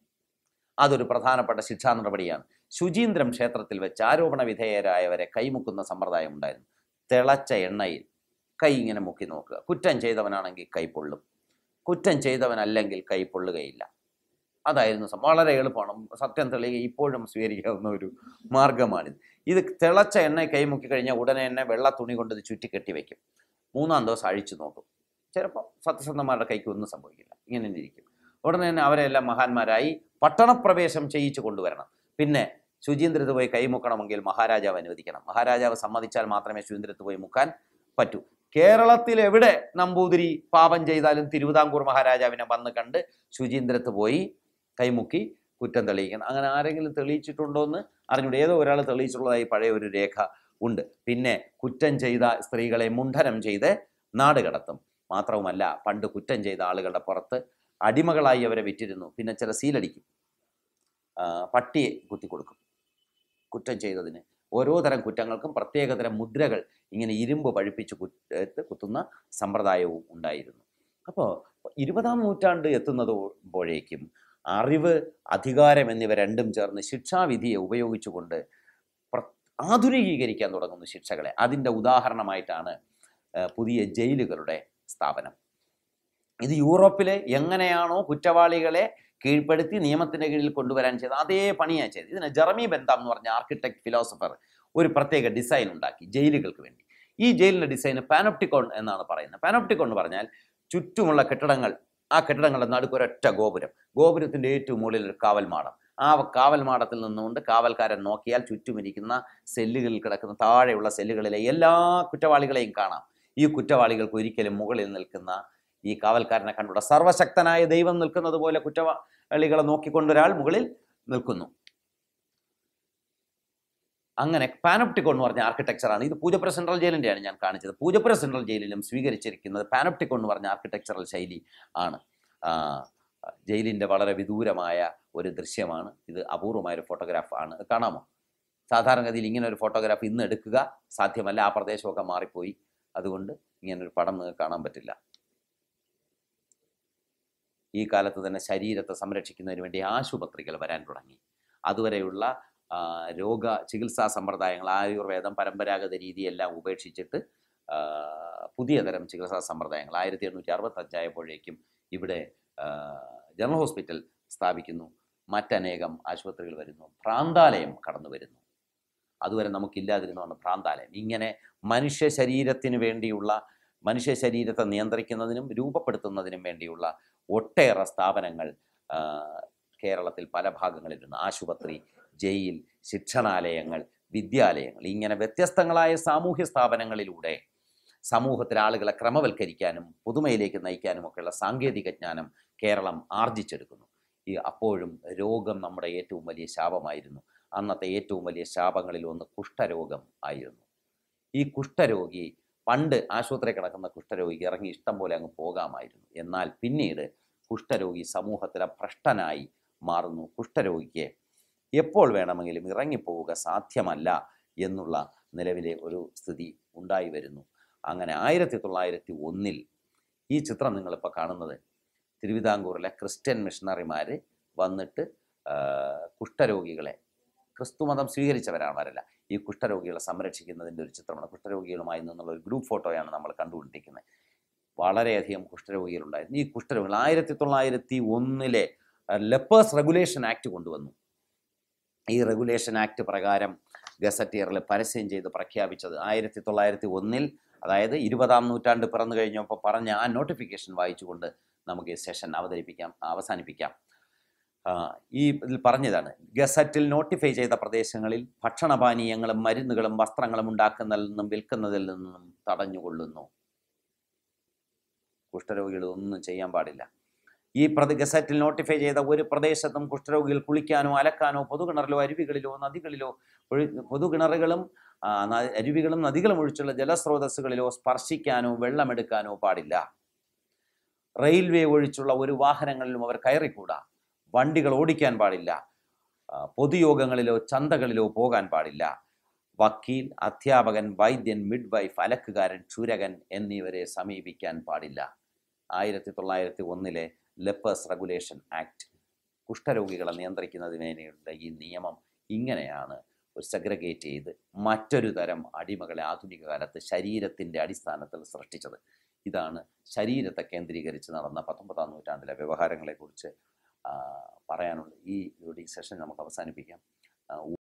അതൊരു പ്രധാനപ്പെട്ട ശിക്ഷാ നടപടിയാണ് ശുചീന്ദ്രം ക്ഷേത്രത്തിൽ വെച്ച് ആരോപണ വിധേയരായവരെ കൈമുക്കുന്ന സമ്പ്രദായം ഉണ്ടായിരുന്നു തിളച്ച എണ്ണയിൽ കൈ ഇങ്ങനെ മുക്കി നോക്കുക കുറ്റം ചെയ്തവനാണെങ്കിൽ കൈ പൊള്ളും കുറ്റം ചെയ്തവനല്ലെങ്കിൽ കൈ പൊള്ളുകയില്ല അതായിരുന്നു സം- വളരെ എളുപ്പമാണ് സത്യം തെളിയുക ഇപ്പോഴും സ്വീകരിക്കാവുന്ന ഒരു മാർഗമാണിത് ഇത് തിളച്ച എണ്ണ കൈമുക്കി കഴിഞ്ഞാൽ ഉടനെ തന്നെ വെള്ള തുണി കൊണ്ട് ഇത് ചുറ്റി കെട്ടി വെക്കും മൂന്നാം ദിവസം അഴിച്ചു നോക്കും ചിലപ്പോൾ സത്യസന്ധന്മാരുടെ കൈക്ക് ഒന്നും സംഭവിക്കില്ല ഇങ്ങനെ തന്നെ ഇരിക്കും ഉടനെ തന്നെ അവരെല്ലാം മഹാന്മാരായി പട്ടണപ്രവേശം ചെയ്യിച്ചു കൊണ്ടുവരണം പിന്നെ ശുചീന്ദ്രത്ത് പോയി കൈമുക്കണമെങ്കിൽ മഹാരാജാവ് അനുവദിക്കണം മഹാരാജാവ് സമ്മതിച്ചാൽ മാത്രമേ ശുചീന്ദ്രത്ത് പോയി മുക്കാൻ പറ്റൂ കേരളത്തിൽ എവിടെ നമ്പൂതിരി പാപം ചെയ്താലും തിരുവിതാംകൂർ മഹാരാജാവിനെ വന്ന് കണ്ട് ശുചീന്ദ്രത്ത് പോയി കൈമുക്കി കുറ്റം തെളിയിക്കണം അങ്ങനെ ആരെങ്കിലും തെളിയിച്ചിട്ടുണ്ടോ എന്ന് അറിഞ്ഞൂടെ ഏതോ ഒരാൾ തെളിയിച്ചിട്ടുള്ളതായി പഴയ ഒരു രേഖ ഉണ്ട് പിന്നെ കുറ്റം ചെയ്ത സ്ത്രീകളെ മുണ്ഡനം ചെയ്ത് നാട് കടത്തും മാത്രവുമല്ല പണ്ട് കുറ്റം ചെയ്ത ആളുകളുടെ പുറത്ത് അടിമകളായി അവരെ വിറ്റിരുന്നു പിന്നെ ചില സീലടിക്കും ആ, പട്ടിയെ കുത്തിക്കൊടുക്കും കുറ്റം ചെയ്തതിന് ഓരോ തരം കുറ്റങ്ങൾക്കും പ്രത്യേകതരം മുദ്രകൾ ഇങ്ങനെ ഇരുമ്പ് പഴിപ്പിച്ച് കുറ്റത്ത് കുത്തുന്ന സമ്പ്രദായവും ഉണ്ടായിരുന്നു അപ്പോൾ ഇരുപതാം നൂറ്റാണ്ട് എത്തുന്നതോഴേക്കും അറിവ് അധികാരം എന്നിവ രണ്ടും ചേർന്ന് ശിക്ഷാവിധിയെ ഉപയോഗിച്ചുകൊണ്ട് പ്ര- ആധുനികീകരിക്കാൻ തുടങ്ങുന്നു ശിക്ഷകളെ അതിൻ്റെ ഉദാഹരണമായിട്ടാണ് ആ, പുതിയ ജയിലുകളുടെ സ്ഥാപനം ഇത് യൂറോപ്പിലെ എങ്ങനെയാണോ കുറ്റവാളികളെ കീഴ്പ്പെടുത്തി നിയമത്തിൻ്റെ കീഴിൽ കൊണ്ടുവരാൻ ചെയ്തത് അതേ പണിയാണ് ചെയ്തത് ഇതിന് ജെറമി ബെന്താം എന്ന് പറഞ്ഞ ആർക്കിടെക്ട് ഫിലോസഫർ ഒരു പ്രത്യേക ഡിസൈൻ ഉണ്ടാക്കി ജയിലുകൾക്ക് വേണ്ടി ഈ ജയിലിൻ്റെ ഡിസൈന് പാനോപ്റ്റിക്കോൺ എന്നാണ് പറയുന്നത് പാനോപ്റ്റിക്കോൺ എന്ന് പറഞ്ഞാൽ ചുറ്റുമുള്ള കെട്ടിടങ്ങൾ ആ കെട്ടിടങ്ങളുടെ നടുക്ക് ഒരൊറ്റ ഗോപുരം ഗോപുരത്തിൻ്റെ ഏറ്റവും മുകളിൽ ഒരു കാവൽ മാടം ആ കാവൽ മാടത്തിൽ നിന്നുകൊണ്ട് കാവൽക്കാരൻ നോക്കിയാൽ ചുറ്റുമിരിക്കുന്ന സെല്ലുകളിൽ കിടക്കുന്ന താഴെയുള്ള സെല്ലുകളിലെ എല്ലാ കുറ്റവാളികളെയും കാണാം ഈ കുറ്റവാളികൾക്ക് ഒരിക്കലും മുകളിൽ നിൽക്കുന്ന ഈ കാവൽക്കാരനെ കണ്ടുകൂടാ സർവശക്തനായ ദൈവം നിൽക്കുന്നത് പോലെ കുറ്റവാളികളെ നോക്കിക്കൊണ്ടൊരാൾ മുകളിൽ നിൽക്കുന്നു അങ്ങനെ പാനോപ്റ്റിക്കോൺ എന്ന് പറഞ്ഞ ആർക്കിടെക്ചറാണ് ഇത് പൂജപ്പുര സെൻട്രൽ ജയിലിൻ്റെയാണ് ഞാൻ കാണിച്ചത് പൂജപ്പുര സെൻട്രൽ ജയിലിലും സ്വീകരിച്ചിരിക്കുന്നത് പാനോപ്റ്റിക്കോൺ എന്ന് പറഞ്ഞ ആർക്കിടെക്ചറൽ ശൈലി ആണ് ആ, ജയിലിൻ്റെ വളരെ വിദൂരമായ ഒരു ദൃശ്യമാണ് ഇത് അപൂർവമായ ഒരു ഫോട്ടോഗ്രാഫ് ആണ് ഇത് കാണാമോ സാധാരണഗതിയിൽ ഇങ്ങനെ ഒരു ഫോട്ടോഗ്രാഫ് ഇന്ന് എടുക്കുക സാധ്യമല്ല ആ പ്രദേശമൊക്കെ മാറിപ്പോയി അതുകൊണ്ട് ഇങ്ങനെ ഒരു പടം നിങ്ങൾക്ക് കാണാൻ പറ്റില്ല ഈ കാലത്ത് തന്നെ ശരീരത്തെ സംരക്ഷിക്കുന്നതിന് വേണ്ടി ആശുപത്രികൾ വരാൻ തുടങ്ങി അതുവരെയുള്ള ആ, രോഗ ചികിത്സാ സമ്പ്രദായങ്ങൾ ആയുർവേദം പരമ്പരാഗത രീതിയെല്ലാം ഉപേക്ഷിച്ചിട്ട് ആ, പുതിയ തരം ചികിത്സാ സമ്പ്രദായങ്ങൾ ആയിരത്തി എണ്ണൂറ്റി അറുപത്തഞ്ചായപ്പോഴേക്കും ഇവിടെ ആ, ജനറൽ ഹോസ്പിറ്റൽ സ്ഥാപിക്കുന്നു മറ്റനേകം ആശുപത്രികൾ വരുന്നു ഭ്രാന്താലയം കടന്നു വരുന്നു അതുവരെ നമുക്കില്ലാതിരുന്നതാണ് ഭ്രാന്താലയം ഇങ്ങനെ മനുഷ്യ ശരീരത്തിന് വേണ്ടിയുള്ള മനുഷ്യ ശരീരത്തെ നിയന്ത്രിക്കുന്നതിനും രൂപപ്പെടുത്തുന്നതിനും വേണ്ടിയുള്ള ഒട്ടേറെ സ്ഥാപനങ്ങൾ ആ, കേരളത്തിൽ പല ഭാഗങ്ങളിലുണ്ട് ആശുപത്രി ജയിൽ ശിക്ഷണാലയങ്ങൾ വിദ്യാലയങ്ങൾ ഇങ്ങനെ വ്യത്യസ്തങ്ങളായ സാമൂഹ്യ സ്ഥാപനങ്ങളിലൂടെ സമൂഹത്തിൽ ആളുകളെ ക്രമവൽക്കരിക്കാനും പുതുമയിലേക്ക് നയിക്കാനും ഒക്കെയുള്ള സാങ്കേതിക ജ്ഞാനം കേരളം ആർജിച്ചെടുക്കുന്നു ഈ അപ്പോഴും രോഗം നമ്മുടെ ഏറ്റവും വലിയ ശാപമായിരുന്നു അന്നത്തെ ഏറ്റവും വലിയ ശാപങ്ങളിൽ ഒന്ന് കുഷ്ഠരോഗം ആയിരുന്നു ഈ കുഷ്ഠരോഗി പണ്ട് ആശുപത്രി കിടക്കുന്ന കുഷ്ഠരോഗിക്ക് ഇറങ്ങി ഇഷ്ടം പോലെ അങ്ങ് പോകാമായിരുന്നു എന്നാൽ പിന്നീട് കുഷ്ഠരോഗി സമൂഹത്തിലെ ഭ്രഷ്ടനായി മാറുന്നു കുഷ്ഠരോഗിക്ക് എപ്പോൾ വേണമെങ്കിലും ഇറങ്ങിപ്പോവുക സാധ്യമല്ല എന്നുള്ള നിലവിലെ ഒരു സ്ഥിതി ഉണ്ടായി വരുന്നു അങ്ങനെ ആയിരത്തി തൊള്ളായിരത്തി ഒന്നിൽ ഈ ചിത്രം നിങ്ങളിപ്പോൾ കാണുന്നത് തിരുവിതാംകൂറിലെ ക്രിസ്ത്യൻ മിഷണറിമാർ വന്നിട്ട് ആ, കുഷ്ഠരോഗികളെ ക്രിസ്തുമതം സ്വീകരിച്ചവരാണ് അവരല്ല ഈ കുഷ്ഠരോഗികളെ സംരക്ഷിക്കുന്നതിൻ്റെ ഒരു ചിത്രമാണ് കുഷ്ഠരോഗികളുമായി നിന്നുള്ള ഒരു ഗ്രൂപ്പ് ഫോട്ടോയാണ് നമ്മൾ കണ്ടുകൊണ്ടിരിക്കുന്നത് വളരെയധികം കുഷ്ഠരോഗികളുണ്ടായിരുന്നു ഈ കുഷ്ഠരോഗികൾ ആയിരത്തി തൊള്ളായിരത്തി ഒന്നിലെ ലെപ്പേഴ്സ് റെഗുലേഷൻ ആക്ട് കൊണ്ടുവന്നു ഈ റെഗുലേഷൻ ആക്ട് പ്രകാരം ഗസറ്റിയറിൽ പരസ്യം ചെയ്ത് പ്രഖ്യാപിച്ചത് ആയിരത്തി തൊള്ളായിരത്തി ഒന്നിൽ അതായത് ഇരുപതാം നൂറ്റാണ്ട് പിറന്നു കഴിഞ്ഞപ്പോൾ പറഞ്ഞ ആ നോട്ടിഫിക്കേഷൻ വായിച്ചുകൊണ്ട് നമുക്ക് ഈ സെഷൻ അവതരിപ്പിക്കാം അവസാനിപ്പിക്കാം ആ, ഈ ഇതിൽ പറഞ്ഞതാണ് ഗസറ്റിൽ നോട്ടിഫൈ ചെയ്ത പ്രദേശങ്ങളിൽ ഭക്ഷണപാനീയങ്ങളും മരുന്നുകളും വസ്ത്രങ്ങളും ഉണ്ടാക്കുന്നതിൽ നിന്നും വിൽക്കുന്നതിൽ നിന്നും തടഞ്ഞുകൊള്ളുന്നു കുഷ്ഠരോഗികൾ ഒന്നും ചെയ്യാൻ പാടില്ല ഈ പ്രതി ഗസറ്റിൽ നോട്ടിഫൈ ചെയ്ത ഒരു പ്രദേശത്തും കുഷ്ഠരോഗികൾ കുളിക്കാനോ അലക്കാനോ പൊതുകിണറിലോ അരുവികളിലോ നദികളിലോ ഒഴി പൊതുകിണറുകളും ആ, ന- അരുവികളും നദികളും ഒഴിച്ചുള്ള ജലസ്രോതസ്സുകളിലോ സ്പർശിക്കാനോ വെള്ളമെടുക്കാനോ പാടില്ല റെയിൽവേ ഒഴിച്ചുള്ള ഒരു വാഹനങ്ങളിലും അവർ കയറിക്കൂടാ വണ്ടികൾ ഓടിക്കാൻ പാടില്ല ആ, പൊതുയോഗങ്ങളിലോ ചന്തകളിലോ പോകാൻ പാടില്ല വക്കീൽ അധ്യാപകൻ വൈദ്യൻ മിഡ് വൈഫ് അലക്കുകാരൻ ക്ഷുരകൻ എന്നിവരെ സമീപിക്കാൻ പാടില്ല ആയിരത്തി തൊള്ളായിരത്തി ഒന്നിലെ ലെപ്പേഴ്സ് റെഗുലേഷൻ ആക്ട് കുഷ്ഠരോഗികളെ നിയന്ത്രിക്കുന്നതിന് വേണ്ടിയുള്ള ഈ നിയമം ഇങ്ങനെയാണ് ഒരു സെഗ്രഗേറ്റ് ചെയ്ത് മറ്റൊരു തരം അടിമകളെ ആധുനിക കാലത്ത് ശരീരത്തിൻ്റെ അടിസ്ഥാനത്തിൽ സൃഷ്ടിച്ചത് ഇതാണ് ശരീരത്തെ കേന്ദ്രീകരിച്ച് നടന്ന പത്തൊമ്പതാം നൂറ്റാണ്ടിലെ വ്യവഹാരങ്ങളെക്കുറിച്ച് ആ, പറയാനുള്ള ഈ ഈ സെഷൻ നമുക്ക് അവസാനിപ്പിക്കാം ആ,